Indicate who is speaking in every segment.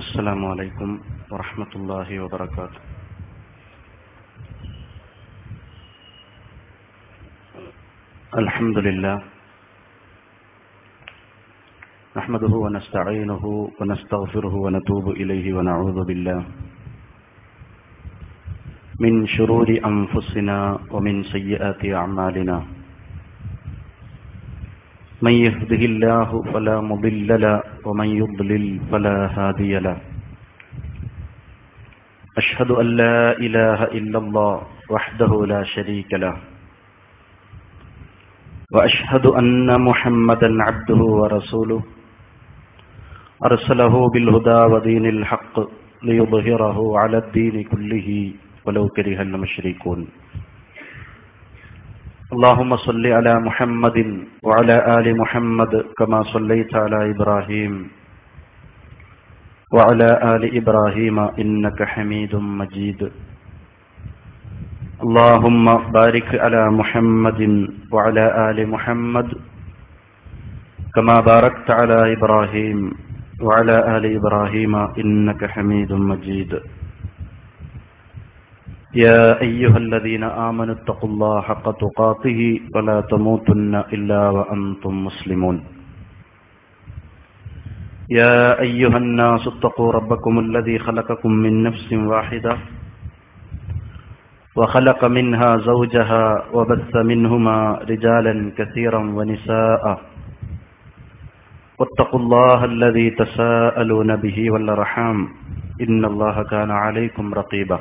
Speaker 1: السلام عليكم ورحمة الله وبركاته الحمد لله نحمده ونستعينه ونستغفره ونتوب إليه ونعوذ بالله من شرور أنفسنا ومن سيئات أعمالنا من يهده الله فلا مضل له ومن يضلل فلا هادي له أشهد أن لا إله إلا الله وحده لا شريك له وأشهد أن محمدا عبده ورسوله أرسله بالهدى ودين الحق ليظهره على الدين كله ولو كره المشركون اللهم صل على محمد وعلى آل محمد كما صليت على إبراهيم وعلى آل إبراهيم إنك حميد مجيد اللهم بارك على محمد وعلى آل محمد كما باركت على إبراهيم وعلى آل إبراهيم إنك حميد مجيد يا أيها الذين آمنوا اتقوا الله حق تقاته ولا تموتن إلا وأنتم مسلمون يا أيها الناس اتقوا ربكم الذي خلقكم من نفس واحدة وخلق منها زوجها وبث منهما رجالا كثيرا ونساء واتقوا الله الذي تساءلون به والأرحام إن الله كان عليكم رقيبا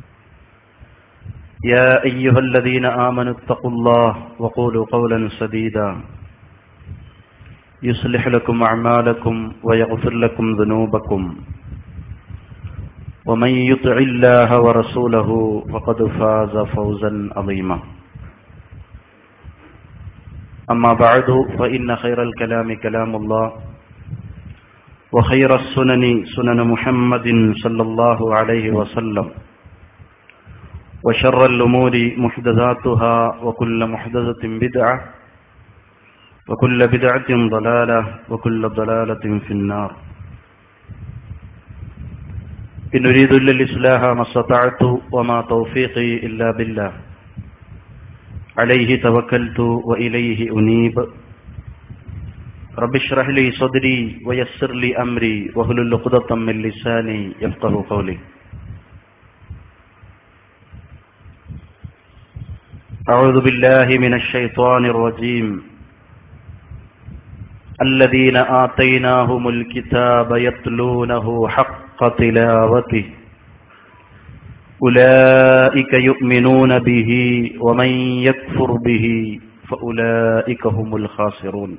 Speaker 1: يا أيها الذين آمنوا اتقوا الله وقولوا قولا سديدا يصلح لكم أعمالكم ويغفر لكم ذنوبكم ومن يطع الله ورسوله فقد فاز فوزا عظيما أما بعد فإن خير الكلام كلام الله وخير السنن سنن محمد صلى الله عليه وسلم وشر الأمور محدثاتها وكل محدثة بدعة وكل بدعة ضلالة وكل ضلالة في النار إن أريد إلا الإصلاح ما استطعت وما توفيقي إلا بالله عليه توكلت وإليه أنيب رب اشرح لي صدري ويسر لي أمري واحلل عقدة من لساني يفقه قولي أعوذ بالله من الشيطان الرجيم الذين آتيناهم الكتاب يتلونه حق تلاوته أولئك يؤمنون به ومن يكفر به فأولئك هم الخاسرون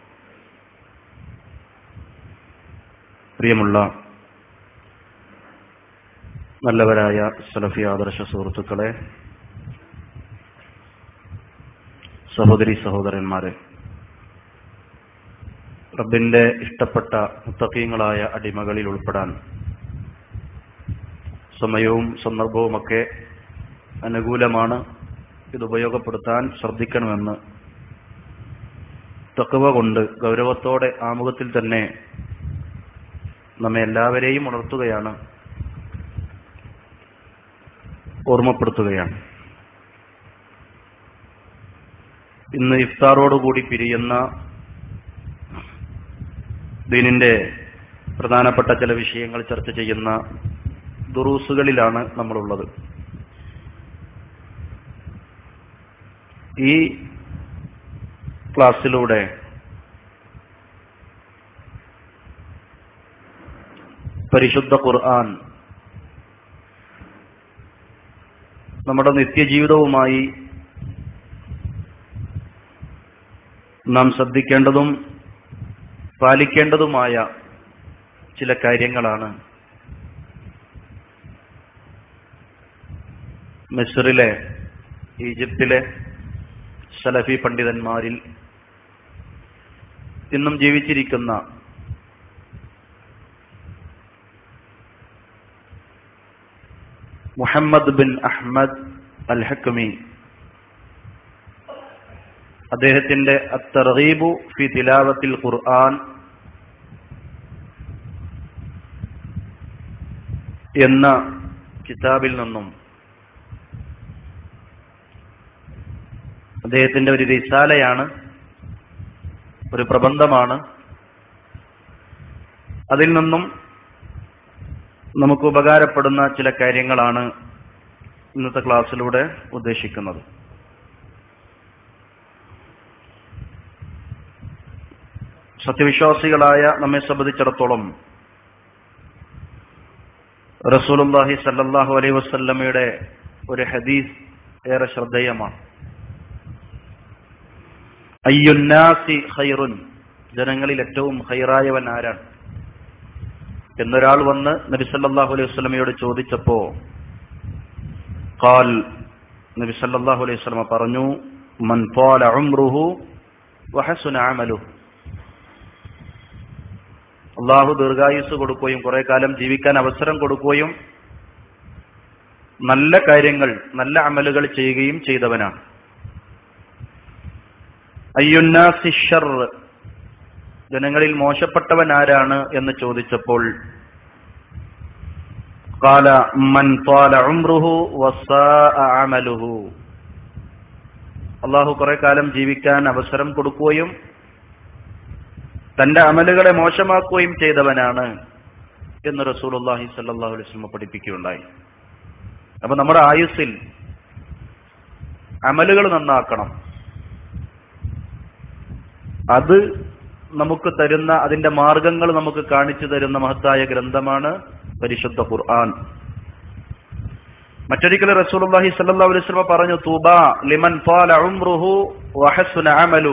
Speaker 1: പ്രിയമുള്ള നല്ലവരായ സലഫി ആദർശ സുഹൃത്തുക്കളെ സഹോദരി സഹോദരന്മാരെ റബ്ബിന്റെ ഇഷ്ടപ്പെട്ട മുത്തക്കീങ്ങളായ അടിമകളിൽ ഉൾപ്പെടാൻ സമയവും സന്ദർഭവുമൊക്കെ അനുകൂലമാണ് ഇത് ഉപയോഗപ്പെടുത്താൻ ശ്രദ്ധിക്കണമെന്ന് തക്കവ കൊണ്ട് ഗൗരവത്തോടെ ആമുഖത്തിൽ തന്നെ നമ്മെ എല്ലാവരെയും ഉണർത്തുകയാണ് ഓർമ്മപ്പെടുത്തുകയാണ് ഇന്ന് ഇഫ്താറോടുകൂടി പിരിയുന്ന ദീനിന്റെ പ്രധാനപ്പെട്ട ചില വിഷയങ്ങൾ ചർച്ച ചെയ്യുന്ന ദുറൂസുകളിലാണ് നമ്മളുള്ളത് ഈ ക്ലാസ്സിലൂടെ പരിശുദ്ധ ഖുർആൻ നമ്മുടെ നിത്യജീവിതവുമായി നാം ശ്രദ്ധിക്കേണ്ടതും പാലിക്കേണ്ടതുമായ ചില കാര്യങ്ങളാണ് മിസ്റിലെ ഈജിപ്തിലെ സലഫി പണ്ഡിതന്മാരിൽ ഇന്നും ജീവിച്ചിരിക്കുന്ന Muhammad bin Ahmad al Hakami അദ്ദേഹത്തിന്റെ അത്തറീബു ഫി തിലാവത്തിൽ ഖുർആൻ എന്ന കിതാബിൽ നിന്നും അദ്ദേഹത്തിന്റെ ഒരു റിസാലയാണ് ഒരു പ്രബന്ധമാണ് അതിൽ നിന്നും നമുക്ക് ഉപകാരപ്പെടുന്ന ചില കാര്യങ്ങളാണ് ഇന്നത്തെ ക്ലാസ്സിലൂടെ ഉദ്ദേശിക്കുന്നത് സത്യവിശ്വാസികളായ നമ്മെ സംബന്ധിച്ചിടത്തോളം റസൂലുല്ലാഹി സല്ലല്ലാഹു അലൈഹി വസല്ലമയുടെ ഒരു ഹദീസ് ഏറെ ശ്രദ്ധേയമാണ് അയ്യുന്നാസി ഖൈറുൻ ജനങ്ങളിൽ ഏറ്റവും ഖൈറായവൻ ആരാണ് എന്നൊരാൾ വന്ന് നബി സല്ലല്ലാഹു അലൈഹി വസല്ലമയോട് ചോദിച്ചപ്പോ ഖാൽ നബി സല്ലല്ലാഹു അലൈഹി വസല്ലമ പറഞ്ഞു മൻ ത്വാല ഉംറുഹു വഹസുന അമലുഹു അള്ളാഹു ദീർഘായുസ് കൊടുക്കുകയും കുറെ കാലം ജീവിക്കാൻ അവസരം കൊടുക്കുകയും നല്ല കാര്യങ്ങൾ നല്ല അമലുകൾ ചെയ്യുകയും ചെയ്തവനാണ് അയ്യുന്നാസിഷർ ജനങ്ങളിൽ മോശപ്പെട്ടവൻ ആരാണ് എന്ന് ചോദിച്ചപ്പോൾ قال من طال عمره وساء عمله അള്ളാഹു കുറെ കാലം ജീവിക്കാൻ അവസരം കൊടുക്കുകയും തന്റെ അമലുകളെ മോശമാക്കുകയും ചെയ്തവനാണ് എന്ന് റസൂലുള്ളാഹി സല്ലല്ലാഹു അലൈഹി വസല്ലം പഠിപ്പിക്കുകയുണ്ടായി അപ്പൊ നമ്മുടെ ആയുസ്സിൽ അമലുകൾ നന്നാക്കണം അത് നമുക്ക് തരുന്ന അതിന്റെ മാർഗങ്ങൾ നമുക്ക് കാണിച്ചു തരുന്ന മഹത്തായ ഗ്രന്ഥമാണ് പരിശുദ്ധ ഖുർആൻ മറ്റൊരിക്കൽ റസൂലുള്ളാഹി സല്ലല്ലാഹു അലൈഹി വസല്ലം പറഞ്ഞു തൂബ ലിമൻ ഫാല ഉംറുഹു വഹസുന അമലു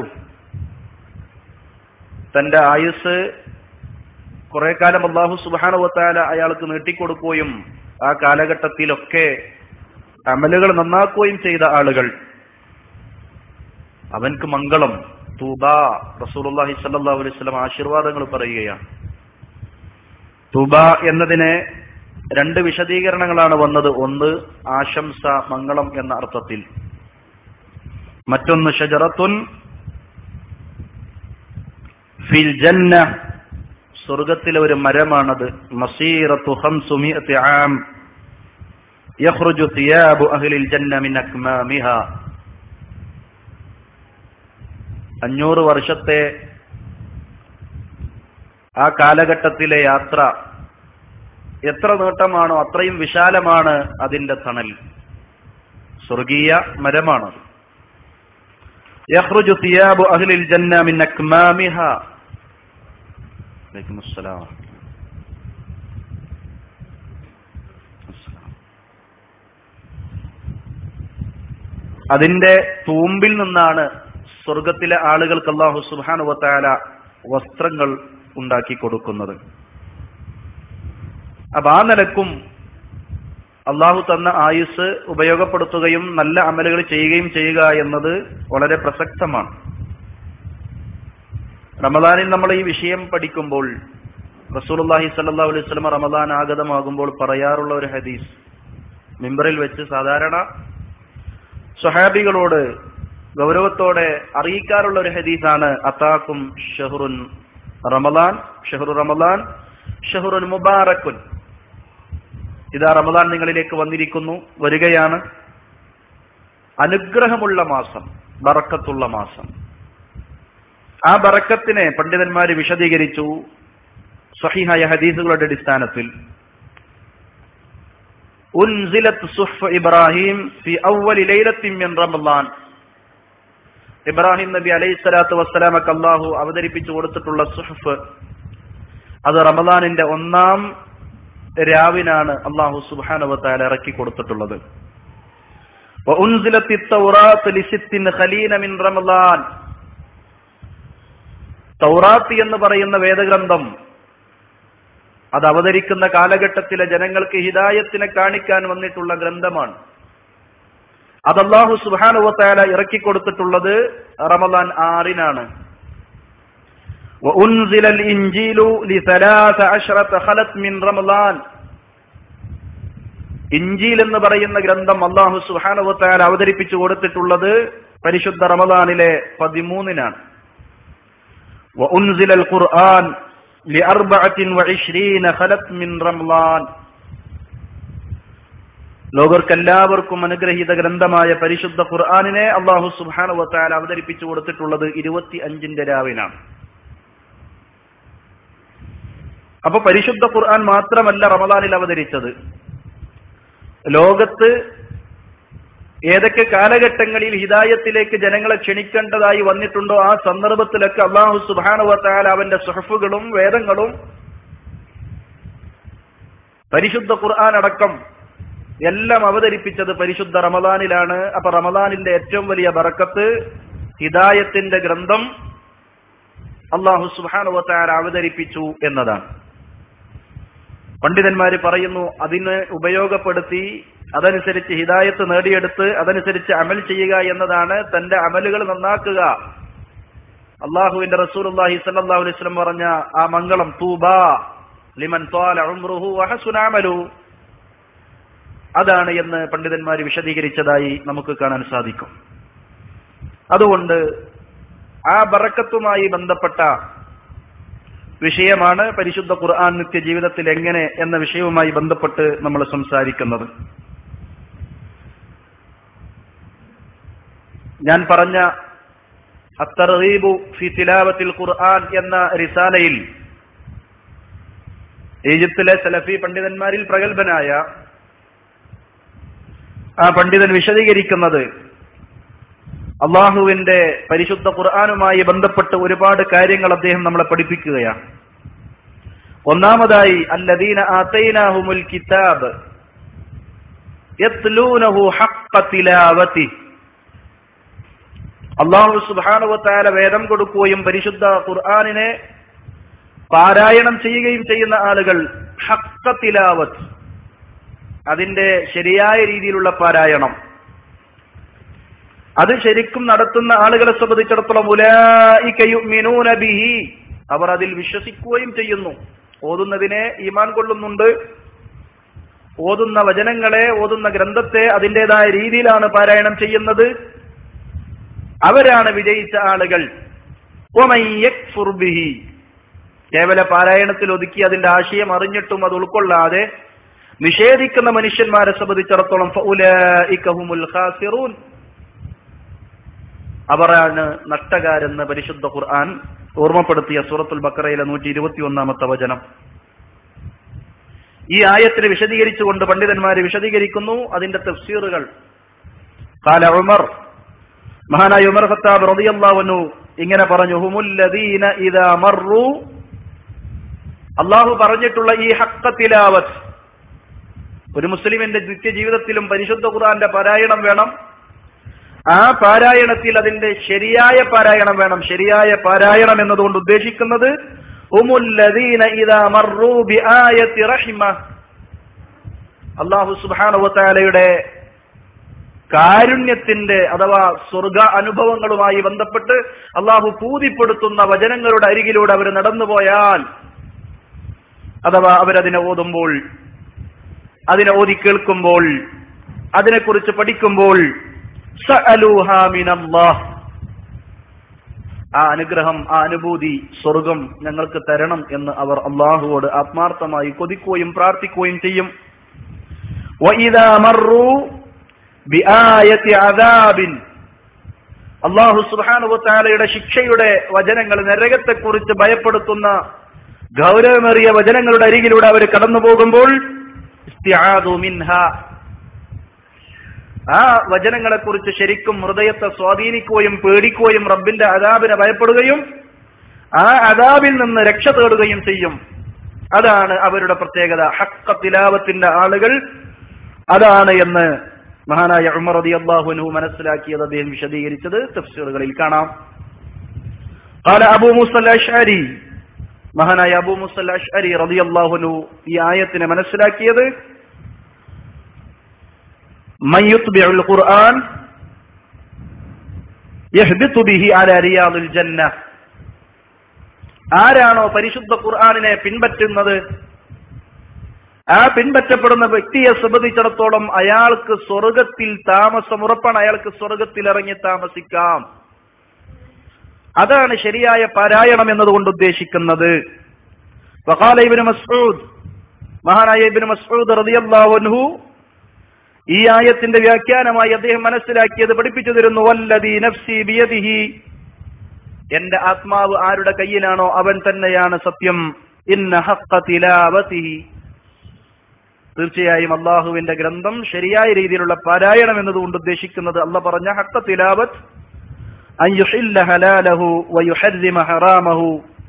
Speaker 1: തന്റെ ആയുസ് കുറെ കാലം അള്ളാഹു സുബാനുവത്താല അയാൾക്ക് നീട്ടിക്കൊടുക്കുകയും ആ കാലഘട്ടത്തിലൊക്കെ അമലുകൾ നന്നാക്കുകയും ചെയ്ത ആളുകൾ അവൻക്ക് മംഗളം തൂബ റസൂലുള്ളാഹി സല്ലല്ലാഹു അലൈഹി വസല്ലം ആശീർവാദങ്ങൾ പറയുകയാണ് തൂബ എന്നതിന് രണ്ട് വിശദീകരണങ്ങളാണ് വന്നത് ഒന്ന് ആശംസ മംഗളം എന്ന അർത്ഥത്തിൽ മറ്റൊന്ന് ഷജറത്തുൻ ഫിൽ ജന്ന സ്വർഗത്തിലെ ഒരു മരമാണത് മസീറത്തു ഖംസുമിഅത്തി ആം യഖ്റുജു സിയാബു അഹ്ലിൽ ജന്ന മിൻ അക്മാമിഹ അഞ്ഞൂറ് വർഷത്തെ ആ കാലഘട്ടത്തിലെ യാത്ര എത്ര നീട്ടമാണോ അത്രയും വിശാലമാണ് അതിന്റെ തണൽ സ്വർഗീയ മരമാണത് യഖ്റുജു സിയാബു അഹ്ലിൽ ജന്ന മിൻ അക്മാമിഹ عليكم السلام അതിന്റെ തൂമ്പിൽ നിന്നാണ് സ്വർഗത്തിലെ ആളുകൾക്ക് അള്ളാഹു സുബാനുവത്താല വസ്ത്രങ്ങൾ ഉണ്ടാക്കി കൊടുക്കുന്നത് അപ്പൊ ആ നിലക്കും അള്ളാഹു തന്ന ആയുസ് ഉപയോഗപ്പെടുത്തുകയും നല്ല അമലുകൾ ചെയ്യുകയും ചെയ്യുക എന്നത് വളരെ പ്രസക്തമാണ് റമദാനിൽ നമ്മൾ ഈ വിഷയം പഠിക്കുമ്പോൾ റസൂലുള്ളാഹി സല്ലല്ലാഹു അലൈഹി വസല്ലം റമദാൻ ആഗതമാകുമ്പോൾ പറയാറുള്ള ഒരു ഹദീസ് മിമ്പറിൽ വെച്ച് സാധാരണ സ്വഹാബികളോട് ഗൗരവത്തോടെ അറിയിക്കാറുള്ള ഒരു ഹദീസാണ് അത്താക്കും ഷഹറുൻ റമദാൻ ഷഹറു റമദാൻ ഷഹറുൻ മുബാറക്കുൻ ഇതാ റമദാൻ നിങ്ങളിലേക്ക് വന്നിരിക്കുന്നു വരികയാണ് അനുഗ്രഹമുള്ള മാസം ബറക്കത്തുള്ള മാസം ആ ബറക്കത്തിനെ പണ്ഡിതന്മാര് വിശദീകരിച്ചു സ്വഹിഹായ ഹദീസുകളുടെ അടിസ്ഥാനത്തിൽ ഉൻസിലത്ത് സുഹ്ഫ് ഇബ്രാഹിം ഫി അവ്വലി ലൈലത്തിൻ മിൻ റമളാൻ ഇബ്രാഹിം നബി അലൈഹി സ്വലാത്തു വസ്സലാമക്ക് അള്ളാഹു അവതരിപ്പിച്ചു കൊടുത്തിട്ടുള്ള സുഹഫ് അത് റമദാനിന്റെ ഒന്നാം രാവിനാണ് അള്ളാഹു സുബാനവത്താല ഇറക്കി കൊടുത്തിട്ടുള്ളത് وأنزلت التوراة لست خلين من رمضان തൗറാത്ത് എന്ന് പറയുന്ന വേദഗ്രന്ഥം അത് അവതരിക്കുന്ന കാലഘട്ടത്തിലെ ജനങ്ങൾക്ക് ഹിദായത്തിനെ കാണിക്കാൻ വന്നിട്ടുള്ള ഗ്രന്ഥമാണ് അത് അള്ളാഹു സുബാനുവത്താല ഇറക്കിക്കൊടുത്തിട്ടുള്ളത് റമദാൻ ആറിനാണ് وأنزل الإنجيل لثلاث عشرة خلت من رمضان ഇഞ്ചീൽ എന്ന് പറയുന്ന ഗ്രന്ഥം അള്ളാഹു സുഹാനുവത്താൽ അവതരിപ്പിച്ചു കൊടുത്തിട്ടുള്ളത് പരിശുദ്ധ റമദാനിലെ പതിമൂന്നിനാണ് وأنزل القرآن لأربعة وعشرين خلت من رمضان ലോകർക്കെല്ലാവർക്കും അനുഗ്രഹീത ഗ്രന്ഥമായ പരിശുദ്ധ ഖുർആാനിനെ അള്ളാഹു സുബാനു വത്താൽ അവതരിപ്പിച്ചു കൊടുത്തിട്ടുള്ളത് ഇരുപത്തി അഞ്ചിന്റെ രാവിനാണ് അപ്പൊ പരിശുദ്ധ ഖുർആൻ മാത്രമല്ല റമദാനിൽ അവതരിച്ചത് ലോകത്ത് ഏതൊക്കെ കാലഘട്ടങ്ങളിൽ ഹിദായത്തിലേക്ക് ജനങ്ങളെ ക്ഷണിക്കേണ്ടതായി വന്നിട്ടുണ്ടോ ആ സന്ദർഭത്തിലൊക്കെ അള്ളാഹു സുബാനുവത്താൽ അവന്റെ സുഹഫുകളും വേദങ്ങളും പരിശുദ്ധ ഖുർആൻ അടക്കം എല്ലാം അവതരിപ്പിച്ചത് പരിശുദ്ധ റമദാനിലാണ് അപ്പൊ റമദാനിന്റെ ഏറ്റവും വലിയ ബറക്കത്ത് ഹിദായത്തിന്റെ ഗ്രന്ഥം അള്ളാഹു സുബാനുവത്താൽ അവതരിപ്പിച്ചു എന്നതാണ് പണ്ഡിതന്മാര് പറയുന്നു അതിന് ഉപയോഗപ്പെടുത്തി അതനുസരിച്ച് ഹിദായത്ത് നേടിയെടുത്ത് അതനുസരിച്ച് അമൽ ചെയ്യുക എന്നതാണ് തന്റെ അമലുകൾ നന്നാക്കുക അള്ളാഹുവിന്റെ റസൂൽ അള്ളാഹി സല്ലാഹു അലൈഹി സ്വലം പറഞ്ഞ ആ മംഗളം തൂബ ലിമൻ അമലു അതാണ് എന്ന് പണ്ഡിതന്മാർ വിശദീകരിച്ചതായി നമുക്ക് കാണാൻ സാധിക്കും അതുകൊണ്ട് ആ ബറക്കത്തുമായി ബന്ധപ്പെട്ട വിഷയമാണ് പരിശുദ്ധ ഖുർആൻ നിത്യ ജീവിതത്തിൽ എങ്ങനെ എന്ന വിഷയവുമായി ബന്ധപ്പെട്ട് നമ്മൾ സംസാരിക്കുന്നത് ഞാൻ പറഞ്ഞ അത്തറീബു ഫി തിലാവത്തിൽ ഖുർആൻ എന്ന റിസാലയിൽ ഈജിപ്തിലെ സലഫി പണ്ഡിതന്മാരിൽ പ്രഗത്ഭനായ ആ പണ്ഡിതൻ വിശദീകരിക്കുന്നത് അള്ളാഹുവിന്റെ പരിശുദ്ധ ഖുർആാനുമായി ബന്ധപ്പെട്ട് ഒരുപാട് കാര്യങ്ങൾ അദ്ദേഹം നമ്മളെ പഠിപ്പിക്കുകയാണ് ഒന്നാമതായി അല്ലദീന ആതൈനാഹുമുൽ കിതാബ് യത്ലൂനഹു ഹഖ്ഖ തിലാവതി അള്ളാഹു സുബ്ഹാനഹു വേദം കൊടുക്കുകയും പരിശുദ്ധ ഖുർആാനിനെ പാരായണം ചെയ്യുകയും ചെയ്യുന്ന ആളുകൾ ഹഖ്ഖ തിലാവത്ത് അതിന്റെ ശരിയായ രീതിയിലുള്ള പാരായണം അത് ശരിക്കും നടത്തുന്ന ആളുകളെ സംബന്ധിച്ചിടത്തോളം ഉലായിക്കയുമിനൂന ബിഹി അവർ അതിൽ വിശ്വസിക്കുകയും ചെയ്യുന്നു ഓതുന്നതിനെ ഈമാൻ കൊള്ളുന്നുണ്ട് ഓതുന്ന വചനങ്ങളെ ഓതുന്ന ഗ്രന്ഥത്തെ അതിൻ്റെതായ രീതിയിലാണ് പാരായണം ചെയ്യുന്നത് അവരാണ് വിജയിച്ച ആളുകൾ ബിഹി കേവല പാരായണത്തിൽ ഒതുക്കി അതിന്റെ ആശയം അറിഞ്ഞിട്ടും അത് ഉൾക്കൊള്ളാതെ നിഷേധിക്കുന്ന മനുഷ്യന്മാരെ സംബന്ധിച്ചിടത്തോളം അവരാണ് നഷ്ടകാരെന്ന് പരിശുദ്ധ ഖുർആൻ ഓർമ്മപ്പെടുത്തിയ സൂറത്തുൽ ബക്കറയിലെ നൂറ്റി ഇരുപത്തി ഒന്നാമത്തെ വചനം ഈ ആയത്തിനെ വിശദീകരിച്ചുകൊണ്ട് പണ്ഡിതന്മാര് വിശദീകരിക്കുന്നു അതിന്റെ തഫ്സീറുകൾ കാല ഉമർ മഹാനായ ഉമർ ഖത്താബ് റളിയല്ലാഹു ഇങ്ങനെ പറഞ്ഞു ഹുമുല്ലദീന ഇദാ മറു അള്ളാഹു പറഞ്ഞിട്ടുള്ള ഈ ഹക്ക തിലാവത്ത് ഒരു മുസ്ലിമിന്റെ നിത്യജീവിതത്തിലും പരിശുദ്ധ ഖുർആന്റെ പാരായണം വേണം ആ പാരായണത്തിൽ അതിന്റെ ശരിയായ പാരായണം വേണം ശരിയായ പാരായണം എന്നതുകൊണ്ട് ഉദ്ദേശിക്കുന്നത് അള്ളാഹു സുബാനുവത്താലയുടെ കാരുണ്യത്തിന്റെ അഥവാ സ്വർഗ അനുഭവങ്ങളുമായി ബന്ധപ്പെട്ട് അള്ളാഹു പൂതിപ്പെടുത്തുന്ന വചനങ്ങളുടെ അരികിലൂടെ അവർ നടന്നുപോയാൽ അഥവാ അവരതിനെ ഓതുമ്പോൾ അതിനെ ഓതി കേൾക്കുമ്പോൾ അതിനെക്കുറിച്ച് പഠിക്കുമ്പോൾ ആ അനുഗ്രഹം ആ അനുഭൂതി സ്വർഗം ഞങ്ങൾക്ക് തരണം എന്ന് അവർ അള്ളാഹുവോട് ആത്മാർത്ഥമായി കൊതിക്കുകയും പ്രാർത്ഥിക്കുകയും ചെയ്യും അള്ളാഹു സുബാനുവത്താലയുടെ ശിക്ഷയുടെ വചനങ്ങൾ നരകത്തെക്കുറിച്ച് ഭയപ്പെടുത്തുന്ന ഗൗരവമേറിയ വചനങ്ങളുടെ അരികിലൂടെ അവർ കടന്നു പോകുമ്പോൾ ആ വചനങ്ങളെ കുറിച്ച് ശരിക്കും ഹൃദയത്തെ സ്വാധീനിക്കുകയും പേടിക്കുകയും റബ്ബിന്റെ അതാബിനെ ഭയപ്പെടുകയും ആ അതാബിൽ നിന്ന് രക്ഷ തേടുകയും ചെയ്യും അതാണ് അവരുടെ പ്രത്യേകത ഹക്ക തിലാവത്തിന്റെ ആളുകൾ അതാണ് എന്ന് മഹാനായ ഉമർ റതി അള്ളാഹുനു മനസ്സിലാക്കിയത് അദ്ദേഹം വിശദീകരിച്ചത് തഫ്സീറുകളിൽ കാണാം قال അബൂ മുസൽ അഷ്അരി മഹാനായ അബൂ മുസൽ അഷ്അരി റതി അള്ളാഹുനു ഈ ആയത്തിനെ മനസ്സിലാക്കിയത് من يتبع القرآن يهبط به على رياض الجنة ആരാണോ പരിശുദ്ധ ഖുർആാനിനെ പിൻപറ്റുന്നത് ആ പിൻപറ്റപ്പെടുന്ന വ്യക്തിയെ സംബന്ധിച്ചിടത്തോളം അയാൾക്ക് സ്വർഗത്തിൽ താമസം ഉറപ്പാണ് അയാൾക്ക് സ്വർഗത്തിൽ ഇറങ്ങി താമസിക്കാം അതാണ് ശരിയായ പാരായണം എന്നതുകൊണ്ട് ഉദ്ദേശിക്കുന്നത് വഖാല ഇബ്നു മസ്ഊദ് മഹാനായ ഇബ്നു മസ്ഊദ് റളിയല്ലാഹു അൻഹു ഈ ആയത്തിന്റെ വ്യാഖ്യാനമായി അദ്ദേഹം മനസ്സിലാക്കിയത് പഠിപ്പിച്ചു തരുന്നു വല്ലദീ നഫ്സി ബിയദിഹി എന്റെ ആത്മാവ് ആരുടെ കയ്യിലാണോ അവൻ തന്നെയാണ് സത്യം ഇന്ന ഹഖ തിലാവതിഹി തീർച്ചയായും അള്ളാഹുവിന്റെ ഗ്രന്ഥം ശരിയായ രീതിയിലുള്ള പാരായണം എന്നതുകൊണ്ട് ഉദ്ദേശിക്കുന്നത് അല്ല പറഞ്ഞ ഹക്ക തിലാവത്ത് അൻ യുഹില്ല ഹലാലഹു വയുഹർരിമ ഹറാമഹു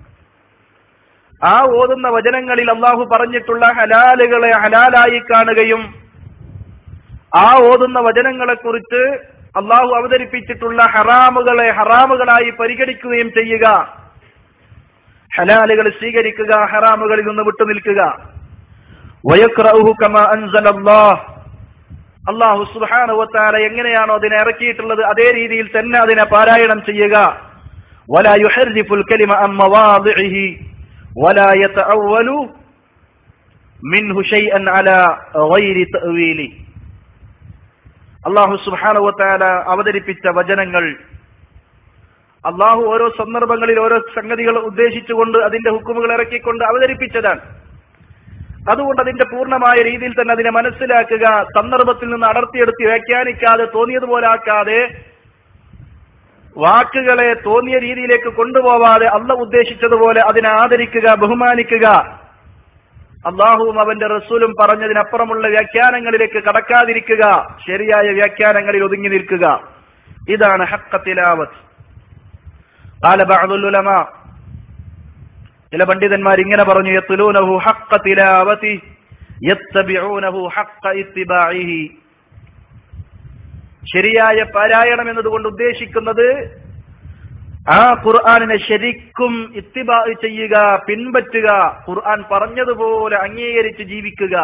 Speaker 1: ആ ഓതുന്ന വചനങ്ങളിൽ അള്ളാഹു പറഞ്ഞിട്ടുള്ള ഹലാലുകളെ ഹലാലായി കാണുകയും ആ ഓതുന്ന വചനങ്ങളെ കുറിച്ച് അള്ളാഹു അവതരിപ്പിച്ചിട്ടുള്ള ഹറാമുകളെ ഹറാമുകളായി പരിഗണിക്കുകയും ചെയ്യുക ഹലാലുകൾ സ്വീകരിക്കുക ഹറാമുകളിൽ നിന്ന് വിട്ടുനിൽക്കുക വയക്റഹു കമ അൻസലല്ലാഹ് അള്ളാഹു സുബ്ഹാനഹു എങ്ങനെയാണോ അതിനെ ഇറക്കിയിട്ടുള്ളത് അതേ രീതിയിൽ തന്നെ അതിനെ പാരായണം ചെയ്യുക ولا يحرف الكلمة عن مواضعه ولا يتأول منه شيئا على غير تأويله അള്ളാഹു സുബ്ഹാനഹു വതആല അവതരിപ്പിച്ച വചനങ്ങൾ അള്ളാഹു ഓരോ സന്ദർഭങ്ങളിൽ ഓരോ സംഗതികൾ ഉദ്ദേശിച്ചുകൊണ്ട് അതിന്റെ ഹുക്കുമുകൾ ഇറക്കിക്കൊണ്ട് അവതരിപ്പിച്ചതാണ് അതുകൊണ്ട് അതിന്റെ പൂർണ്ണമായ രീതിയിൽ തന്നെ അതിനെ മനസ്സിലാക്കുക സന്ദർഭത്തിൽ നിന്ന് അടർത്തിയെടുത്ത് വ്യാഖ്യാനിക്കാതെ തോന്നിയതുപോലെ ആക്കാതെ വാക്കുകളെ തോന്നിയ രീതിയിലേക്ക് കൊണ്ടുപോവാതെ അല്ല ഉദ്ദേശിച്ചതുപോലെ അതിനെ ആദരിക്കുക ബഹുമാനിക്കുക അള്ളാഹുവും അവന്റെ റസൂലും പറഞ്ഞതിനപ്പുറമുള്ള വ്യാഖ്യാനങ്ങളിലേക്ക് കടക്കാതിരിക്കുക ശരിയായ വ്യാഖ്യാനങ്ങളിൽ ഒതുങ്ങി നിൽക്കുക ഇതാണ് ഹക്കത്തിലാവത്ത് قال بعض العلماء ചില പണ്ഡിതന്മാർ ഇങ്ങനെ പറഞ്ഞു യത്ലൂനഹു ഹഖ തിലാവതി യത്തബിഊനഹു ഹഖ ഇത്തിബാഇഹി ശരിയായ പാരായണം എന്നതുകൊണ്ട് ഉദ്ദേശിക്കുന്നത് ആ ഖുർആാനിനെ ശരിക്കും ഇത്തിബാ ചെയ്യുക പിൻപറ്റുക ഖുർആൻ പറഞ്ഞതുപോലെ അംഗീകരിച്ച് ജീവിക്കുക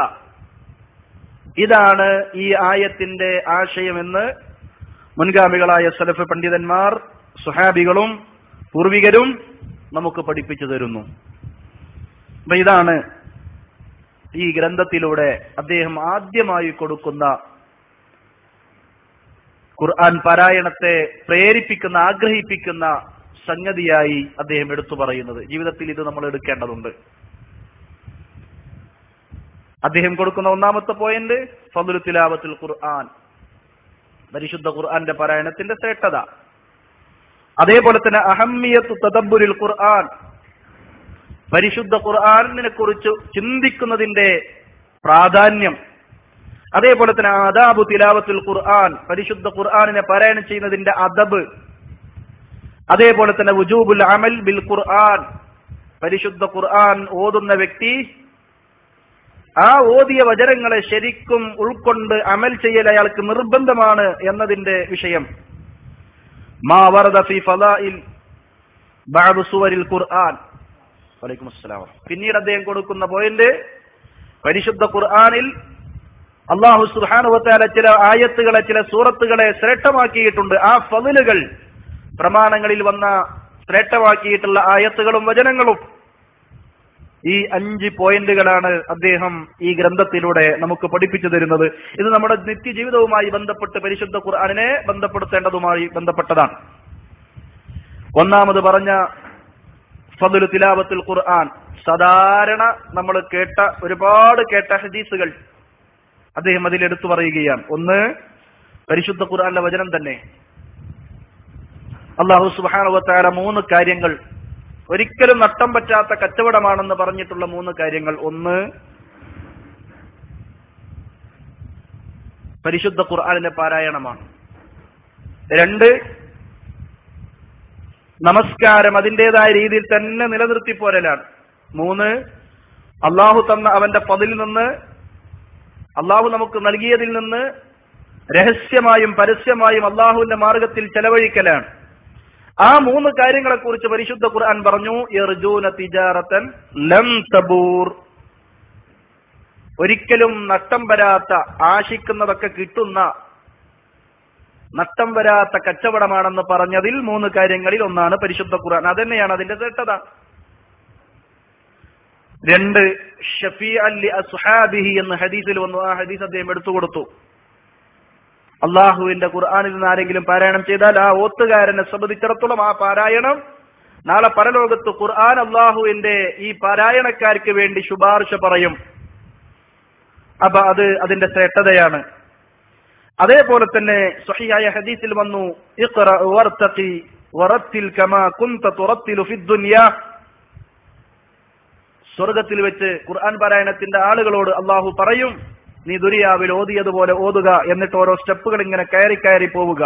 Speaker 1: ഇതാണ് ഈ ആയത്തിന്റെ ആശയമെന്ന് മുൻഗാമികളായ സലഫ് പണ്ഡിതന്മാർ സുഹാബികളും പൂർവികരും നമുക്ക് പഠിപ്പിച്ചു തരുന്നു അപ്പൊ ഇതാണ് ഈ ഗ്രന്ഥത്തിലൂടെ അദ്ദേഹം ആദ്യമായി കൊടുക്കുന്ന ഖുർആൻ പാരായണത്തെ പ്രേരിപ്പിക്കുന്ന ആഗ്രഹിപ്പിക്കുന്ന സംഗതിയായി അദ്ദേഹം എടുത്തു പറയുന്നത് ജീവിതത്തിൽ ഇത് നമ്മൾ എടുക്കേണ്ടതുണ്ട് അദ്ദേഹം കൊടുക്കുന്ന ഒന്നാമത്തെ പോയിന്റ് ഫതുലു തിലാവത്തുൽ ഖുർആൻ പരിശുദ്ധ ഖുർആന്റെ പാരായണത്തിന്റെ ശ്രേഷ്ഠത അതേപോലെ തന്നെ അഹമ്മിയത്തു തദബ്ബുരിൽ ഖുർആൻ പരിശുദ്ധ ഖുർആനിനെ കുറിച്ച് ചിന്തിക്കുന്നതിന്റെ പ്രാധാന്യം അതേപോലെ തന്നെ അദാബു തിലാവത്തുൽ ഖുർആൻ പരിശുദ്ധ ഖുർആനിനെ പാരായണം ചെയ്യുന്നതിന്റെ അദബ് അതേപോലെ തന്നെ വുജൂബുൽ അമൽ ബിൽ ഖുർആൻ പരിശുദ്ധ ഖുർആൻ ഓതുന്ന വ്യക്തി ആ ഓതിയ വചനങ്ങളെ ശരിക്കും ഉൾക്കൊണ്ട് അമൽ ചെയ്യൽ അയാൾക്ക് നിർബന്ധമാണ് എന്നതിന്റെ വിഷയം മാ വറദ ഫി ഫലാഇൽ ബഅദ് സുവരിൽ ഖുർആൻ വലൈക്കും അസ്സലാം പിന്നീട് അദ്ദേഹം കൊടുക്കുന്ന പോയിന്റ് പരിശുദ്ധ ഖുർആനിൽ അള്ളാഹു സുഹാനുവത്താല ചില ആയത്തുകളെ ചില സൂറത്തുകളെ ശ്രേഷ്ഠമാക്കിയിട്ടുണ്ട് ആ ഫതിലുകൾ പ്രമാണങ്ങളിൽ വന്ന ശ്രേഷ്ഠമാക്കിയിട്ടുള്ള ആയത്തുകളും വചനങ്ങളും ഈ അഞ്ച് പോയിന്റുകളാണ് അദ്ദേഹം ഈ ഗ്രന്ഥത്തിലൂടെ നമുക്ക് പഠിപ്പിച്ചു തരുന്നത് ഇത് നമ്മുടെ നിത്യജീവിതവുമായി ബന്ധപ്പെട്ട് പരിശുദ്ധ ഖുർആാനിനെ ബന്ധപ്പെടുത്തേണ്ടതുമായി ബന്ധപ്പെട്ടതാണ് ഒന്നാമത് പറഞ്ഞ ഫതുലു തിലാവത്തുൽ ഖുർആൻ സാധാരണ നമ്മൾ കേട്ട ഒരുപാട് കേട്ട ഹദീസുകൾ അദ്ദേഹം അതിൽ എടുത്തു പറയുകയാണ് ഒന്ന് പരിശുദ്ധ ഖുർആന്റെ വചനം തന്നെ അള്ളാഹു സുബാനുവത്താര മൂന്ന് കാര്യങ്ങൾ ഒരിക്കലും നഷ്ടം പറ്റാത്ത കച്ചവടമാണെന്ന് പറഞ്ഞിട്ടുള്ള മൂന്ന് കാര്യങ്ങൾ ഒന്ന് പരിശുദ്ധ ഖുർആാനിന്റെ പാരായണമാണ് രണ്ട് നമസ്കാരം അതിൻ്റെതായ രീതിയിൽ തന്നെ നിലനിർത്തി പോരലാണ് മൂന്ന് അള്ളാഹു തന്ന അവന്റെ പതിൽ നിന്ന് അള്ളാഹു നമുക്ക് നൽകിയതിൽ നിന്ന് രഹസ്യമായും പരസ്യമായും അള്ളാഹുവിന്റെ മാർഗത്തിൽ ചെലവഴിക്കലാണ് ആ മൂന്ന് കാര്യങ്ങളെ കുറിച്ച് പരിശുദ്ധ ഖുർആൻ പറഞ്ഞു യർജൂന തിജാറത്തൻ ലം തബൂർ ഒരിക്കലും നഷ്ടം വരാത്ത ആശിക്കുന്നതൊക്കെ കിട്ടുന്ന നഷ്ടം വരാത്ത കച്ചവടമാണെന്ന് പറഞ്ഞതിൽ മൂന്ന് കാര്യങ്ങളിൽ ഒന്നാണ് പരിശുദ്ധ ഖുർആൻ അതന്നെയാണ് അതിന്റെ ശ്രേഷ്ഠത രണ്ട് ഷഫീ അല്ലി അസ്ഹാബിഹി എന്ന് ഹദീസിൽ വന്നു ആ ഹദീസ് അദ്ദേഹം എടുത്തു കൊടുത്തു അള്ളാഹുവിന്റെ ഖുർആാനിൽ നിന്ന് ആരെങ്കിലും പാരായണം ചെയ്താൽ ആ ഓത്തുകാരനെ സംബന്ധിച്ചിടത്തോളം ആ പാരായണം നാളെ പരലോകത്ത് ഖുർആൻ അള്ളാഹുവിന്റെ ഈ പാരായണക്കാർക്ക് വേണ്ടി ശുപാർശ പറയും അപ്പൊ അത് അതിന്റെ ശ്രേഷ്ഠതയാണ് അതേപോലെ തന്നെ സ്വഹിയായ ഹദീസിൽ വന്നു ഇഖ്റ വർത്തഖി വറത്തിൽ കമാ കുന്ത തുറത്തിലു ഫി ദുനിയ സ്വർഗത്തിൽ വെച്ച് ഖുർആൻ പാരായണത്തിന്റെ ആളുകളോട് അള്ളാഹു പറയും നീ ദുനിയാവിൽ ഓതിയതുപോലെ ഓതുക എന്നിട്ട് ഓരോ സ്റ്റെപ്പുകൾ ഇങ്ങനെ കയറി കയറി പോവുക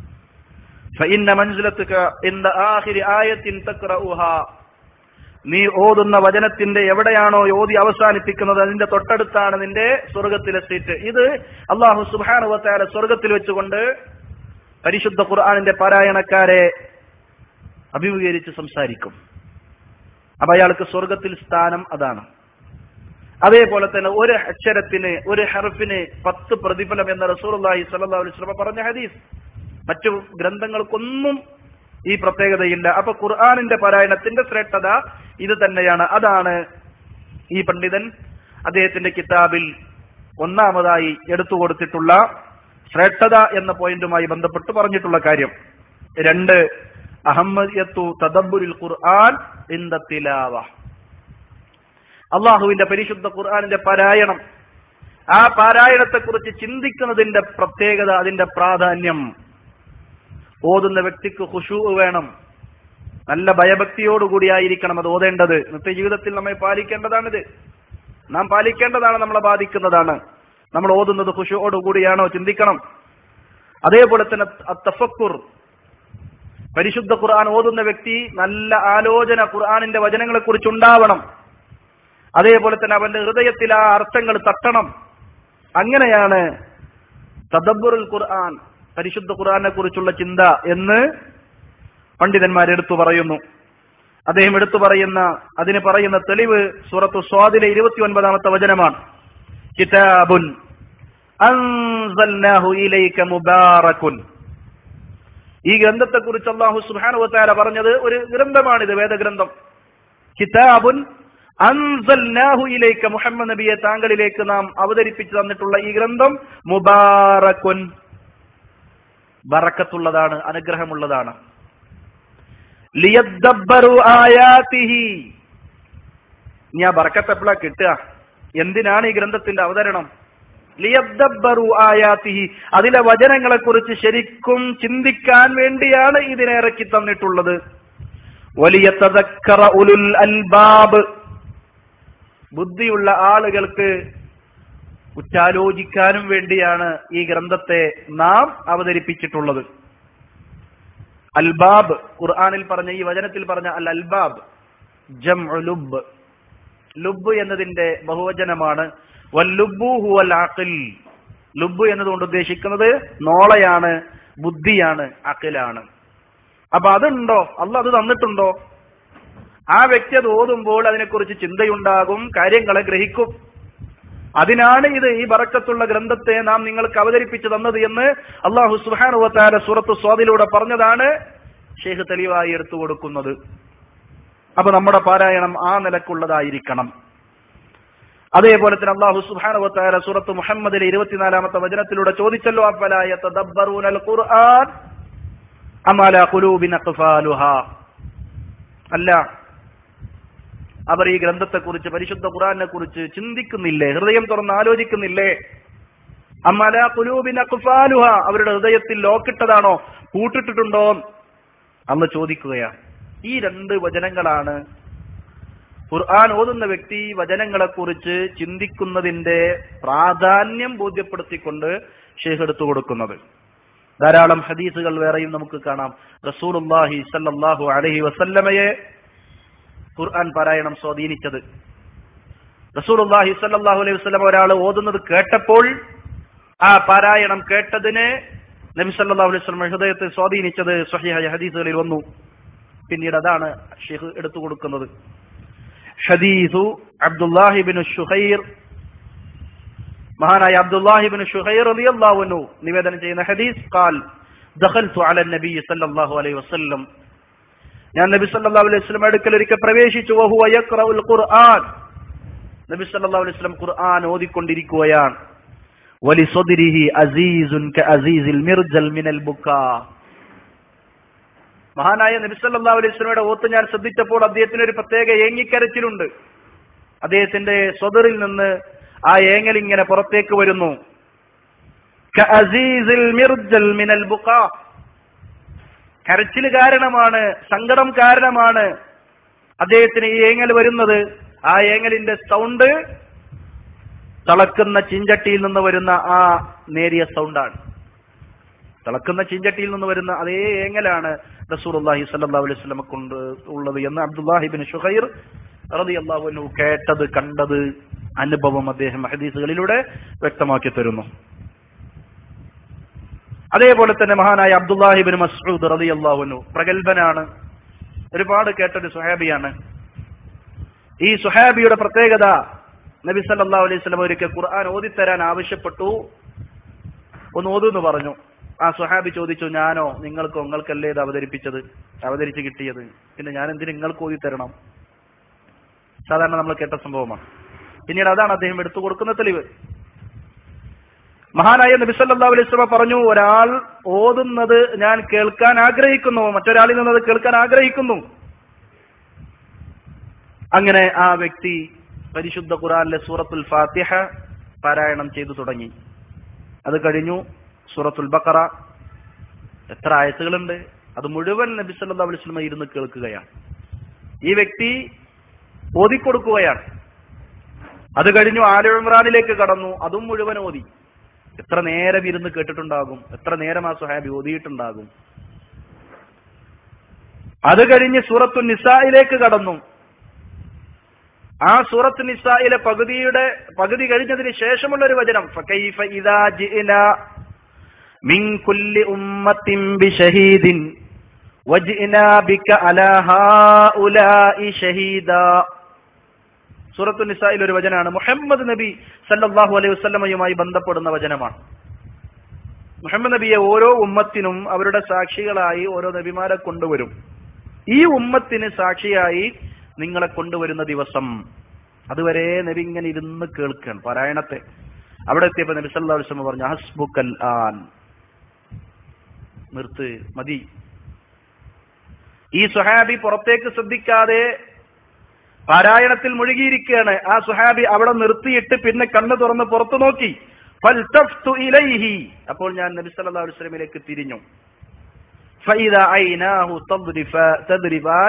Speaker 1: فإن منزلتك عند آخر آية تقرأها നീ ഓതുന്ന വചനത്തിന്റെ എവിടെയാണോ ഓതി അവസാനിപ്പിക്കുന്നത് അതിന്റെ തൊട്ടടുത്താണ് നിന്റെ സ്വർഗത്തിലെ സീറ്റ് ഇത് അള്ളാഹു സുബാനുവത്തായ സ്വർഗത്തിൽ വെച്ചുകൊണ്ട് പരിശുദ്ധ ഖുർആാനിന്റെ പാരായണക്കാരെ അഭിമുഖീകരിച്ച് സംസാരിക്കും അപ്പൊ അയാൾക്ക് സ്വർഗത്തിൽ സ്ഥാനം അതാണ് അതേപോലെ തന്നെ ഒരു അക്ഷരത്തിന് ഒരു ഹർഫിന് പത്ത് പ്രതിഫലം എന്ന റസൂർഹി സല്ലാ അലൈഹി പറഞ്ഞ ഹദീസ് മറ്റു ഗ്രന്ഥങ്ങൾക്കൊന്നും ഈ പ്രത്യേകതയില്ല അപ്പൊ ഖുർആാനിന്റെ പാരായണത്തിന്റെ ശ്രേഷ്ഠത ഇത് തന്നെയാണ് അതാണ് ഈ പണ്ഡിതൻ അദ്ദേഹത്തിന്റെ കിതാബിൽ ഒന്നാമതായി എടുത്തു കൊടുത്തിട്ടുള്ള ശ്രേഷ്ഠത എന്ന പോയിന്റുമായി ബന്ധപ്പെട്ട് പറഞ്ഞിട്ടുള്ള കാര്യം രണ്ട് അഹമ്മദിയത്തു തദബുരിൽ ഖുർആൻ ഇന്ദ തിലാവ അള്ളാഹുവിന്റെ പരിശുദ്ധ ഖുർആാനിന്റെ പാരായണം ആ പാരായണത്തെക്കുറിച്ച് ചിന്തിക്കുന്നതിന്റെ പ്രത്യേകത അതിന്റെ പ്രാധാന്യം ഓതുന്ന വ്യക്തിക്ക് ഖുഷൂ വേണം നല്ല ഭയഭക്തിയോടുകൂടിയായിരിക്കണം അത് ഓതേണ്ടത് നിത്യജീവിതത്തിൽ നമ്മെ പാലിക്കേണ്ടതാണിത് നാം പാലിക്കേണ്ടതാണ് നമ്മളെ ബാധിക്കുന്നതാണ് നമ്മൾ ഓതുന്നത് ഖുഷുവോടുകൂടിയാണോ ചിന്തിക്കണം അതേപോലെ തന്നെ തഫക്കുർ പരിശുദ്ധ ഖുർആൻ ഓതുന്ന വ്യക്തി നല്ല ആലോചന ഖുർആാനിന്റെ വചനങ്ങളെ കുറിച്ച് ഉണ്ടാവണം അതേപോലെ തന്നെ അവന്റെ ഹൃദയത്തിൽ ആ അർത്ഥങ്ങൾ തട്ടണം അങ്ങനെയാണ് തദബ്ബുറുൽ ഖുർആൻ പരിശുദ്ധ ഖുർആനെ കുറിച്ചുള്ള ചിന്ത എന്ന് പണ്ഡിതന്മാർ എടുത്തു പറയുന്നു അദ്ദേഹം എടുത്തു പറയുന്ന അതിന് പറയുന്ന തെളിവ് സൂറത്തു സ്വാദിലെ ഇരുപത്തി ഒൻപതാമത്തെ വചനമാണ് കിതാബുൻ അൻസൽനാഹു ഇലൈക മുബാറകുൻ ഈ ഗ്രന്ഥത്തെ കുറിച്ച് അള്ളാഹു സുബാനുവത്താര പറഞ്ഞത് ഒരു ഗ്രന്ഥമാണിത് വേദഗ്രന്ഥം കിതാബുൻ അൻസൽനാഹു ഇലൈക മുഹമ്മദ് നബിയെ താങ്കളിലേക്ക് നാം അവതരിപ്പിച്ചു തന്നിട്ടുള്ള ഈ ഗ്രന്ഥം മുബാറക്കുൻ ബറക്കത്തുള്ളതാണ് അനുഗ്രഹമുള്ളതാണ് ലിയദ്ദബ്ബറു ആയാതിഹി നീ ആ ബറക്കത്ത് എപ്പോഴാ കിട്ടുക എന്തിനാണ് ഈ ഗ്രന്ഥത്തിന്റെ അവതരണം ലിയദ്ദബ്ബറു ആയാതിഹി അതിലെ വചനങ്ങളെ കുറിച്ച് ശരിക്കും ചിന്തിക്കാൻ വേണ്ടിയാണ് ഇതിനെ ഇറക്കി തന്നിട്ടുള്ളത് വലിയ തദക്കറ ഉലുൽ അൽബാബ് ബുദ്ധിയുള്ള ആളുകൾക്ക് ഉറ്റാലോചിക്കാനും വേണ്ടിയാണ് ഈ ഗ്രന്ഥത്തെ നാം അവതരിപ്പിച്ചിട്ടുള്ളത് അൽബാബ് ഖുർആാനിൽ പറഞ്ഞ ഈ വചനത്തിൽ പറഞ്ഞ അൽ അൽബാബ് ജം ലുബ് ലുബ് എന്നതിന്റെ ബഹുവചനമാണ് വല്ലുബു ഹുവൽ അഖിൽ ലുബ് എന്നതുകൊണ്ട് ഉദ്ദേശിക്കുന്നത് നോളയാണ് ബുദ്ധിയാണ് അഖിലാണ് അപ്പൊ അതുണ്ടോ അല്ല അത് തന്നിട്ടുണ്ടോ ആ വ്യക്തി അത് ഓതുമ്പോൾ അതിനെക്കുറിച്ച് ചിന്തയുണ്ടാകും കാര്യങ്ങളെ ഗ്രഹിക്കും അതിനാണ് ഇത് ഈ ബറക്കത്തുള്ള ഗ്രന്ഥത്തെ നാം നിങ്ങൾക്ക് അവതരിപ്പിച്ചു തന്നത് എന്ന് അള്ളാഹു സുഹാനുവത്താര സൂറത്ത് സ്വാദിലൂടെ പറഞ്ഞതാണ് ഷെയ്ഖ് തെളിവായി എടുത്തു കൊടുക്കുന്നത് അപ്പൊ നമ്മുടെ പാരായണം ആ നിലക്കുള്ളതായിരിക്കണം അതേപോലെ തന്നെ അള്ളാഹു സുഹാനുവത്താര സൂറത്ത് മുഹമ്മദിലെ ഇരുപത്തിനാലാമത്തെ വചനത്തിലൂടെ ചോദിച്ചല്ലോ അഫലായ തദബ്ബറൂനൽ ഖുർആൻ അമല ഖുലൂബിൻ അഖ്ഫാലുഹ അല്ല അവർ ഈ ഗ്രന്ഥത്തെക്കുറിച്ച് പരിശുദ്ധ ഖുറാനെ കുറിച്ച് ചിന്തിക്കുന്നില്ലേ ഹൃദയം തുറന്ന് ആലോചിക്കുന്നില്ലേ അമ്മല കുലൂബിൻ അക്ഫാലുഹ അവരുടെ ഹൃദയത്തിൽ ലോക്കിട്ടതാണോ പൂട്ടിട്ടിട്ടുണ്ടോ അന്ന് ചോദിക്കുകയാണ് ഈ രണ്ട് വചനങ്ങളാണ് ഖുർആൻ ഓതുന്ന വ്യക്തി വചനങ്ങളെ കുറിച്ച് ചിന്തിക്കുന്നതിന്റെ പ്രാധാന്യം ബോധ്യപ്പെടുത്തിക്കൊണ്ട് ഷെയ്ഖ് എടുത്തു കൊടുക്കുന്നത് ധാരാളം ഹദീസുകൾ വേറെയും നമുക്ക് കാണാം റസൂലുല്ലാഹി സല്ലല്ലാഹു അലൈഹി വസല്ലമയെ ഖുർആൻ പാരായണം സ്വാധീനിച്ചത് റസൂലുള്ളാഹി സ്വല്ലല്ലാഹു അലൈഹി വസല്ലം ഒരാൾ ഓതുന്നത് കേട്ടപ്പോൾ ആ പാരായണം കേട്ടതിന് നബി സല്ലല്ലാഹു അലൈഹി വസല്ലം ഹൃദയത്തെ സ്വാധീനിച്ചത് സ്വഹീഹായ ഹദീസുകളിൽ വന്നു പിന്നീട് അതാണ് ഷെയ്ഖ് എടുത്തു കൊടുക്കുന്നത് ഹദീസു അബ്ദുല്ലാഹി ബിൻ ഷുഹൈർ മഹാനായ അബ്ദുല്ലാഹി ബിൻ ഷുഹൈർ റളിയല്ലാഹു അൻഹു നിവേദനം ചെയ്യുന്ന ഹദീസ് ഖാൽ ദഖൽതു അല നബി സല്ലല്ലാഹു അലൈഹി വസല്ലം ഞാൻ നബി സല്ലല്ലാഹു അലൈഹി വസല്ലം അടുക്കൽ ഒരിക്കൽ പ്രവേശിച്ചു വഹുവ യഖറഉൽ ഖുർആൻ നബി സല്ലല്ലാഹു അലൈഹി വസല്ലം ഖുർആൻ ഓതിക്കൊണ്ടിരിക്കുകയാണ് വലി സദ്രിഹി അസീസുൻ കഅസീസിൽ മിർജൽ മിനൽ ബുക്കാ മഹാനായ നബി സല്ലല്ലാഹു അലൈഹി വസല്ലമയുടെ ഓത്ത് ഞാൻ ശ്രദ്ധിച്ചപ്പോൾ അദ്ദേഹത്തിന് ഒരു പ്രത്യേക ഏങ്ങിക്കരച്ചിലുണ്ട് അദ്ദേഹത്തിന്റെ സ്വദറിൽ നിന്ന് ആ ഏങ്ങൽ ഇങ്ങനെ പുറത്തേക്ക് വരുന്നു കഅസീസിൽ മിർജൽ മിനൽ ബുഖാ കരച്ചിൽ കാരണമാണ് സങ്കടം കാരണമാണ് അദ്ദേഹത്തിന് ഈ ഏങ്ങൽ വരുന്നത് ആ ഏങ്ങലിന്റെ സൗണ്ട് തിളക്കുന്ന ചിഞ്ചട്ടിയിൽ നിന്ന് വരുന്ന ആ നേരിയ സൗണ്ടാണ് തിളക്കുന്ന ചിഞ്ചട്ടിയിൽ നിന്ന് വരുന്ന അതേ ഏങ്ങലാണ് റസൂർഹി സല്ലാ അലൈഹി സ്വലമ കൊണ്ട് ഉള്ളത് എന്ന് അബ്ദുല്ലാഹിബിൻ ഷുഹൈർ റതി അള്ളാഹുനു കേട്ടത് കണ്ടത് അനുഭവം അദ്ദേഹം ഹദീസുകളിലൂടെ വ്യക്തമാക്കി തരുന്നു അതേപോലെ തന്നെ മഹാനായ അബ്ദുല്ലാഹിബിൻ മസ്ഊദ് റതി അള്ളാഹുനു പ്രഗത്ഭനാണ് ഒരുപാട് കേട്ടൊരു സുഹാബിയാണ് ഈ സുഹാബിയുടെ പ്രത്യേകത നബി സല്ലാ അലൈഹി സ്വലം ഒരിക്കൽ ഖുർആൻ ഓതിത്തരാൻ ആവശ്യപ്പെട്ടു ഒന്ന് ഓതുന്ന് പറഞ്ഞു ആ സുഹാബി ചോദിച്ചു ഞാനോ നിങ്ങൾക്കോ നിങ്ങൾക്കല്ലേ ഇത് അവതരിപ്പിച്ചത് അവതരിച്ച് കിട്ടിയത് പിന്നെ ഞാൻ എന്തിന് നിങ്ങൾക്ക് ഓതി തരണം സാധാരണ നമ്മൾ കേട്ട സംഭവമാണ് പിന്നീട് അതാണ് അദ്ദേഹം എടുത്തു കൊടുക്കുന്ന തെളിവ് മഹാനായ നബിസല്ലാ അലൈഹി സ്വലമ പറഞ്ഞു ഒരാൾ ഓതുന്നത് ഞാൻ കേൾക്കാൻ ആഗ്രഹിക്കുന്നു മറ്റൊരാളിൽ നിന്നത് കേൾക്കാൻ ആഗ്രഹിക്കുന്നു അങ്ങനെ ആ വ്യക്തി പരിശുദ്ധ ഖുറാനിലെ സൂറത്തുൽ ഫാത്തിഹ പാരായണം ചെയ്തു തുടങ്ങി അത് കഴിഞ്ഞു സൂറത്തുൽ ബക്കറ എത്ര ആയത്തുകളുണ്ട് അത് മുഴുവൻ നബി സല്ലാ അലൈഹി സ്വലമ ഇരുന്ന് കേൾക്കുകയാണ് ഈ വ്യക്തി ഓതിക്കൊടുക്കുകയാണ് അത് കഴിഞ്ഞു ആല ഇമ്രാനിലേക്ക് കടന്നു അതും മുഴുവൻ ഓതി എത്ര നേരം ഇരുന്ന് കേട്ടിട്ടുണ്ടാകും എത്ര നേരം ആ സുഹാബി ഓതിയിട്ടുണ്ടാകും അത് കഴിഞ്ഞ് സൂറത്തു നിസായിലേക്ക് കടന്നു ആ സൂറത്ത് നിസായിലെ പകുതിയുടെ പകുതി കഴിഞ്ഞതിന് ശേഷമുള്ള ഒരു വചനം ഫകൈഫ ഇദാ ജിഇന മിൻ കുല്ലി ഉമ്മത്തിൻ ബിശഹീദിൻ വജിഇനാ ബിക അലാ ഹാഉലാഇ ഷഹീദാ സൂറത്തു നിസായിൽ ഒരു വചനാണ് മുഹമ്മദ് നബി സല്ലല്ലാഹു അലൈഹി വസല്ലമയുമായി ബന്ധപ്പെടുന്ന വചനമാണ് മുഹമ്മദ് നബിയെ ഓരോ ഉമ്മത്തിനും അവരുടെ സാക്ഷികളായി ഓരോ നബിമാരെ കൊണ്ടുവരും ഈ ഉമ്മത്തിന് സാക്ഷിയായി നിങ്ങളെ കൊണ്ടുവരുന്ന ദിവസം അതുവരെ നബി ഇങ്ങനെ ഇരുന്ന് കേൾക്കുകയാണ് പാരായണത്തെ അവിടെ എത്തിയപ്പോ നബി സല്ലല്ലാഹു അലൈഹി വസല്ലം പറഞ്ഞു ഹസ്ബുക്കൽ ആൻ നിർത്ത് മതി ഈ സുഹാബി പുറത്തേക്ക് ശ്രദ്ധിക്കാതെ പാരായണത്തിൽ മുഴുകിയിരിക്കുകയാണ് ആ സുഹാബി അവിടെ നിർത്തിയിട്ട് പിന്നെ കണ്ണു തുറന്ന് പുറത്തു നോക്കി ഫൽതഫ്തു ഇലൈഹി അപ്പോൾ ഞാൻ നബി സല്ലല്ലാഹു അലൈഹി വസല്ലമയിലേക്ക് തിരിഞ്ഞു ഫഇദാ ഐനാഹു തദ്രിഫ തദ്രിഫാൻ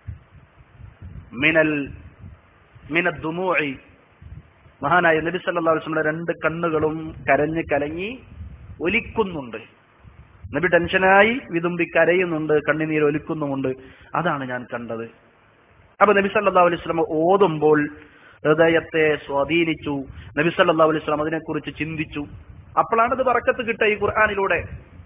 Speaker 1: മിനൽ മിനദ് ദുമൂഇ മഹാനായ നബി സല്ലല്ലാഹു അലൈഹി വസല്ലം രണ്ട് കണ്ണുകളും കരഞ്ഞ് കലങ്ങി ഒലിക്കുന്നുണ്ട് നബി ടെൻഷനായി വിതുമ്പി കരയുന്നുണ്ട് കണ്ണുനീർ ഒലിക്കുന്നുമുണ്ട് അതാണ് ഞാൻ കണ്ടത് അപ്പൊ നബി സല്ലല്ലാഹു അലൈഹി വസല്ലം ഓതുമ്പോൾ ഹൃദയത്തെ സ്വാധീനിച്ചു നബി സല്ലല്ലാഹു അലൈഹി വസല്ലം അതിനെക്കുറിച്ച് ചിന്തിച്ചു അപ്പോഴാണ് ഇത് പറക്കത്ത് കിട്ടുക ഈ ഖുർആാനിലൂടെ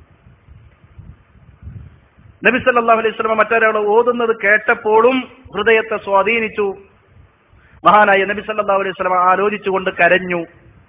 Speaker 1: നബി സല്ലല്ലാഹു അലൈഹി വസല്ലം മറ്റൊരാൾ ഓതുന്നത് കേട്ടപ്പോഴും ഹൃദയത്തെ സ്വാധീനിച്ചു മഹാനായ നബി സല്ലല്ലാഹു അലൈഹി വസല്ലം ആലോചിച്ചുകൊണ്ട് കരഞ്ഞു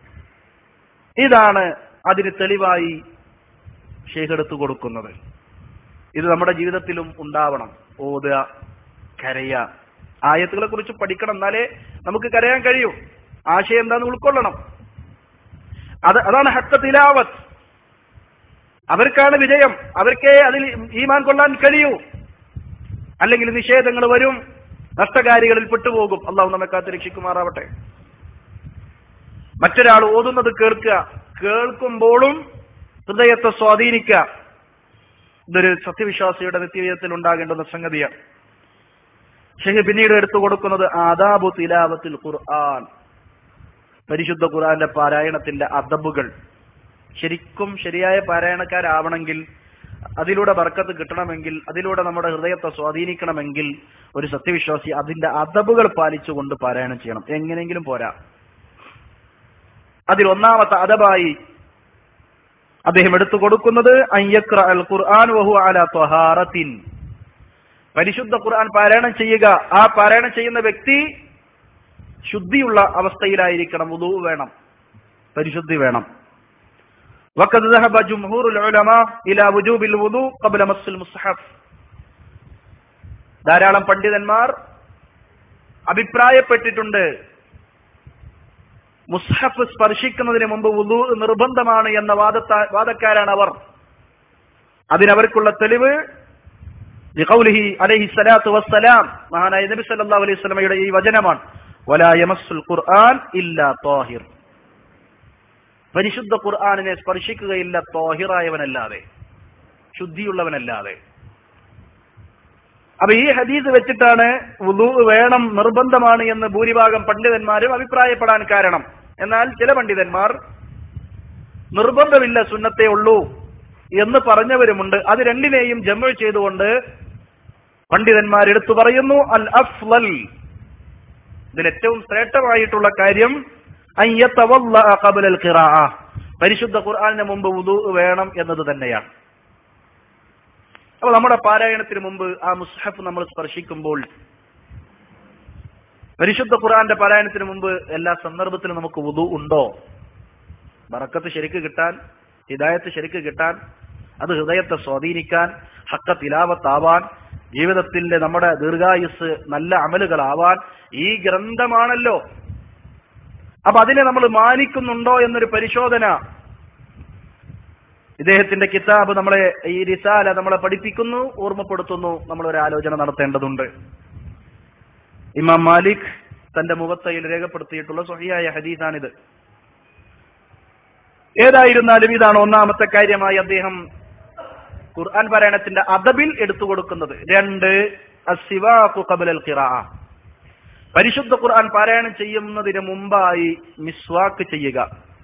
Speaker 1: ഇതാണ് അതിന് തെളിവായി ഷെയ്ഖ് എടുത്തു കൊടുക്കുന്നത് ഇത് നമ്മുടെ ജീവിതത്തിലും ഉണ്ടാവണം ഓതുക കരയുക ആയത്തുകളെ കുറിച്ച് പഠിക്കണം എന്നാലേ നമുക്ക് കരയാൻ കഴിയൂ ആശയം എന്താന്ന് ഉൾക്കൊള്ളണം അത് അതാണ് ഹക്ക തിലാവത്ത് അവർക്കാണ് വിജയം അവർക്കേ അതിൽ ഈമാൻ കൊള്ളാൻ കഴിയൂ അല്ലെങ്കിൽ നിഷേധങ്ങൾ വരും നഷ്ടകാരികളിൽ പെട്ടുപോകും അള്ളാഹു നമ്മെ കാത്ത് രക്ഷിക്കുമാറാവട്ടെ മറ്റൊരാൾ ഓതുന്നത് കേൾക്കുക കേൾക്കുമ്പോഴും ഹൃദയത്തെ സ്വാധീനിക്കുക ഇതൊരു സത്യവിശ്വാസിയുടെ നിത്യജീവിതത്തിൽ ഉണ്ടാകേണ്ടുന്ന സംഗതിയാണ് ഷെഹ് പിന്നീട് എടുത്തു കൊടുക്കുന്നത് ആദാബു തിലാവത്തിൽ ഖുർആൻ പരിശുദ്ധ ഖുർആന്റെ പാരായണത്തിന്റെ അദബുകൾ ശരിക്കും ശരിയായ പാരായണക്കാരാവണമെങ്കിൽ അതിലൂടെ ബർക്കത്ത് കിട്ടണമെങ്കിൽ അതിലൂടെ നമ്മുടെ ഹൃദയത്തെ സ്വാധീനിക്കണമെങ്കിൽ ഒരു സത്യവിശ്വാസി അതിന്റെ അദബുകൾ പാലിച്ചുകൊണ്ട് പാരായണം ചെയ്യണം എങ്ങനെയെങ്കിലും പോരാ അതിൽ ഒന്നാമത്തെ അദബായി അദ്ദേഹം എടുത്തു കൊടുക്കുന്നത് അയ്യക്ര അൽ ഖുർആൻ വഹു അല ത്വഹാറത്തിൻ പരിശുദ്ധ ഖുർആൻ പാരായണം ചെയ്യുക ആ പാരായണം ചെയ്യുന്ന വ്യക്തി ശുദ്ധിയുള്ള അവസ്ഥയിലായിരിക്കണം വുദു വേണം പരിശുദ്ധി വേണം وقد ذهب جمهور العلماء الى وجوب الوضوء قبل مس المصحف ധാരാളം പണ്ഡിതന്മാർ അഭിപ്രായപ്പെട്ടിട്ടുണ്ട് മുസ്ഹഫ് സ്പർശിക്കുന്നതിന് മുമ്പ് വുദു നിർബന്ധമാണ് എന്ന വാദത്താ വാദക്കാരാണ് അവർ അതിനവർക്കുള്ള തെളിവ് ലിഖൗലിഹി അലൈഹി സ്വലാത്തു വസ്സലാം മഹാനായ നബി സല്ലല്ലാഹു അലൈഹി വസല്ലമയുടെ ഈ വചനമാണ് വലാ യമസ്സുൽ ഖുർആൻ ഇല്ലാ താഹിർ പരിശുദ്ധ ഖുർആാനിനെ സ്പർശിക്കുകയില്ല തോഹിറായവനല്ലാതെ ശുദ്ധിയുള്ളവനല്ലാതെ അപ്പൊ ഈ ഹദീസ് വെച്ചിട്ടാണ് വുദു വേണം നിർബന്ധമാണ് എന്ന് ഭൂരിഭാഗം പണ്ഡിതന്മാരും അഭിപ്രായപ്പെടാൻ കാരണം എന്നാൽ ചില പണ്ഡിതന്മാർ നിർബന്ധമില്ല സുന്നത്തേ ഉള്ളൂ എന്ന് പറഞ്ഞവരുമുണ്ട് അത് രണ്ടിനെയും ജമ്മ ചെയ്തുകൊണ്ട് പണ്ഡിതന്മാർ എടുത്തു പറയുന്നു അൽ അഫ്ലൽ ഇതിൽ ഏറ്റവും ശ്രേഷ്ഠമായിട്ടുള്ള കാര്യം അയ്യത്തവല്ല ഖബലൽ ഖിറാഅ പരിശുദ്ധ ഖുർആനിന് മുമ്പ് വുദു വേണം എന്നത് തന്നെയാണ് അപ്പൊ നമ്മുടെ പാരായണത്തിന് മുമ്പ് ആ മുസ്ഹഫ് നമ്മൾ സ്പർശിക്കുമ്പോൾ പരിശുദ്ധ ഖുർആന്റെ പാരായണത്തിന് മുമ്പ് എല്ലാ സന്ദർഭത്തിലും നമുക്ക് വുദു ഉണ്ടോ ബറക്കത്ത് ശരിക്ക് കിട്ടാൻ ഹിദായത്ത് ശരിക്ക് കിട്ടാൻ അത് ഹൃദയത്തെ സ്വാധീനിക്കാൻ ഹക്ക തിലാവത്താവാൻ ജീവിതത്തിന്റെ നമ്മുടെ ദീർഘായുസ് നല്ല അമലുകളാവാൻ ഈ ഗ്രന്ഥമാണല്ലോ അപ്പൊ അതിനെ നമ്മൾ മാനിക്കുന്നുണ്ടോ എന്നൊരു പരിശോധന ഇദ്ദേഹത്തിന്റെ കിതാബ് നമ്മളെ ഈ റിസാല നമ്മളെ പഠിപ്പിക്കുന്നു ഓർമ്മപ്പെടുത്തുന്നു നമ്മൾ ഒരു ആലോചന നടത്തേണ്ടതുണ്ട് ഇമാം മാലിക് തന്റെ മുഖത്തയിൽ രേഖപ്പെടുത്തിയിട്ടുള്ള സ്വഹിയായ ഹദീസാണിത് ഏതായിരുന്നാലും ഇതാണ് ഒന്നാമത്തെ കാര്യമായി അദ്ദേഹം ഖുർആൻ പാരായണത്തിന്റെ അദബിൽ എടുത്തു കൊടുക്കുന്നത് രണ്ട് അസിവാഖു ഖബലൽ ഖിറാഅ പരിശുദ്ധ ഖുർആൻ പാരായണം ചെയ്യുന്നതിന് മുമ്പായി മിസ്വാക്ക് ചെയ്യുക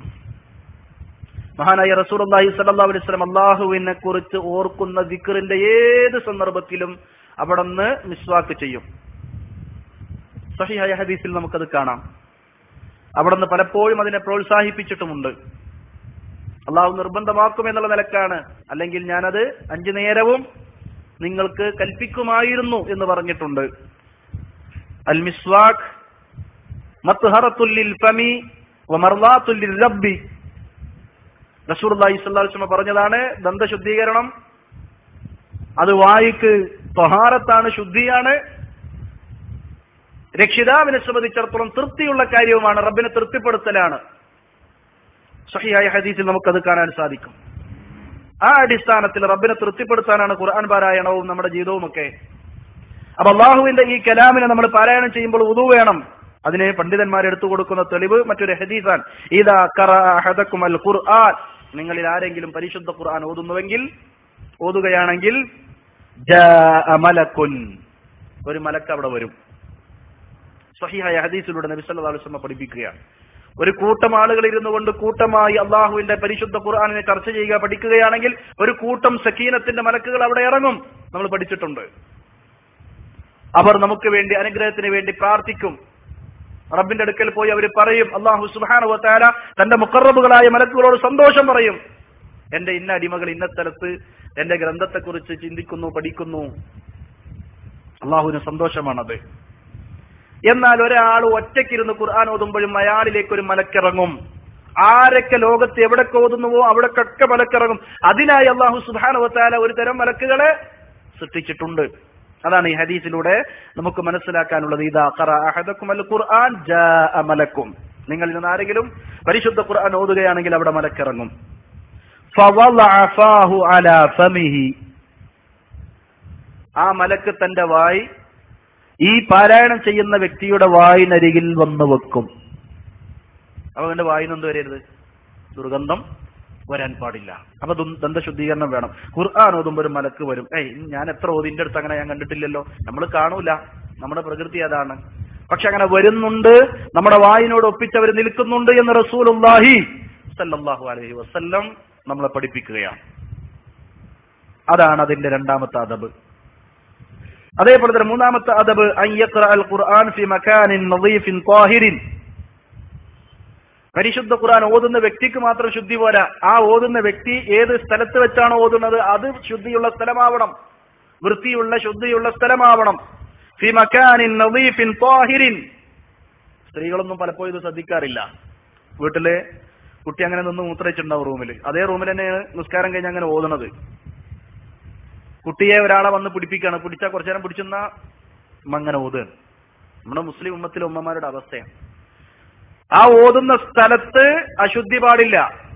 Speaker 1: മഹാനായ റസൂർഹി സല്ലാ അലൈവലം അള്ളാഹുവിനെ കുറിച്ച് ഓർക്കുന്ന ദിക്കറിന്റെ ഏത് സന്ദർഭത്തിലും അവിടുന്ന് മിസ്വാക്ക് ചെയ്യും സഹിഹായ ഹദീസിൽ നമുക്കത് കാണാം അവിടുന്ന് പലപ്പോഴും അതിനെ പ്രോത്സാഹിപ്പിച്ചിട്ടുമുണ്ട് അള്ളാഹു നിർബന്ധമാക്കും എന്നുള്ള നിലക്കാണ് അല്ലെങ്കിൽ ഞാനത് അഞ്ചു നേരവും നിങ്ങൾക്ക് കൽപ്പിക്കുമായിരുന്നു എന്ന് പറഞ്ഞിട്ടുണ്ട് അൽ മിസ്വാഖ് മത്ഹറത്തുല്ലിൽ ഫമി വമർലാത്തുല്ലിൽ റബ്ബി റസൂർ അള്ളാഹി പറഞ്ഞതാണ് ദന്തശുദ്ധീകരണം അത് വായിക്ക് തൊഹാറത്താണ് ശുദ്ധിയാണ് രക്ഷിതാവിനെ സംബന്ധിച്ചിടത്തോളം തൃപ്തിയുള്ള കാര്യവുമാണ് റബ്ബിനെ തൃപ്തിപ്പെടുത്തലാണ് സഹിയായ ഹദീസിൽ നമുക്കത് കാണാൻ സാധിക്കും ആ അടിസ്ഥാനത്തിൽ റബ്ബിനെ തൃപ്തിപ്പെടുത്താനാണ് ഖുർആൻ പാരായണവും നമ്മുടെ ജീവിതവും ഒക്കെ അപ്പൊ അള്ളാഹുവിന്റെ ഈ കലാമിനെ നമ്മൾ പാരായണം ചെയ്യുമ്പോൾ ഉദു വേണം അതിനെ പണ്ഡിതന്മാർ എടുത്തു കൊടുക്കുന്ന തെളിവ് മറ്റൊരു ഹദീസാൻ ഇതാ കറഹദക്കും അൽ ഖുർആൻ നിങ്ങളിൽ ആരെങ്കിലും പരിശുദ്ധ ഖുർആൻ ഓതുന്നുവെങ്കിൽ ഓതുകയാണെങ്കിൽ മലക്കുൻ ഒരു മലക്ക് അവിടെ വരും സഹിഹായ ഹദീസിലൂടെ നബി സല്ലല്ലാഹു അലൈഹി വസല്ലം പഠിപ്പിക്കുകയാണ് ഒരു കൂട്ടം ആളുകൾ ഇരുന്നു കൊണ്ട് കൂട്ടമായി അള്ളാഹുവിന്റെ പരിശുദ്ധ ഖുർആാനിനെ ചർച്ച ചെയ്യുക പഠിക്കുകയാണെങ്കിൽ ഒരു കൂട്ടം സക്കീനത്തിന്റെ മലക്കുകൾ അവിടെ ഇറങ്ങും നമ്മൾ പഠിച്ചിട്ടുണ്ട് അവർ നമുക്ക് വേണ്ടി അനുഗ്രഹത്തിന് വേണ്ടി പ്രാർത്ഥിക്കും റബ്ബിന്റെ അടുക്കൽ പോയി അവർ പറയും അള്ളാഹു സുബാന താര തന്റെ മുക്കറബുകളായ മലക്കുകളോട് സന്തോഷം പറയും എന്റെ ഇന്ന അടിമകൾ ഇന്ന സ്ഥലത്ത് എന്റെ ഗ്രന്ഥത്തെക്കുറിച്ച് ചിന്തിക്കുന്നു പഠിക്കുന്നു അള്ളാഹുവിന് സന്തോഷമാണത് എന്നാൽ ഒരാൾ ഒറ്റയ്ക്കിരുന്ന് ഖുർആൻ ഓതുമ്പോഴും അയാളിലേക്ക് ഒരു മലക്കിറങ്ങും ആരൊക്കെ ലോകത്ത് എവിടൊക്കെ ഓതുന്നുവോ അവിടക്കൊക്കെ മലക്കിറങ്ങും അതിനായി അള്ളാഹു സുബാനുവത്താല ഒരു തരം മലക്കുകളെ സൃഷ്ടിച്ചിട്ടുണ്ട് അതാണ് ഈ ഹദീസിലൂടെ നമുക്ക് മനസ്സിലാക്കാനുള്ളത് ഇതാ അഹദക്കും അൽ ഖുർആൻ മലക്കും നിങ്ങളിൽ നിന്ന് ആരെങ്കിലും പരിശുദ്ധ ഖുർആൻ ഓതുകയാണെങ്കിൽ അവിടെ മലക്കിറങ്ങും ആ മലക്ക് തന്റെ വായി ഈ പാരായണം ചെയ്യുന്ന വ്യക്തിയുടെ വായിനരികിൽ വന്നു വെക്കും അപ്പൊ അവന്റെ വായിനെന്ത് വരരുത് ദുർഗന്ധം വരാൻ പാടില്ല അപ്പൊ ദന്തശുദ്ധീകരണം വേണം ഖുർആൻ ഓതുമ്പോ ഒരു മലക്ക് വരും ഏയ് ഞാൻ എത്ര ഓതിന്റെ അടുത്ത് അങ്ങനെ ഞാൻ കണ്ടിട്ടില്ലല്ലോ നമ്മൾ കാണൂല നമ്മുടെ പ്രകൃതി അതാണ് പക്ഷെ അങ്ങനെ വരുന്നുണ്ട് നമ്മുടെ വായിനോട് ഒപ്പിച്ചവർ നിൽക്കുന്നുണ്ട് എന്ന് റസൂലുല്ലാഹി സല്ലല്ലാഹു അലൈഹി വസല്ലം നമ്മളെ പഠിപ്പിക്കുകയാണ് അതാണ് അതിന്റെ രണ്ടാമത്തെ അദബ് അതേപോലെ തന്നെ മൂന്നാമത്തെ അദബ് അൽ ഖുർആൻ ഫി മക്കാനിൻ നദീഫിൻ താഹിരിൻ പരിശുദ്ധ ഖുർആൻ ഓതുന്ന വ്യക്തിക്ക് മാത്രം ശുദ്ധി പോരാ ആ ഓതുന്ന വ്യക്തി ഏത് സ്ഥലത്ത് വെച്ചാണോ ഓതുന്നത് അത് ശുദ്ധിയുള്ള സ്ഥലമാവണം വൃത്തിയുള്ള ശുദ്ധിയുള്ള സ്ഥലമാവണം ഫി മക്കാനിൻ നദീഫിൻ താഹിരിൻ സ്ത്രീകളൊന്നും പലപ്പോഴും ഇത് ശ്രദ്ധിക്കാറില്ല വീട്ടില് കുട്ടി അങ്ങനെ നിന്ന് മൂത്രയിച്ചിട്ടുണ്ടാവും റൂമിൽ അതേ റൂമിൽ തന്നെയാണ് നിസ്കാരം കഴിഞ്ഞ് അങ്ങനെ ഓതുന്നത് കുട്ടിയെ ഒരാളെ വന്ന് പിടിപ്പിക്കുകയാണ് പിടിച്ചാൽ കുറച്ചു നേരം പിടിച്ചെന്ന അങ്ങനെ ഓതുകയാണ് നമ്മുടെ മുസ്ലിം ഉമ്മത്തിലെ ഉമ്മമാരുടെ അവസ്ഥയാണ് ആ ഓതുന്ന സ്ഥലത്ത് അശുദ്ധി പാടില്ല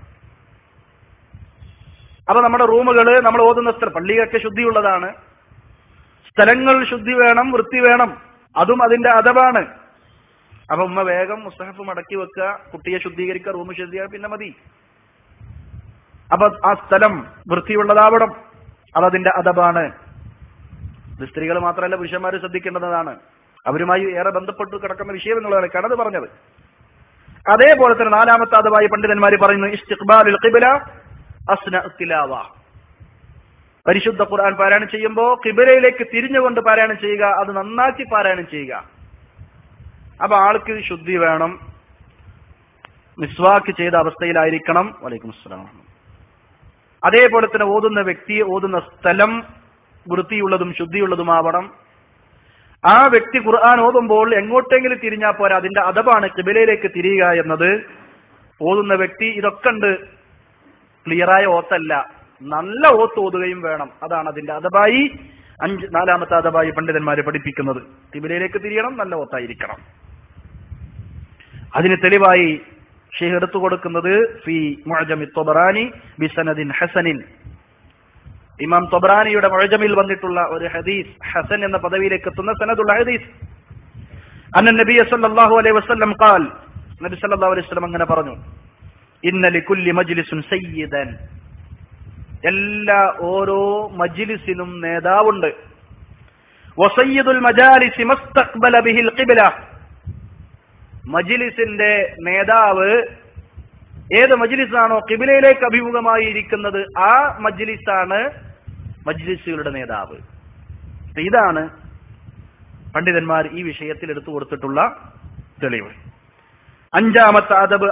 Speaker 1: അപ്പൊ നമ്മുടെ റൂമുകള് നമ്മൾ ഓതുന്ന സ്ഥലം പള്ളിയൊക്കെ ശുദ്ധിയുള്ളതാണ് സ്ഥലങ്ങൾ ശുദ്ധി വേണം വൃത്തി വേണം അതും അതിന്റെ അദബാണ് അപ്പൊ ഉമ്മ വേഗം മുസ്തഹഫ് മടക്കി വെക്കുക കുട്ടിയെ ശുദ്ധീകരിക്കുക റൂം ശുദ്ധീകരിക്കുക പിന്നെ മതി അപ്പൊ ആ സ്ഥലം വൃത്തിയുള്ളതാവണം അതതിന്റെ അദബാണ് ഇത് സ്ത്രീകൾ മാത്രമല്ല പുരുഷന്മാർ ശ്രദ്ധിക്കേണ്ടതാണ് അവരുമായി ഏറെ ബന്ധപ്പെട്ട് കിടക്കുന്ന വിഷയം എന്നുള്ളതാണ് അത് പറഞ്ഞത് അതേപോലെ തന്നെ നാലാമത്തെ അദബായി പണ്ഡിതന്മാർ പറയുന്നു ഇസ്തിഖ്ബാലുൽ ഖിബ്ല അസ്ന തിലാവ പരിശുദ്ധ ഖുർആൻ പാരായണം ചെയ്യുമ്പോൾ കിബിലയിലേക്ക് തിരിഞ്ഞുകൊണ്ട് പാരായണം ചെയ്യുക അത് നന്നാക്കി പാരായണം ചെയ്യുക അപ്പൊ ആൾക്ക് ശുദ്ധി വേണം മിസ്വാക്ക് ചെയ്ത അവസ്ഥയിലായിരിക്കണം വലൈക്കും അസ്സലാം അതേപോലെ തന്നെ ഓതുന്ന വ്യക്തി ഓതുന്ന സ്ഥലം വൃത്തിയുള്ളതും ശുദ്ധിയുള്ളതുമാവണം ആ വ്യക്തി ഖുർആൻ ഓതുമ്പോൾ എങ്ങോട്ടെങ്കിലും തിരിഞ്ഞാൽ പോരാ അതിന്റെ അദബാണ് കിബിലയിലേക്ക് തിരിയുക എന്നത് ഓതുന്ന വ്യക്തി ഇതൊക്കെ ഉണ്ട് ക്ലിയറായ ഓത്തല്ല നല്ല ഓത്ത് ഓതുകയും വേണം അതാണ് അതിന്റെ അദബായി അഞ്ച് നാലാമത്തെ അദബായി പണ്ഡിതന്മാര് പഠിപ്പിക്കുന്നത് കിബിലയിലേക്ക് തിരിയണം നല്ല ഓത്തായിരിക്കണം അതിന് തെളിവായി ഷെയ്ഖ് എടുത്തു കൊടുക്കുന്നത് ഫി മുഅജമി തൊബറാനി ബിസനദിൻ ഹസനിൻ ഇമാം തൊബറാനിയുടെ മുഴജമിൽ വന്നിട്ടുള്ള ഒരു ഹദീസ് ഹസൻ എന്ന പദവിയിലേക്ക് എത്തുന്ന സനദുള്ള ഹദീസ് അന്ന നബി സല്ലല്ലാഹു അലൈഹി വസല്ലം ഖാൽ നബി സല്ലല്ലാഹു അലൈഹി വസല്ലം അങ്ങനെ പറഞ്ഞു ഇന്ന ലികുല്ലി മജ്ലിസുൻ സയ്യിദൻ എല്ലാ ഓരോ മജ്ലിസിനും നേതാവുണ്ട് വസയ്യിദുൽ മജാലിസി മസ്തഖ്ബല ബിഹിൽ ഖിബ്ല മജ്ലിസിന്റെ നേതാവ് ഏത് മജ്ലിസാണോ കിബിലയിലേക്ക് അഭിമുഖമായി ഇരിക്കുന്നത് ആ മജ്ലിസാണ് മജ്ലിസുകളുടെ നേതാവ് അപ്പൊ ഇതാണ് പണ്ഡിതന്മാർ ഈ വിഷയത്തിൽ എടുത്തു കൊടുത്തിട്ടുള്ള തെളിവ് അഞ്ചാമത്തെ അദബ്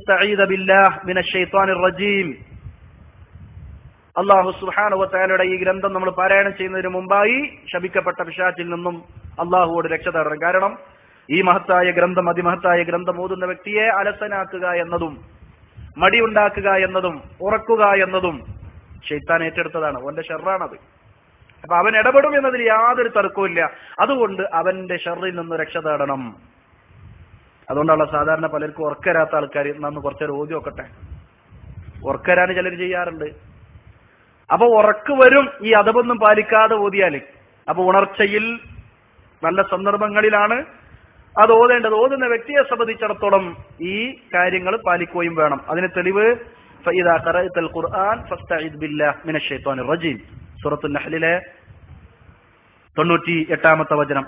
Speaker 1: റജീം അള്ളാഹു സുഹാനുവത്താലയുടെ ഈ ഗ്രന്ഥം നമ്മൾ പാരായണം ചെയ്യുന്നതിന് മുമ്പായി ശപിക്കപ്പെട്ട പിശാച്ചിൽ നിന്നും അള്ളാഹുവോട് രക്ഷ തേടണം കാരണം ഈ മഹത്തായ ഗ്രന്ഥം അതിമഹത്തായ ഗ്രന്ഥം ഓതുന്ന വ്യക്തിയെ അലസനാക്കുക എന്നതും മടിയുണ്ടാക്കുക എന്നതും ഉറക്കുക എന്നതും ഷെയ്ത്താൻ ഏറ്റെടുത്തതാണ് അവന്റെ ഷെറാണത് അപ്പൊ അവൻ ഇടപെടും എന്നതിൽ യാതൊരു തർക്കവുമില്ല അതുകൊണ്ട് അവന്റെ ഷെറിൽ നിന്ന് രക്ഷ തേടണം അതുകൊണ്ടുള്ള സാധാരണ പലർക്കും ഉറക്കരാത്ത ആൾക്കാർ നന്ന് കുറച്ചേരം ഓതി നോക്കട്ടെ ഉറക്കരാന് ചിലർ ചെയ്യാറുണ്ട് അപ്പൊ ഉറക്ക് വരും ഈ അതപൊന്നും പാലിക്കാതെ ഓതിയാല് അപ്പൊ ഉണർച്ചയിൽ നല്ല സന്ദർഭങ്ങളിലാണ് അത് ഓതേണ്ടത് ഓതുന്ന വ്യക്തിയെ സംബന്ധിച്ചിടത്തോളം ഈ കാര്യങ്ങൾ പാലിക്കുകയും വേണം അതിന് തെളിവ് فإذا قرأت القرآن فاستعذ بالله من الشيطان الرجيم സൂറത്തുൽ നഹ്ലിലെ തൊണ്ണൂറ്റി എട്ടാമത്തെ വചനം